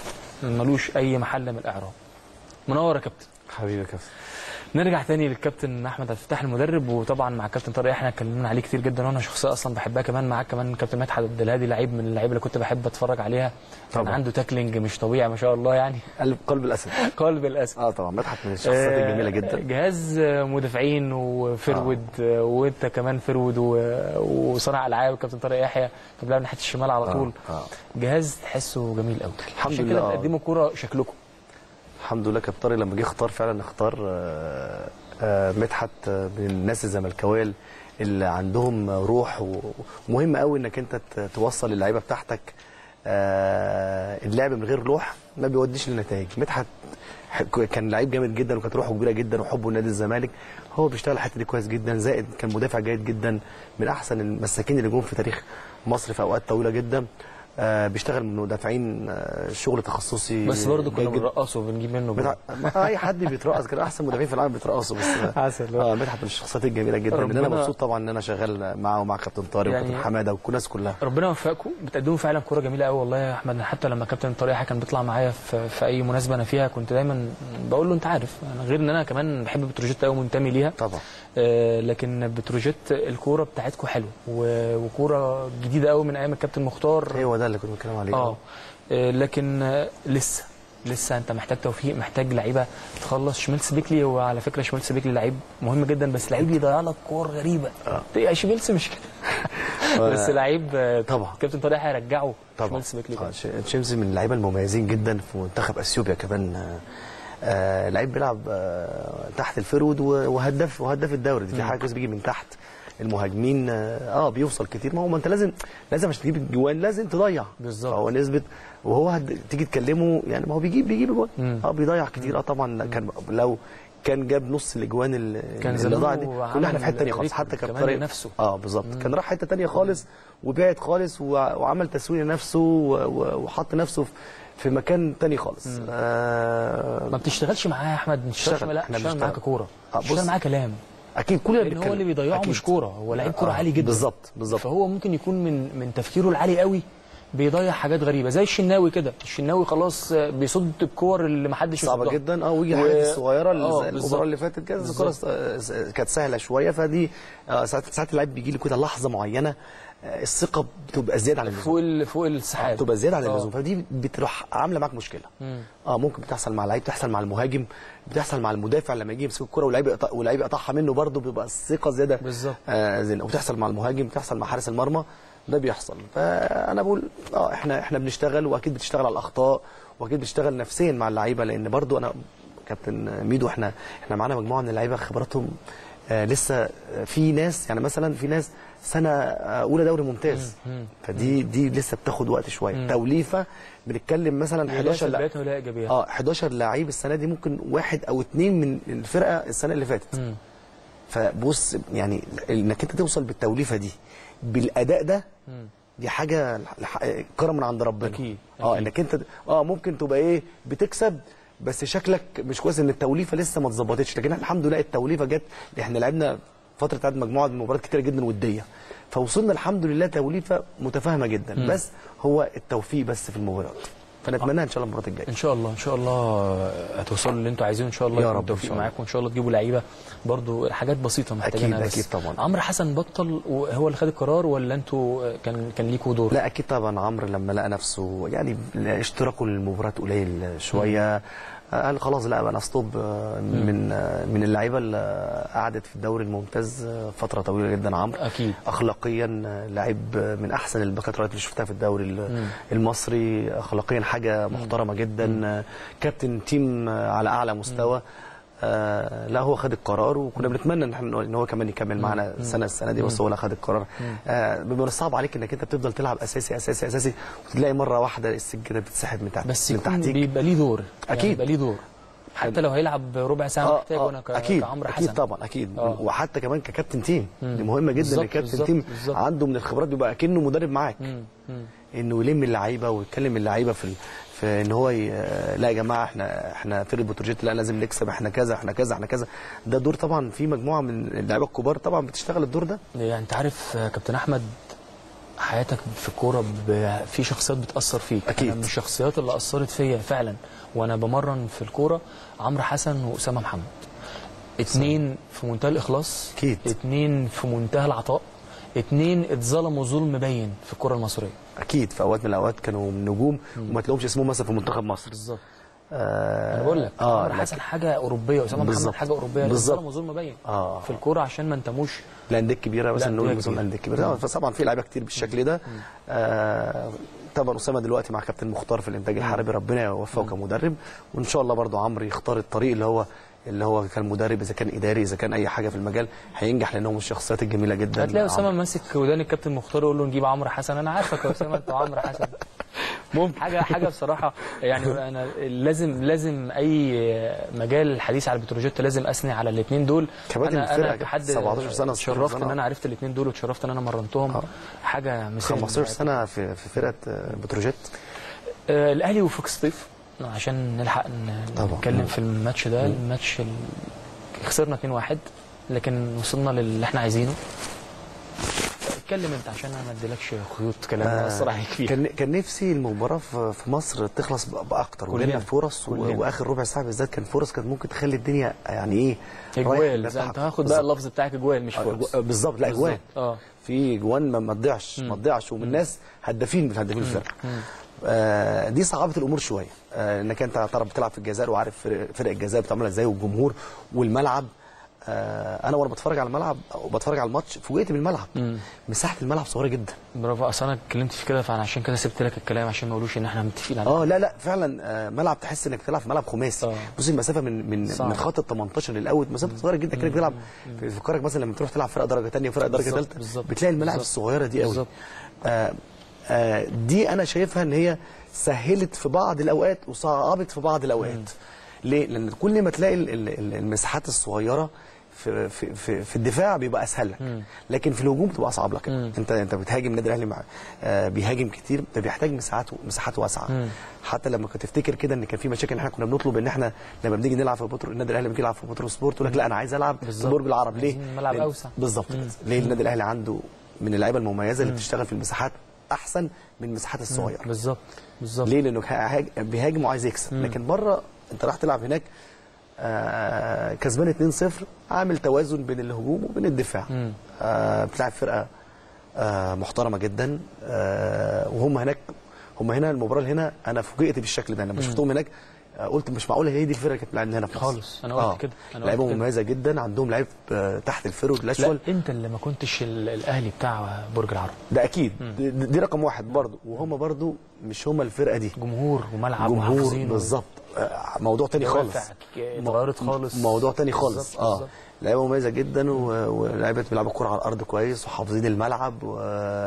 ملوش اي محل من الاعراب منور يا كابتن حبيبي يا كابتن نرجع تاني للكابتن احمد عبد الفتاح المدرب وطبعا مع الكابتن طارق احنا اتكلمنا عليه كتير جدا وانا شخصيه اصلا بحبها كمان معاك كمان كابتن مدحت عبد الهادي لعيب من اللعيبه اللي كنت بحب اتفرج عليها كان طبعا. عنده تاكلينج مش طبيعي ما شاء الله يعني قلب قلب الاسد قلب الاسد اه طبعا مدحت من الشخصيات آه، الجميله جدا جهاز مدافعين وفرود آه. وانت كمان فرود و- وصانع العاب الكابتن طارق يحيى كان بيلعب ناحيه الشمال على طول آه. جهاز تحسه جميل قوي الحمد عشان لله، كده آه. بتقدموا كوره شكلكم الحمد لله كابتن طارق لما جه اختار فعلا اختار آه، آه، مدحت آه، من الناس الزملكاويه اللي عندهم روح و- ومهم قوي انك انت ت- توصل للعيبه بتاعتك آه، اللعب من غير روح ما بيوديش للنتائج مدحت ح- كان لعيب جامد جدا وكانت روحه كبيره جدا وحبه لنادي الزمالك هو بيشتغل الحته دي كويس جدا زائد كان مدافع جيد جدا من احسن المساكين اللي جم في تاريخ مصر في اوقات طويله جدا آه، بيشتغل من مدافعين آه، شغل تخصصي بس برضه كنا جيد جدا. بنرقصه وبنجيب منه جول. بتاع... ما اي حد بيترقص كده احسن مدافعين في العالم بيترقصوا بس عسل. اه مدحت من الشخصيات الجميله جدا ان انا ربنا- مبسوط طبعا ان انا شغال معاه ومع كابتن طارق يعني- وكابتن حماده والناس كلها ربنا يوفقكم بتقدموا فعلا كوره جميله قوي والله يا احمد حتى لما كابتن طارق كان بيطلع معايا في, في اي مناسبه انا فيها كنت دايما بقول له انت عارف أنا غير ان انا كمان بحب بتروجيت قوي ومنتمي ليها طبعا آه لكن بتروجيت الكوره بتاعتكم حلوه و- وكوره جديده قوي من ايام الكابتن مختار هو ده اللي كنت بتكلم عليه اه آه، لكن آه، لسه لسه انت محتاج توفيق محتاج لعيبه تخلص شميلس بيكلي هو على فكره شميلس بيكلي لعيب مهم جدا بس لعيب بيضيع لك كور غريبه آه. شميلس مش كده بس لعيب آه، طبعا. كابتن طارق هيرجعه طبعا شميلس بيكلي آه، كده. ش- تشيمسي من اللعيبه المميزين جدا في منتخب اثيوبيا كمان آه، آه لعيب بيلعب آه تحت الفرود و- وهداف وهداف الدوري دي في حاجه كويس بيجي من تحت المهاجمين اه آه، بيوصل كتير ما هو ما انت لازم لازم عشان تجيب الجوان لازم تضيع بالظبط. هو نسبه وهو هد... تيجي تكلمه يعني ما هو بيجيب بيجيب جوان مم. اه بيضيع كتير اه طبعا كان لو كان جاب نص الاجوان اللي كان اللي زمانه ضاعت دي عمل كنا احنا في حته ثانيه خالص ريكورد حتى كان كمان طارق لنفسه. اه بالظبط كان راح حته تانية خالص وبعد خالص و- وعمل تسويه لنفسه و- و- وحط نفسه في- في مكان تاني خالص آه ما بتشتغلش معاه يا احمد ما بتشتغلش بشتغل. لا احنا بتشتغل معاه بنشتغل. ككوره آه، بتشتغل بص. معاه كلام اكيد كلنا لان هو بنتكلم. اللي بيضيعه أكيد. مش كوره هو لعيب كوره آه، عالي جدا بالظبط بالظبط فهو ممكن يكون من من تفكيره العالي قوي بيضيع حاجات غريبه زي الشناوي كده الشناوي خلاص آه، بيصد الكور اللي ما حدش صعبه يصدها. جدا اه ويجي و- الحاجات الصغيره اللي آه، زي بالظبط. المباراه اللي فاتت كانت الكره بالظبط. س- س- كانت سهله شويه فدي آه، ساعات ساعات اللعيب بيجي له كده لحظه معينه آه، الثقه بتبقى زياده عن اللزوم فوق ال- فوق السحاب بتبقى زياده عن آه. اللزوم فدي بتروح عامله معاك مشكله مم. اه ممكن بتحصل مع اللعيب بتحصل مع المهاجم بتحصل مع المدافع لما يجي يمسك الكره واللعيب يقطع واللعيب يقطعها منه برضه بيبقى الثقه زياده بالظبط. آه زي وبتحصل مع المهاجم بتحصل مع حارس المرمى ده بيحصل فانا بقول اه احنا احنا بنشتغل واكيد بتشتغل على الاخطاء واكيد بتشتغل نفسيا مع اللعيبه لان برضه انا كابتن ميدو احنا احنا معانا مجموعه من اللعيبه خبراتهم آه لسه في ناس يعني مثلا في ناس سنه آه، اولى دوري ممتاز فدي دي لسه بتاخد وقت شويه توليفه بنتكلم مثلا 11 11 لا سلبيات ولا ايجابيات اه 11 لعيب السنه دي ممكن واحد او اثنين من الفرقه السنه اللي فاتت مم. فبص يعني انك انت توصل بالتوليفه دي بالاداء ده دي حاجه الح- كرم من عند ربنا أكيد، اه أكيد. انك انت اه ممكن تبقى ايه بتكسب بس شكلك مش كويس ان التوليفه لسه ما اتظبطتش لكن احنا الحمد لله التوليفه جت احنا لعبنا فتره عدد مجموعه من مباريات كتيره جدا وديه فوصلنا الحمد لله توليفه متفاهمه جدا بس هو التوفيق بس في المباريات فنتمناها ان شاء الله المباراه الجايه ان شاء الله ان شاء الله هتوصلوا اللي انتوا عايزينه ان شاء الله يا يكون رب إن التوفيق شاء الله. معاكم وان شاء الله تجيبوا لعيبه برضو حاجات بسيطه محتاجينها أكيد، بس أكيد طبعاً. عمرو حسن بطل وهو اللي خد القرار ولا انتوا كان كان ليكوا دور لا اكيد طبعا عمرو لما لقى نفسه يعني اشتراكه للمباراه قليل شويه قال خلاص لا انا ستوب من من اللعيبه اللي قعدت في الدوري الممتاز فتره طويله جدا عمرو اكيد اخلاقيا لعيب من احسن الباكات رايت اللي شفتها في الدوري ال- المصري اخلاقيا حاجه محترمه جدا كابتن تيم على اعلى مستوى آه لا هو خد القرار وكنا بنتمنى ان احنا ان هو كمان يكمل معانا السنه السنه دي بس هو لا خد القرار آه بيبقى من الصعب عليك انك انت بتفضل تلعب اساسي اساسي اساسي وتلاقي مره واحده السجاده بتتسحب من تحت بس من يكون تحتيك بيبقى ليه دور يعني أكيد. يبقى ليه دور حتى لو هيلعب ربع ساعه آه، محتاج آه، وانا ك- اكيد كعمرو اكيد حسن طبعا اكيد آه. وحتى كمان ككابتن تيم دي مهمه جدا بالظبط، ان كابتن بالظبط، تيم بالظبط. عنده من الخبرات بيبقى كأنه مدرب معاك مم. مم. انه يلم اللعيبه ويتكلم اللعيبه في ال- في ان هو ي... لا يا جماعه احنا احنا فرقه بتروجيت لا لازم نكسب احنا كذا احنا كذا احنا كذا ده دور طبعا في مجموعه من اللعيبه الكبار طبعا بتشتغل الدور ده يعني انت عارف آه، كابتن احمد حياتك في الكوره ب- في شخصيات بتاثر فيك أكيد. أنا من الشخصيات اللي اثرت فيا فعلا وانا بمرن في الكوره عمرو حسن واسامه محمد اتنين في منتهى الاخلاص أكيد. اتنين في منتهى العطاء اتنين اتظلموا ظلم باين في الكره المصريه اكيد في اوقات من الاوقات كانوا نجوم وما تلاقوش اسمهم مثلا في منتخب مصر بالظبط آه انا بقول لك اه عمرو حسن حاجه اوروبيه واسامه محمد بالظبط. حاجه اوروبيه بالظبط. ظلموا ظلم باين آه. في الكوره عشان ما انتموش الانديه الكبيره مثلا الأندية نقول مثلا الكبيرة. الانديه الكبيره آه، فطبعا في لعيبه كتير بالشكل ده آه طبعا اسامه دلوقتي مع كابتن مختار في الانتاج الحربي ربنا يوفقه كمدرب وان شاء الله برضو عمرو يختار الطريق اللي هو اللي هو كان مدرب اذا كان اداري اذا كان اي حاجه في المجال هينجح لانهم من الشخصيات الجميله جدا هتلاقي اسامه عمرو. ماسك ودان الكابتن مختار يقول له نجيب عمرو حسن انا عارفك يا اسامه انت وعمرو حسن ممكن حاجه حاجه بصراحه يعني انا لازم لازم اي مجال الحديث على بتروجيت لازم اثني على الاثنين دول كباتن انا الفرقة انا كده، كحد 17 سنة، 16 اتشرفت سنة. ان انا عرفت الاثنين دول واتشرفت ان انا مرنتهم آه. حاجه مثال 15 سنه في في فرقه آه، بتروجيت آه، الاهلي وفاق سطيف عشان نلحق ن- طبعا. نتكلم في الماتش ده الماتش ال- خسرنا 2-1 لكن وصلنا للي احنا عايزينه اتكلم انت عشان انا ما اديلكش خيوط كلام آه، اثر عليك فيها كان كان نفسي المباراه في في مصر تخلص ب- باكتر كلنا. ولنا فرص و- كلنا. واخر ربع ساعه بالذات كان فرص كانت ممكن تخلي الدنيا يعني ايه رايح اجوال للتحق. زي انت هاخد بقى اللفظ بتاعك اجوال مش آه، فرص جو- بالظبط لا اجوان بالظبط. اه في جوان ما- ما تضيعش ما تضيعش ومن ناس هدافين من هدافين الفرقه آه دي صعبت الامور شويه آه انك انت تعرف بتلعب في الجزائر وعارف فرق, فرق الجزائر بتعملها ازاي والجمهور والملعب آه انا وانا بتفرج على الملعب وبتفرج على الماتش فوجئت بالملعب مساحه الملعب صغيره جدا برافو اصل انا اتكلمت في كده فانا عشان كده سبت لك الكلام عشان ما اقولوش ان احنا متفقين على اه لا لا فعلا آه ملعب تحس انك بتلعب في ملعب خماسي آه. بص المسافه من من صعب. من خط ال 18 للاوت مسافه صغيره جدا كانك بتلعب في فكرك مثلا لما تروح تلعب فرقه درجه ثانيه وفرقه درجه بالظبط، ثالثه بالظبط. بتلاقي الملاعب بالظبط. الصغيره دي قوي بالظبط. آه آه دي انا شايفها ان هي سهلت في بعض الاوقات وصعبت في بعض الاوقات ليه لان كل ما تلاقي ال- ال- ال- المساحات الصغيره في في في, في الدفاع بيبقى اسهل لك لكن في الهجوم بتبقى اصعب لك انت انت بتهاجم النادي الاهلي مع آه بيهاجم كتير ده بيحتاج مساحات مساحات واسعه حتى لما كنت تفتكر كده ان كان في مشاكل ان احنا كنا بنطلب ان احنا لما بنيجي نلعب في بطل النادي الاهلي بيجي يلعب في بطل سبورت يقول لك لا انا عايز العب في بالظبط. برج العرب ليه؟ عايزين ملعب لأن- أوسع. بالظبط كده ليه النادي الاهلي عنده من اللعيبه المميزه اللي بتشتغل في المساحات احسن من المساحات الصغيره بالظبط بالظبط ليه لانه هاج- بيهاجم وعايز يكسب لكن بره انت راح تلعب هناك آه كسبان 2-0 عامل توازن بين الهجوم وبين الدفاع آه بتلعب فرقه آه محترمه جدا آه وهم هناك هم هنا المباراه اللي هنا انا فوجئت بالشكل ده لما شفتهم هناك آه قلت مش معقوله هي دي الفرقه اللي كانت بتلعبنا هنا في مصر خالص. أنا قلت كده. أنا قلت لعيبه كده. مميزه جدا عندهم لعيب آه تحت الفرود لا الاشول انت اللي ما كنتش ال- الاهلي بتاع برج العرب ده اكيد دي, دي رقم واحد برضه وهم برضه مش هم الفرقه دي جمهور وملعب جمهور وحافظينه. بالظبط آه، موضوع تاني خالص دوافع اتغيرت خالص موضوع تاني خالص بالظبط، اه بالظبط. لعيبه مميزه جدا و- ولاعيبه بيلعبوا الكوره على الارض كويس وحافظين الملعب و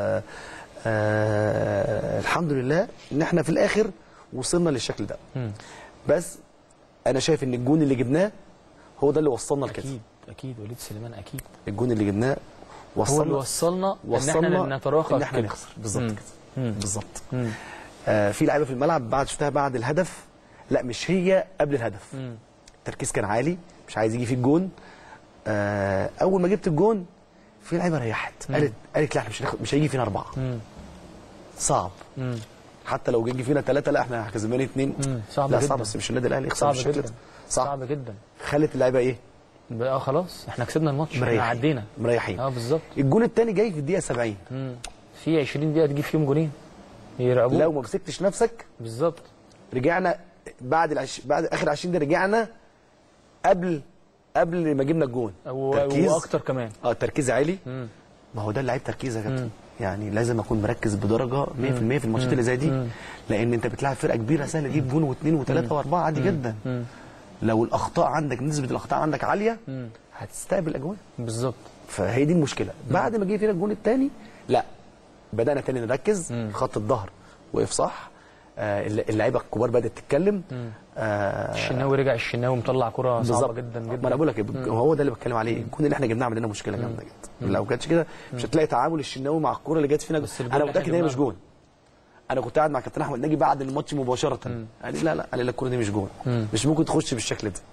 آه الحمد لله ان احنا في الاخر وصلنا للشكل ده بس انا شايف ان الجون اللي جبناه هو ده اللي وصلنا لكده اكيد اكيد وليد سليمان اكيد الجون اللي جبناه هو اللي وصلنا وصلنا, ان احنا نتراخى ان احنا كده. نخسر بالظبط مم. كده مم. بالظبط مم. آه في لعيبه في الملعب بعد شفتها بعد الهدف لا مش هي قبل الهدف مم. التركيز كان عالي مش عايز يجي في الجون آه اول ما جبت الجون في لعيبه ريحت قالت قالت لا احنا مش هناخد مش هيجي فينا اربعه مم. صعب مم. حتى لو جه فينا ثلاثه لا احنا كسبانين اثنين مم. صعب لا جدا. صعب بس مش النادي الاهلي يخسر صعب بالشكل جدا ده. صعب, صعب جدا خلت اللعيبه ايه بقى خلاص احنا كسبنا الماتش احنا مريحين عدينا مريحين اه بالظبط الجون الثاني جاي في الدقيقه 70 مم. في 20 دقيقه تجيب فيهم جولين يراقبوك لو ما مسكتش نفسك بالظبط رجعنا بعد العش... بعد اخر 20 دقيقه رجعنا قبل قبل ما جبنا الجون و- تركيز واكتر كمان اه تركيز عالي مم. ما هو ده اللعيب تركيز يا كابتن يعني لازم اكون مركز بدرجه 100% في الماتشات اللي زي دي لان انت بتلعب فرقه كبيره سهل تجيب جون واثنين وثلاثه واربعه عادي جدا لو الاخطاء عندك نسبه الاخطاء عندك عاليه هتستقبل اجوان بالظبط فهي دي المشكله بعد ما جه فينا الجون الثاني لا بدانا تاني نركز خط الظهر وقف صح آه اللعيبه الكبار بدات تتكلم آه الشناوي رجع الشناوي مطلع كره صعبه بالظبط جدا ما جدا انا بقول لك هو ده اللي بتكلم عليه الجون اللي احنا جبناه عمل لنا مشكله جامده جدا لو كانتش كده مش هتلاقي تعامل الشناوي مع الكوره اللي جت فينا بس الجون انا اللي احنا متاكد ان هي مش جبناه. جون انا كنت قاعد مع كابتن احمد ناجي بعد الماتش مباشره قال لي لا لا قال لي لا الكوره دي مش جون مش ممكن تخش بالشكل ده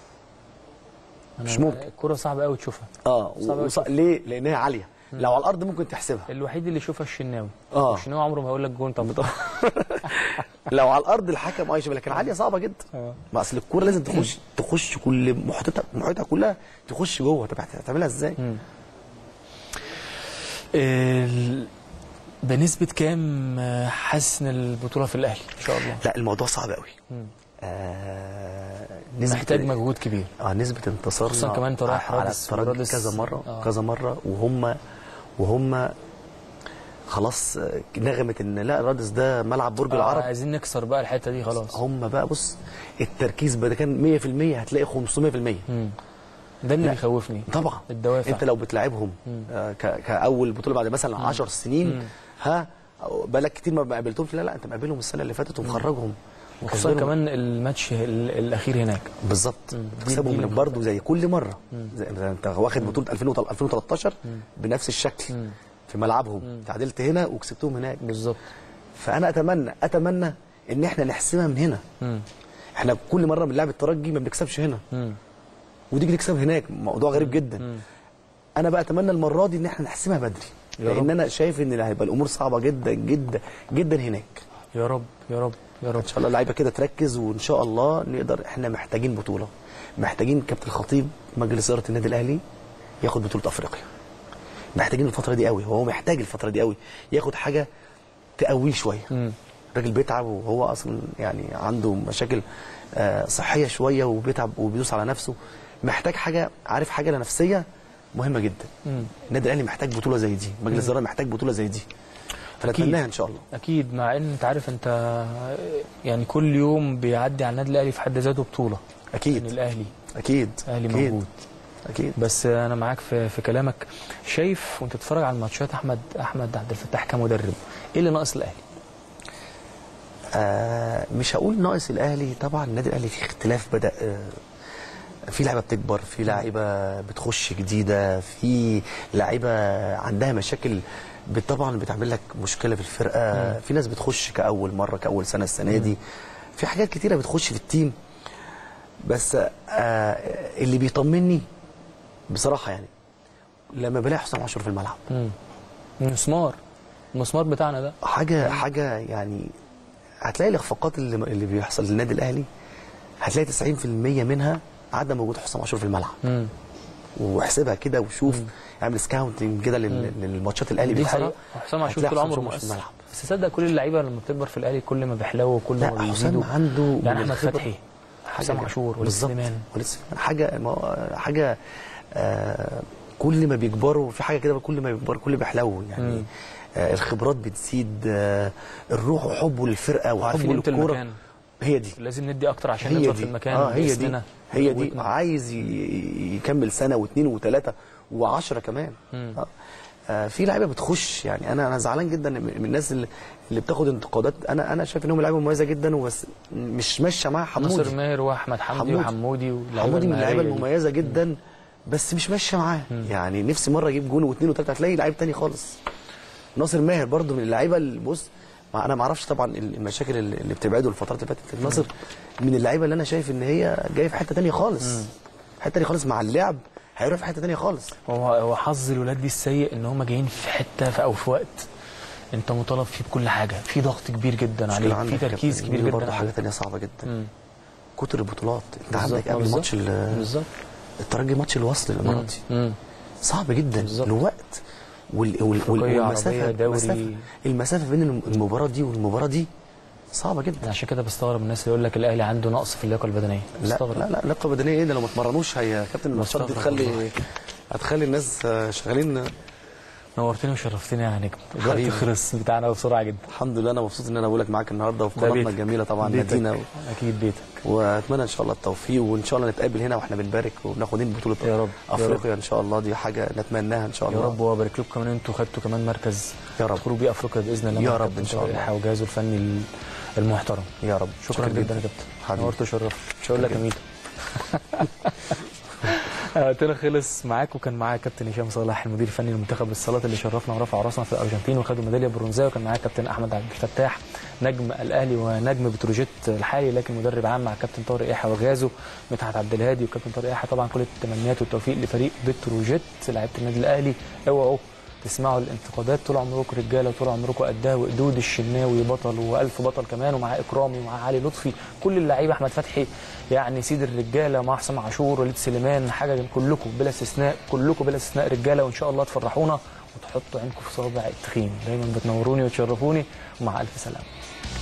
مش ممكن الكره صعبه قوي تشوفها اه صعب أوي وص... ليه لان هي عاليه لو على الارض ممكن تحسبها الوحيد اللي يشوفها الشناوي آه. الشناوي عمره ما هيقول لك جون طب لو على الارض الحكم اه يشوفها لكن عاليه صعبه جدا آه. ما اصل الكوره لازم تخش تخش كل محيطها محيطها كلها تخش جوه طب هتعملها ازاي؟ ال... بنسبة كام آه، حاسس ان البطولة في الاهلي ان شاء الله لا الموضوع صعب قوي آه محتاج مجهود كبير اه نسبه انتصارنا خصوصاً كمان أنت رايح على رادس، الترجي ورادس- كذا مره آه. كذا مره وهم وهم خلاص آه، نغمه ان لا رادس ده ملعب برج آه العرب عايزين نكسر بقى الحتة دي خلاص هم بقى بص التركيز بدل كان 100% هتلاقي 500% ده اللي بيخوفني طبعا الدوافع. انت لو بتلاعبهم آه ك- كاول بطوله بعد مثلا 10 سنين ها أو بقالك كتير ما قابلتهمش لا لا انت مقابلهم السنه اللي فاتت ومخرجهم خصوصا وكسبهم. كمان الماتش ال- الاخير هناك بالظبط دي- تكسبهم دي من برضه زي كل مره زي انت واخد بطوله 2000 2013 بنفس الشكل في ملعبهم تعادلت هنا وكسبتهم هناك بالظبط فانا اتمنى اتمنى ان احنا نحسمها من هنا مم. احنا كل مره بنلعب الترجي ما بنكسبش هنا مم. وتيجي تكسب هناك موضوع غريب جدا انا بقى اتمنى المره دي ان احنا نحسمها بدري يا رب. لان انا شايف ان هيبقى الامور صعبه جدا جدا جدا هناك يا رب يا رب يا رب ان شاء الله اللعيبه كده تركز وان شاء الله نقدر احنا محتاجين بطوله محتاجين كابتن الخطيب مجلس اداره النادي الاهلي ياخد بطوله افريقيا محتاجين الفتره دي قوي هو محتاج الفتره دي قوي ياخد حاجه تقويه شويه مم. الراجل بيتعب وهو اصلا يعني عنده مشاكل آه، صحيه شويه وبيتعب وبيدوس على نفسه محتاج حاجه عارف حاجه نفسيه مهمه جدا مم. النادي الاهلي محتاج بطوله زي دي مجلس الاداره محتاج بطوله زي دي أكيد. فنتمناها ان شاء الله اكيد مع ان انت عارف انت يعني كل يوم بيعدي على النادي الاهلي في حد ذاته بطوله من اكيد الاهلي اكيد الاهلي أكيد. موجود اكيد بس انا معاك في في كلامك شايف وانت بتتفرج على الماتشات احمد احمد عبد الفتاح كمدرب ايه اللي ناقص الاهلي آه مش هقول ناقص الاهلي طبعا النادي الاهلي فيه اختلاف بدا آه في لعيبه بتكبر في لعيبه بتخش جديده في لعيبه عندها مشاكل بت- طبعا بتعمل لك مشكله في الفرقه في ناس بتخش كاول مره كاول سنه السنه دي في حاجات كتيره بتخش في التيم بس آه اللي بيطمني بصراحه يعني لما بلاقي حسام عاشور في الملعب مم. مسمار المسمار بتاعنا ده حاجه حاجه يعني هتلاقي الاخفاقات اللي اللي بيحصل للنادي الاهلي هتلاقي 90% منها عدم وجود حسام عاشور في الملعب مم. واحسبها كده وشوف اعمل سكاونتنج كده لل- للماتشات الاهلي دي بيلعبها حقيقة وحسام عاشور هتلاقي طول حسام عمره عاشور في مؤثر الملعب بس تصدق كل اللعيبه لما بتكبر في الاهلي كل ما بيحلوا وكل لا ما حسام بيزيدوا عنده من يعني احمد الخبرة فتحي حسام حاجة- عاشور وليد بالظبط. سليمان وليد سليمان حاجه ما هو- حاجه آه كل ما بيكبروا في حاجه كده كل ما بيكبروا كل ما بيحلو يعني مم. آه الخبرات بتزيد آه الروح وحبه للفرقه وعارفين وحبه قيمه للكوره المكان هي دي لازم ندي اكتر عشان هي نفضل دي في المكان اه هي دي باسمنا هي دي بقوتنا. عايز ي- يكمل سنه واثنين وثلاثه وعشرة كمان مم. آه. آه في لعيبه بتخش يعني انا انا زعلان جدا من من الناس اللي, اللي بتاخد انتقادات انا انا شايف انهم لعيبه مميزه جدا وبس مش ماشيه مع حمودي ناصر ماهر واحمد حمدي حمودي. وحمودي واللعيبة حمودي من اللعيبه المهارية دي. المميزه جدا بس مش ماشيه معاه يعني نفسي مره اجيب جون واثنين وثلاثه هتلاقي لعيب تاني خالص ناصر ماهر برضو من اللعيبه اللي بص ما انا ما اعرفش طبعا المشاكل اللي اللي بتبعده الفترات اللي فاتت ناصر من اللعيبه اللي انا شايف ان هي جايه في حته تانية خالص حته تانية خالص مع اللعب هيروح في حته تانية خالص هو هو حظ الولاد دي السيء ان هم جايين في حته في او في وقت انت مطالب فيه بكل حاجه في ضغط كبير جدا مشكلة عليك في عندك يا تركيز كابتن كبير ميدو جدا برضه حاجه عليك. تانية صعبه جدا مم. كتر البطولات انت بالظبط، عندك آه، قبل بالظبط. ماتش ال- بالظبط الترجي ماتش الوصل الاماراتي مم. صعب جدا بالظبط. الوقت وال... وال... وال... أفريقية، والمسافه عربية، دوري. المسافه المسافه بين الم- المباراه دي والمباراه دي صعبه جدا أنا عشان كده بستغرب الناس اللي يقول لك الاهلي عنده نقص في اللياقه البدنيه لا بستغرب لا لا لياقه بدنيه ايه ده لو ما اتمرنوش هي يا كابتن الماتشات دي بستغرب تخلي والله. هتخلي الناس آه، شغالين نورتني وشرفتني يا نجم الوقت حبيبي. خلص بتاعنا بسرعه جدا الحمد لله انا مبسوط ان انا بقولك معاك النهارده وفي ده قناتنا بيتك. الجميله طبعا بيتك. مدينه و... اكيد بيتك واتمنى ان شاء الله التوفيق وان شاء الله نتقابل هنا واحنا بنبارك وبناخدين بطوله يا رب. يا افريقيا ان شاء الله دي حاجه نتمناها ان شاء يا الله رب وبارك لكم كمان انتوا خدتوا كمان مركز يا رب. تخرجوا بيه افريقيا باذن الله يا مع رب كابتن إن شاء طارق الله. يحيى وجهازه الفني ال- المحترم يا رب شكرا جدا يا كابتن حبيبي. نورت وشرفت مش هقول لك يا ميدو وقتنا خلص معاك وكان معايا كابتن هشام صلاح المدير الفني لمنتخب الصالات اللي شرفنا ورفع راسنا في الارجنتين وخدوا ميداليه برونزيه وكان معايا كابتن احمد عبد الفتاح نجم الاهلي ونجم بتروجيت الحالي لكن مدرب عام مع كابتن طارق يحيى وغازو مدحت عبد الهادي وكابتن طارق يحيى طبعا كل التمنيات والتوفيق لفريق بتروجيت لعيبه النادي الاهلي اوعوا تسمعوا الانتقادات طول عمركم رجاله وطول عمركم قدها وقدود الشناوي بطل والف بطل كمان ومع اكرامي ومع علي لطفي كل اللعيبه احمد فتحي يعني سيد الرجاله مع حسام عاشور وليد سليمان حاجه كلكم بلا استثناء كلكم بلا استثناء رجاله وان شاء الله تفرحونا وتحطوا عينكم في صابع التخين دايما بتنوروني وتشرفوني ومع الف سلامه